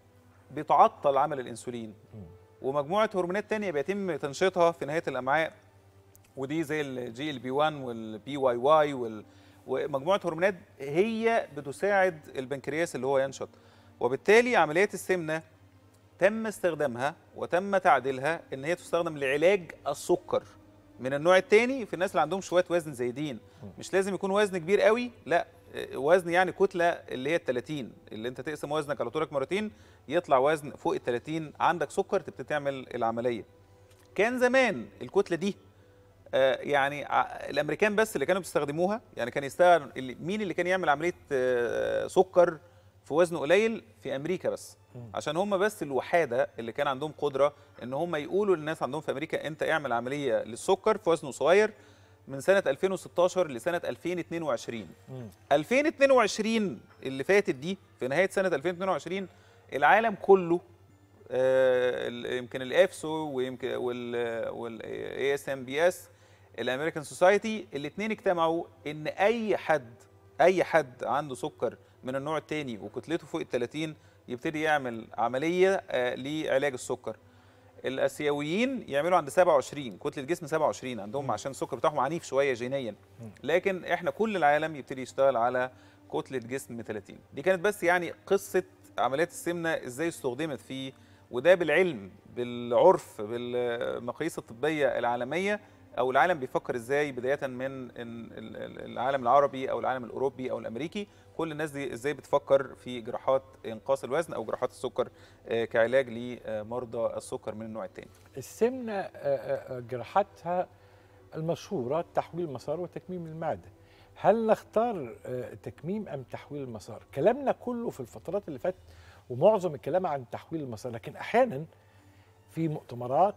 بتعطل عمل الانسولين ومجموعه هرمونات تانية بيتم تنشيطها في نهايه الامعاء ودي زي الجي ال بي 1 والبي واي واي وال ومجموعه هرمونات هي بتساعد البنكرياس اللي هو ينشط وبالتالي عمليات السمنه تم استخدامها وتم تعديلها ان هي تستخدم لعلاج السكر من النوع الثاني في الناس اللي عندهم شويه وزن زايدين مش لازم يكون وزن كبير قوي لا آه، وزن يعني كتله اللي هي ال 30 اللي انت تقسم وزنك على طولك مرتين يطلع وزن فوق ال 30 عندك سكر تبتدي تعمل العمليه كان زمان الكتله دي آه، يعني ع- الامريكان بس اللي كانوا بيستخدموها يعني كان يستخدم اللي- مين اللي كان يعمل عمليه آه، سكر في وزن قليل في امريكا بس عشان هم بس الوحاده اللي كان عندهم قدره ان هم يقولوا للناس عندهم في امريكا انت اعمل عمليه للسكر في وزن صغير من سنه 2016 لسنه 2022 2022 اللي فاتت دي في نهايه سنه 2022 العالم كله آه، ال- يمكن الافسو ويمكن وال والاي اس ام بي اس الامريكان سوسايتي الاثنين اجتمعوا ان اي حد اي حد عنده سكر من النوع الثاني وكتلته فوق ال 30 يبتدي يعمل عمليه آه، لعلاج السكر الاسيويين يعملوا عند 27 كتله الجسم 27 عندهم عشان السكر بتاعهم عنيف شويه جينيا لكن احنا كل العالم يبتدي يشتغل على كتله جسم 30 دي كانت بس يعني قصه عمليات السمنه ازاي استخدمت في وده بالعلم بالعرف بالمقاييس الطبيه العالميه او العالم بيفكر ازاي بدايه من ال- ال- العالم العربي او العالم الاوروبي او الامريكي كل الناس دي ازاي بتفكر في جراحات انقاص الوزن او جراحات السكر آه، كعلاج لمرضى السكر من النوع الثاني السمنه آه، آه، آه، جراحاتها المشهوره تحويل المسار وتكميم المعده هل نختار آه، تكميم ام تحويل المسار كلامنا كله في الفترات اللي فاتت ومعظم الكلام عن تحويل المسار لكن احيانا في مؤتمرات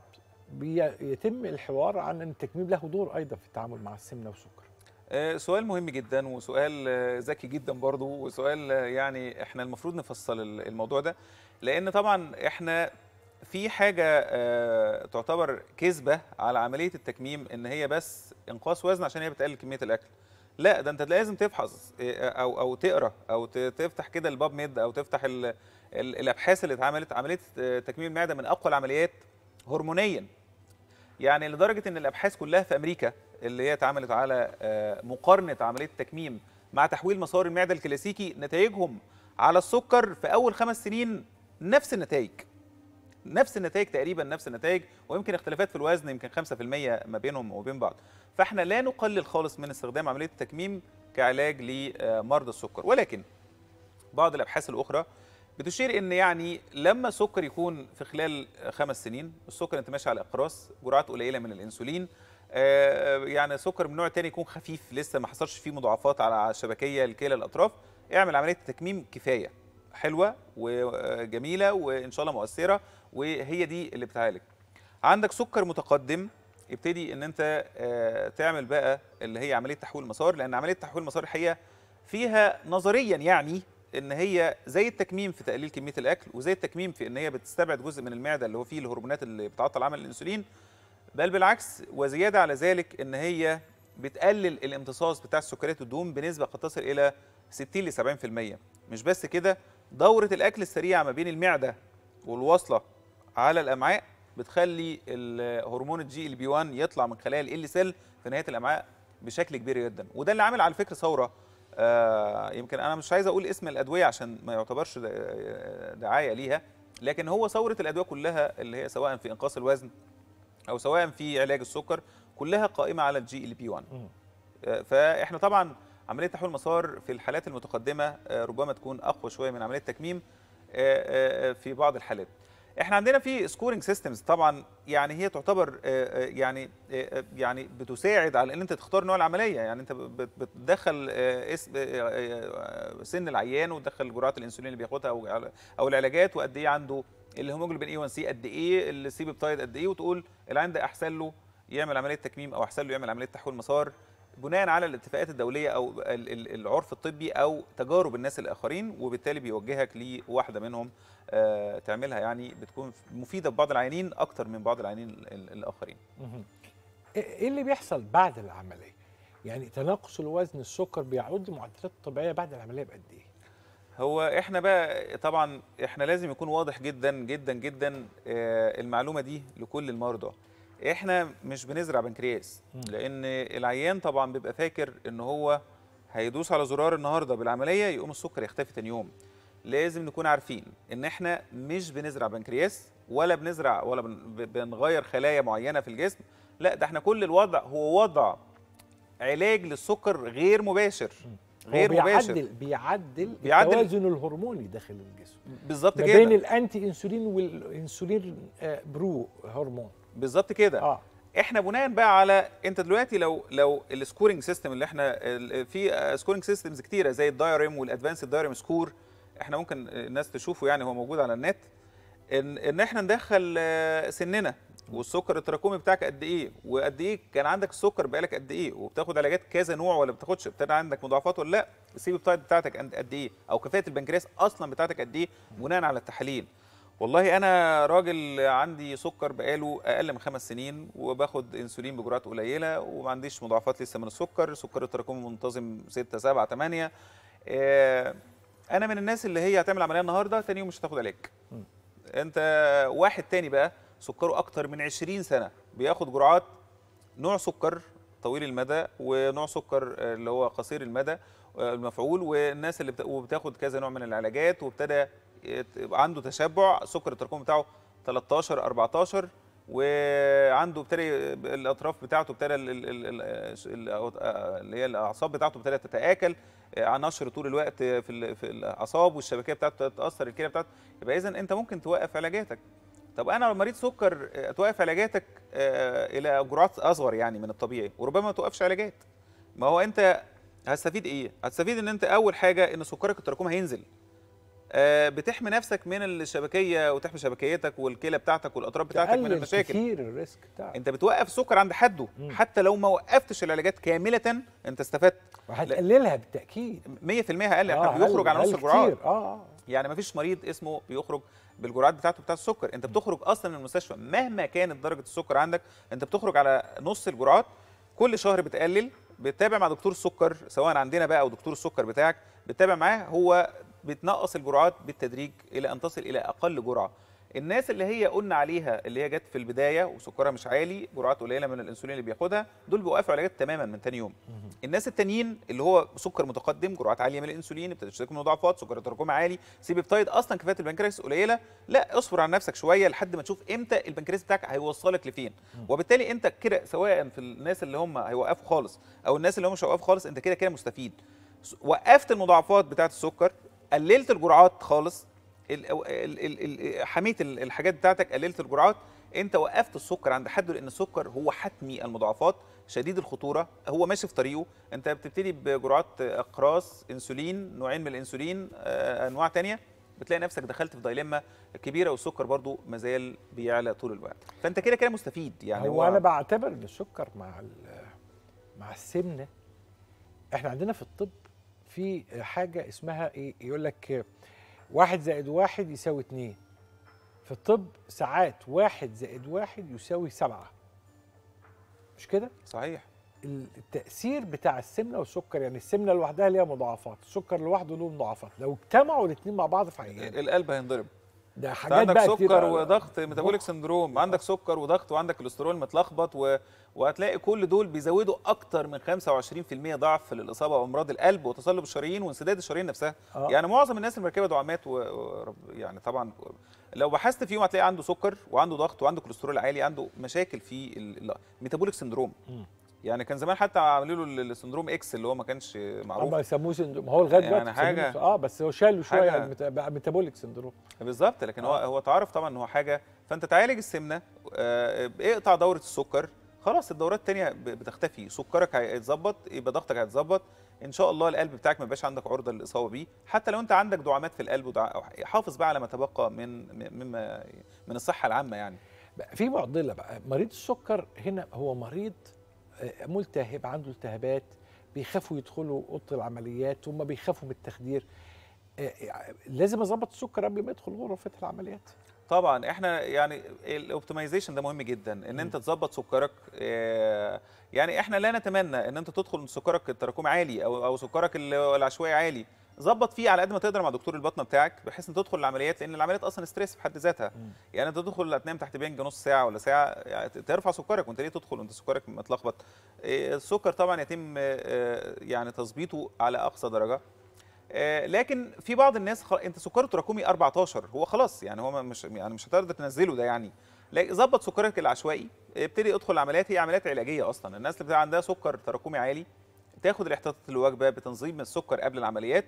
بيتم الحوار عن ان التكميم له دور ايضا في التعامل مع السمنه والسكر آه، سؤال مهم جدا وسؤال آه، ذكي جدا برضو وسؤال آه، يعني احنا المفروض نفصل ال- الموضوع ده لان طبعا احنا في حاجه آه، تعتبر كذبه على عمليه التكميم ان هي بس انقاص وزن عشان هي بتقلل كميه الاكل لا ده انت لازم تفحص آه، او او تقرا او ت- تفتح كده الباب ميد او تفتح ال ال الابحاث اللي اتعملت عمليه آه، تكميم المعده من اقوى العمليات هرمونيا يعني لدرجه ان الابحاث كلها في امريكا اللي هي اتعملت على آه، مقارنه عمليه التكميم مع تحويل مسار المعده الكلاسيكي نتائجهم على السكر في اول خمس سنين نفس النتائج نفس النتائج تقريبا نفس النتائج ويمكن اختلافات في الوزن يمكن 5% ما بينهم وبين بعض فاحنا لا نقلل خالص من استخدام عمليه التكميم كعلاج لمرضى السكر ولكن بعض الابحاث الاخرى بتشير ان يعني لما السكر يكون في خلال خمس سنين السكر انت ماشي على اقراص جرعات قليله من الانسولين آه، يعني سكر من النوع الثاني يكون خفيف لسه ما حصلش فيه مضاعفات على الشبكيه لكلا الاطراف اعمل عمليه التكميم كفايه حلوه وجميله وان شاء الله مؤثره وهي دي اللي بتعالج عندك سكر متقدم يبتدي ان انت آه، تعمل بقى اللي هي عمليه تحويل المسار لان عمليه تحويل المسار الحقيقه فيها نظريا يعني ان هي زي التكميم في تقليل كميه الاكل وزي التكميم في ان هي بتستبعد جزء من المعده اللي هو فيه الهرمونات اللي بتعطل عمل الانسولين بل بالعكس وزياده على ذلك ان هي بتقلل الامتصاص بتاع السكريات والدهون بنسبه قد تصل الى 60 ل 70% مش بس كده دوره الاكل السريعه ما بين المعده والوصله على الامعاء بتخلي ال- هرمون الجي ال بي 1 يطلع من خلايا ال سيل في نهايه الامعاء بشكل كبير جدا وده اللي عامل على فكره ثوره آه يمكن انا مش عايز اقول اسم الادويه عشان ما يعتبرش د- دعايه ليها لكن هو ثوره الادويه كلها اللي هي سواء في انقاص الوزن او سواء في علاج السكر كلها قائمه على الجي ال بي 1 آه، فاحنا طبعا عمليه تحويل المسار في الحالات المتقدمه آه، ربما تكون اقوى شويه من عمليه التكميم آه، آه، في بعض الحالات احنا عندنا في سكورنج سيستمز طبعا يعني هي تعتبر آه، آه، يعني آه، آه، يعني بتساعد على ان انت تختار نوع العمليه يعني انت بت- بتدخل آه، اسم آه، آه، سن العيان وتدخل جرعات الانسولين اللي بياخدها او او العلاجات وقد ايه عنده الهيموجلوبين اي 1 سي قد ايه السي بيبتايد قد ايه وتقول العيان ده احسن له يعمل عمليه تكميم او احسن له يعمل عمليه تحويل مسار بناء على الاتفاقات الدوليه او ال- ال- العرف الطبي او تجارب الناس الاخرين وبالتالي بيوجهك لواحده منهم آه، تعملها يعني بتكون مفيده ببعض العيانين اكتر من بعض العيانين ال- ال- الاخرين مهم. ايه اللي بيحصل بعد العمليه يعني تناقص الوزن السكر بيعود لمعدلات طبيعيه بعد العمليه بقد ايه هو احنا بقى طبعا احنا لازم يكون واضح جدا جدا جدا آه، المعلومه دي لكل المرضى احنا مش بنزرع بنكرياس لان العيان طبعا بيبقى فاكر ان هو هيدوس على زرار النهارده بالعمليه يقوم السكر يختفي تاني يوم لازم نكون عارفين ان احنا مش بنزرع بنكرياس ولا بنزرع ولا بن- ب- بنغير خلايا معينه في الجسم لا ده احنا كل الوضع هو وضع علاج للسكر غير مباشر غير هو مباشر بيعدل بيعدل, بيعدل- التوازن الهرموني داخل الجسم بالظبط ما كده بين الانتي انسولين والانسولين آه، برو هرمون بالظبط كده اه احنا بناء بقى على انت دلوقتي لو لو السكورنج سيستم اللي احنا ال- في سكورنج سيستمز كتيره زي الدايرم والادفانس دايرم سكور احنا ممكن الناس تشوفه يعني هو موجود على النت ان ان احنا ندخل آه، سننا والسكر التراكمي بتاعك قد ايه وقد ايه كان عندك السكر بقالك قد ايه وبتاخد علاجات كذا نوع ولا بتاخدش ابتدى عندك مضاعفات ولا لا السي بتايد بتاعتك قد قد ايه او كفاءه البنكرياس اصلا بتاعتك قد ايه بناء على التحاليل والله انا راجل عندي سكر بقاله اقل من خمس سنين وباخد انسولين بجرعات قليله وما عنديش مضاعفات لسه من السكر سكر التراكمي منتظم 6 7 8 انا من الناس اللي هي هتعمل عمليه النهارده تاني يوم مش هتاخد علاج انت واحد تاني بقى سكره اكتر من 20 سنه بياخد جرعات نوع سكر طويل المدى ونوع سكر آه، اللي هو قصير المدى آه، المفعول والناس اللي بت- وبتاخد كذا نوع من العلاجات وابتدى يت- يبقى عنده تشبع سكر التراكمي بتاعه 13 14 وعنده ابتدى الاطراف بتاعته ابتدى ال- ال- ال- ال- ال- اللي هي الاعصاب بتاعته ابتدت تتاكل آه، نشر طول الوقت في ال- في الاعصاب والشبكيه بتاعته تتاثر الكلى بتاعته يبقى اذا انت ممكن توقف علاجاتك طب انا لو مريض سكر آه، توقف علاجاتك آه، الى جرعات اصغر يعني من الطبيعي وربما ما توقفش علاجات ما هو انت هتستفيد ايه هتستفيد ان انت اول حاجه ان سكرك التراكمي هينزل آه، بتحمي نفسك من الشبكيه وتحمي شبكيتك والكلى بتاعتك والاطراف بتاعتك من تقلل المشاكل كتير الريسك بتاعك انت بتوقف السكر عند حده حتى لو ما وقفتش العلاجات كامله انت استفدت وهتقللها بالتاكيد 100% هقل احنا آه، بيخرج قل- على نص قل الجرعات كتير. اه اه يعني ما فيش مريض اسمه بيخرج بالجرعات بتاعته بتاع السكر انت بتخرج اصلا من المستشفى مهما كانت درجه السكر عندك انت بتخرج على نص الجرعات كل شهر بتقلل بتتابع مع دكتور السكر سواء عندنا بقى او دكتور السكر بتاعك بتتابع معاه هو بتنقص الجرعات بالتدريج الى ان تصل الى اقل جرعه الناس اللي هي قلنا عليها اللي هي جت في البدايه وسكرها مش عالي جرعات قليله من الانسولين اللي بياخدها دول بيوقفوا علاجات تماما من تاني يوم الناس التانيين اللي هو سكر متقدم جرعات عاليه من الانسولين ابتدى تشتكي من مضاعفات سكر التراكمي عالي سي بيبتايد اصلا كفاءه البنكرياس قليله لا اصبر على نفسك شويه لحد ما تشوف امتى البنكرياس بتاعك هيوصلك لفين وبالتالي انت كده سواء في الناس اللي هم هيوقفوا خالص او الناس اللي هم مش هيوقفوا خالص انت كده كده مستفيد س- وقفت المضاعفات بتاعه السكر قللت الجرعات خالص ال- ال- ال- ال- حميت ال- الحاجات بتاعتك قللت الجرعات انت وقفت السكر عند حده لان السكر هو حتمي المضاعفات شديد الخطوره هو ماشي في طريقه انت بتبتدي بجرعات اقراص انسولين نوعين من الانسولين آه، انواع تانية بتلاقي نفسك دخلت في دايلما كبيره والسكر برضو مازال بيعلى طول الوقت فانت كده كده مستفيد يعني هو انا بعتبر ان السكر مع ال- مع السمنه احنا عندنا في الطب في حاجه اسمها ايه يقول لك واحد زائد واحد يساوي اتنين في الطب ساعات واحد زائد واحد يساوي سبعة مش كده؟ صحيح التأثير بتاع السمنة والسكر يعني السمنة لوحدها ليها مضاعفات السكر لوحده له مضاعفات لو اجتمعوا الاثنين مع بعض في عيان القلب هينضرب ده انت حاجات عندك بقى كتير سكر بقى. وضغط ميتابوليك سندروم عندك سكر وضغط وعندك كوليسترول متلخبط و... وهتلاقي كل دول بيزودوا اكتر من 25% ضعف للاصابه بامراض القلب وتصلب الشرايين وانسداد الشرايين نفسها آه. يعني معظم الناس اللي مركبه دعامات و... و... يعني طبعا لو بحثت فيهم هتلاقي عنده سكر وعنده ضغط وعنده كوليسترول عالي عنده مشاكل في ال- الميتابوليك سندروم مم. يعني كان زمان حتى عملوا له السندروم اكس اللي هو ما كانش معروف هم يسموه سندروم هو لغايه يعني دلوقتي حاجة- بيسموه- اه بس هو شالوا شويه حاجة- الميتا- بقى ميتابوليك سندروم بالظبط لكن هو آه. هو تعرف طبعا ان هو حاجه فانت تعالج السمنه آه، اقطع دوره السكر خلاص الدورات التانية ب- بتختفي سكرك هيتظبط يبقى ضغطك هيتظبط ان شاء الله القلب بتاعك ما يبقاش عندك عرضه للاصابه بيه حتى لو انت عندك دعامات في القلب ودع... أو حافظ بقى على ما تبقى من مما من الصحه العامه يعني بقى في معضله بقى مريض السكر هنا هو مريض آه، ملتهب عنده التهابات بيخافوا يدخلوا اوضه العمليات هم بيخافوا من التخدير آه، لازم اظبط السكر قبل ما يدخل غرفه العمليات طبعا احنا يعني الاوبتمايزيشن ده مهم جدا ان انت تظبط سكرك آه، يعني احنا لا نتمنى ان انت تدخل سكرك التراكمي عالي او او سكرك ال- العشوائي عالي ظبط فيه على قد ما تقدر مع دكتور البطنه بتاعك بحيث ان تدخل العمليات لان العمليات اصلا ستريس في حد ذاتها يعني انت تدخل هتنام تحت بنج نص ساعه ولا ساعه يعني ترفع سكرك وانت ليه تدخل وانت سكرك متلخبط آه، السكر طبعا يتم آه، يعني تظبيطه على اقصى درجه آه، لكن في بعض الناس خل... انت سكره تراكمي 14 هو خلاص يعني هو مش يعني مش هتقدر تنزله ده يعني لا ظبط سكرك العشوائي ابتدي ادخل العمليات هي عمليات علاجيه اصلا الناس اللي بتبقى عندها سكر تراكمي عالي تاخد الاحتياطات الوجبه بتنظيم السكر قبل العمليات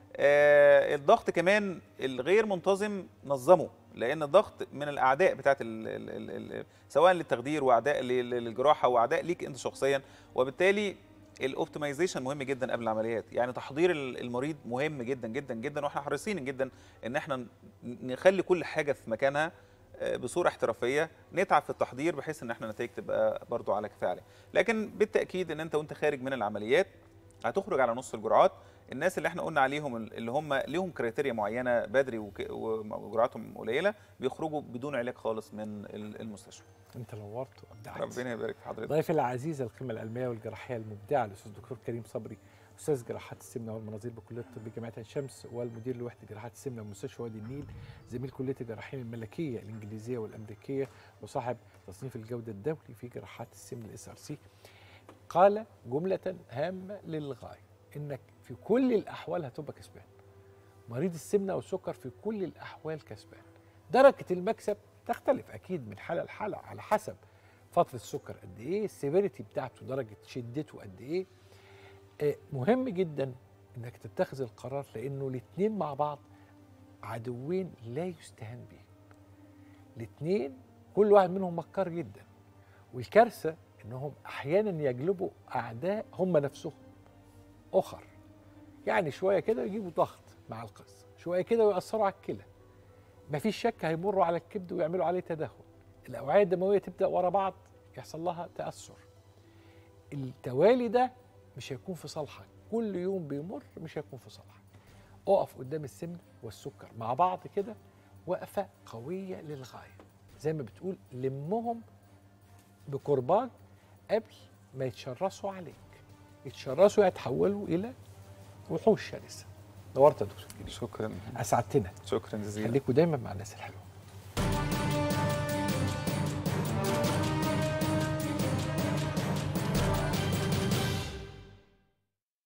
آه الضغط كمان الغير منتظم نظمه لان الضغط من الاعداء بتاعت ال ال ال ال سواء للتخدير واعداء لل- للجراحه واعداء ليك انت شخصيا وبالتالي الاوبتمايزيشن مهم جدا قبل العمليات يعني تحضير ال- المريض مهم جدا جدا جدا واحنا حريصين جدا ان احنا ن- نخلي كل حاجه في مكانها آه، بصوره احترافيه نتعب في التحضير بحيث ان احنا النتائج تبقى برضو على كفايه عاليه لكن بالتاكيد ان انت وانت خارج من العمليات هتخرج على نص الجرعات الناس اللي احنا قلنا عليهم اللي هم ليهم كريتيريا معينه بدري وك- وجرعاتهم قليله بيخرجوا بدون علاج خالص من ال- المستشفى انت نورت وابدعت ربنا يبارك في حضرتك ضيفي العزيز القيمه العلميه والجراحيه المبدعه الاستاذ الدكتور كريم صبري استاذ جراحات السمنه والمناظير بكليه الطب جامعه عين شمس والمدير لوحده جراحات السمنه بمستشفى وادي النيل زميل كليه الجراحين الملكيه الانجليزيه والامريكيه وصاحب تصنيف الجوده الدولي في جراحات السمنه الاس ار سي قال جمله هامه للغايه انك في كل الاحوال هتبقى كسبان مريض السمنه والسكر في كل الاحوال كسبان درجه المكسب تختلف اكيد من حاله لحاله على حسب فتره السكر قد ايه السيفيريتي بتاعته درجه شدته قد ايه آه، مهم جدا انك تتخذ القرار لانه الاثنين مع بعض عدوين لا يستهان بهم الاثنين كل واحد منهم مكار جدا والكارثه انهم احيانا يجلبوا اعداء هم نفسهم اخر يعني شويه كده يجيبوا ضغط مع القصه شويه كده ويأثروا على الكلى مفيش شك هيمروا على الكبد ويعملوا عليه تدهور الاوعيه الدمويه تبدا ورا بعض يحصل لها تاثر التوالي ده مش هيكون في صالحك كل يوم بيمر مش هيكون في صالحك اقف قدام السمنه والسكر مع بعض كده وقفه قويه للغايه زي ما بتقول لمهم بقربان قبل ما يتشرسوا عليك يتشرسوا يتحولوا الى وحوش شرسه نورت يا دكتور كريم شكرا اسعدتنا شكرا جزيلا خليكم دايما مع الناس الحلوه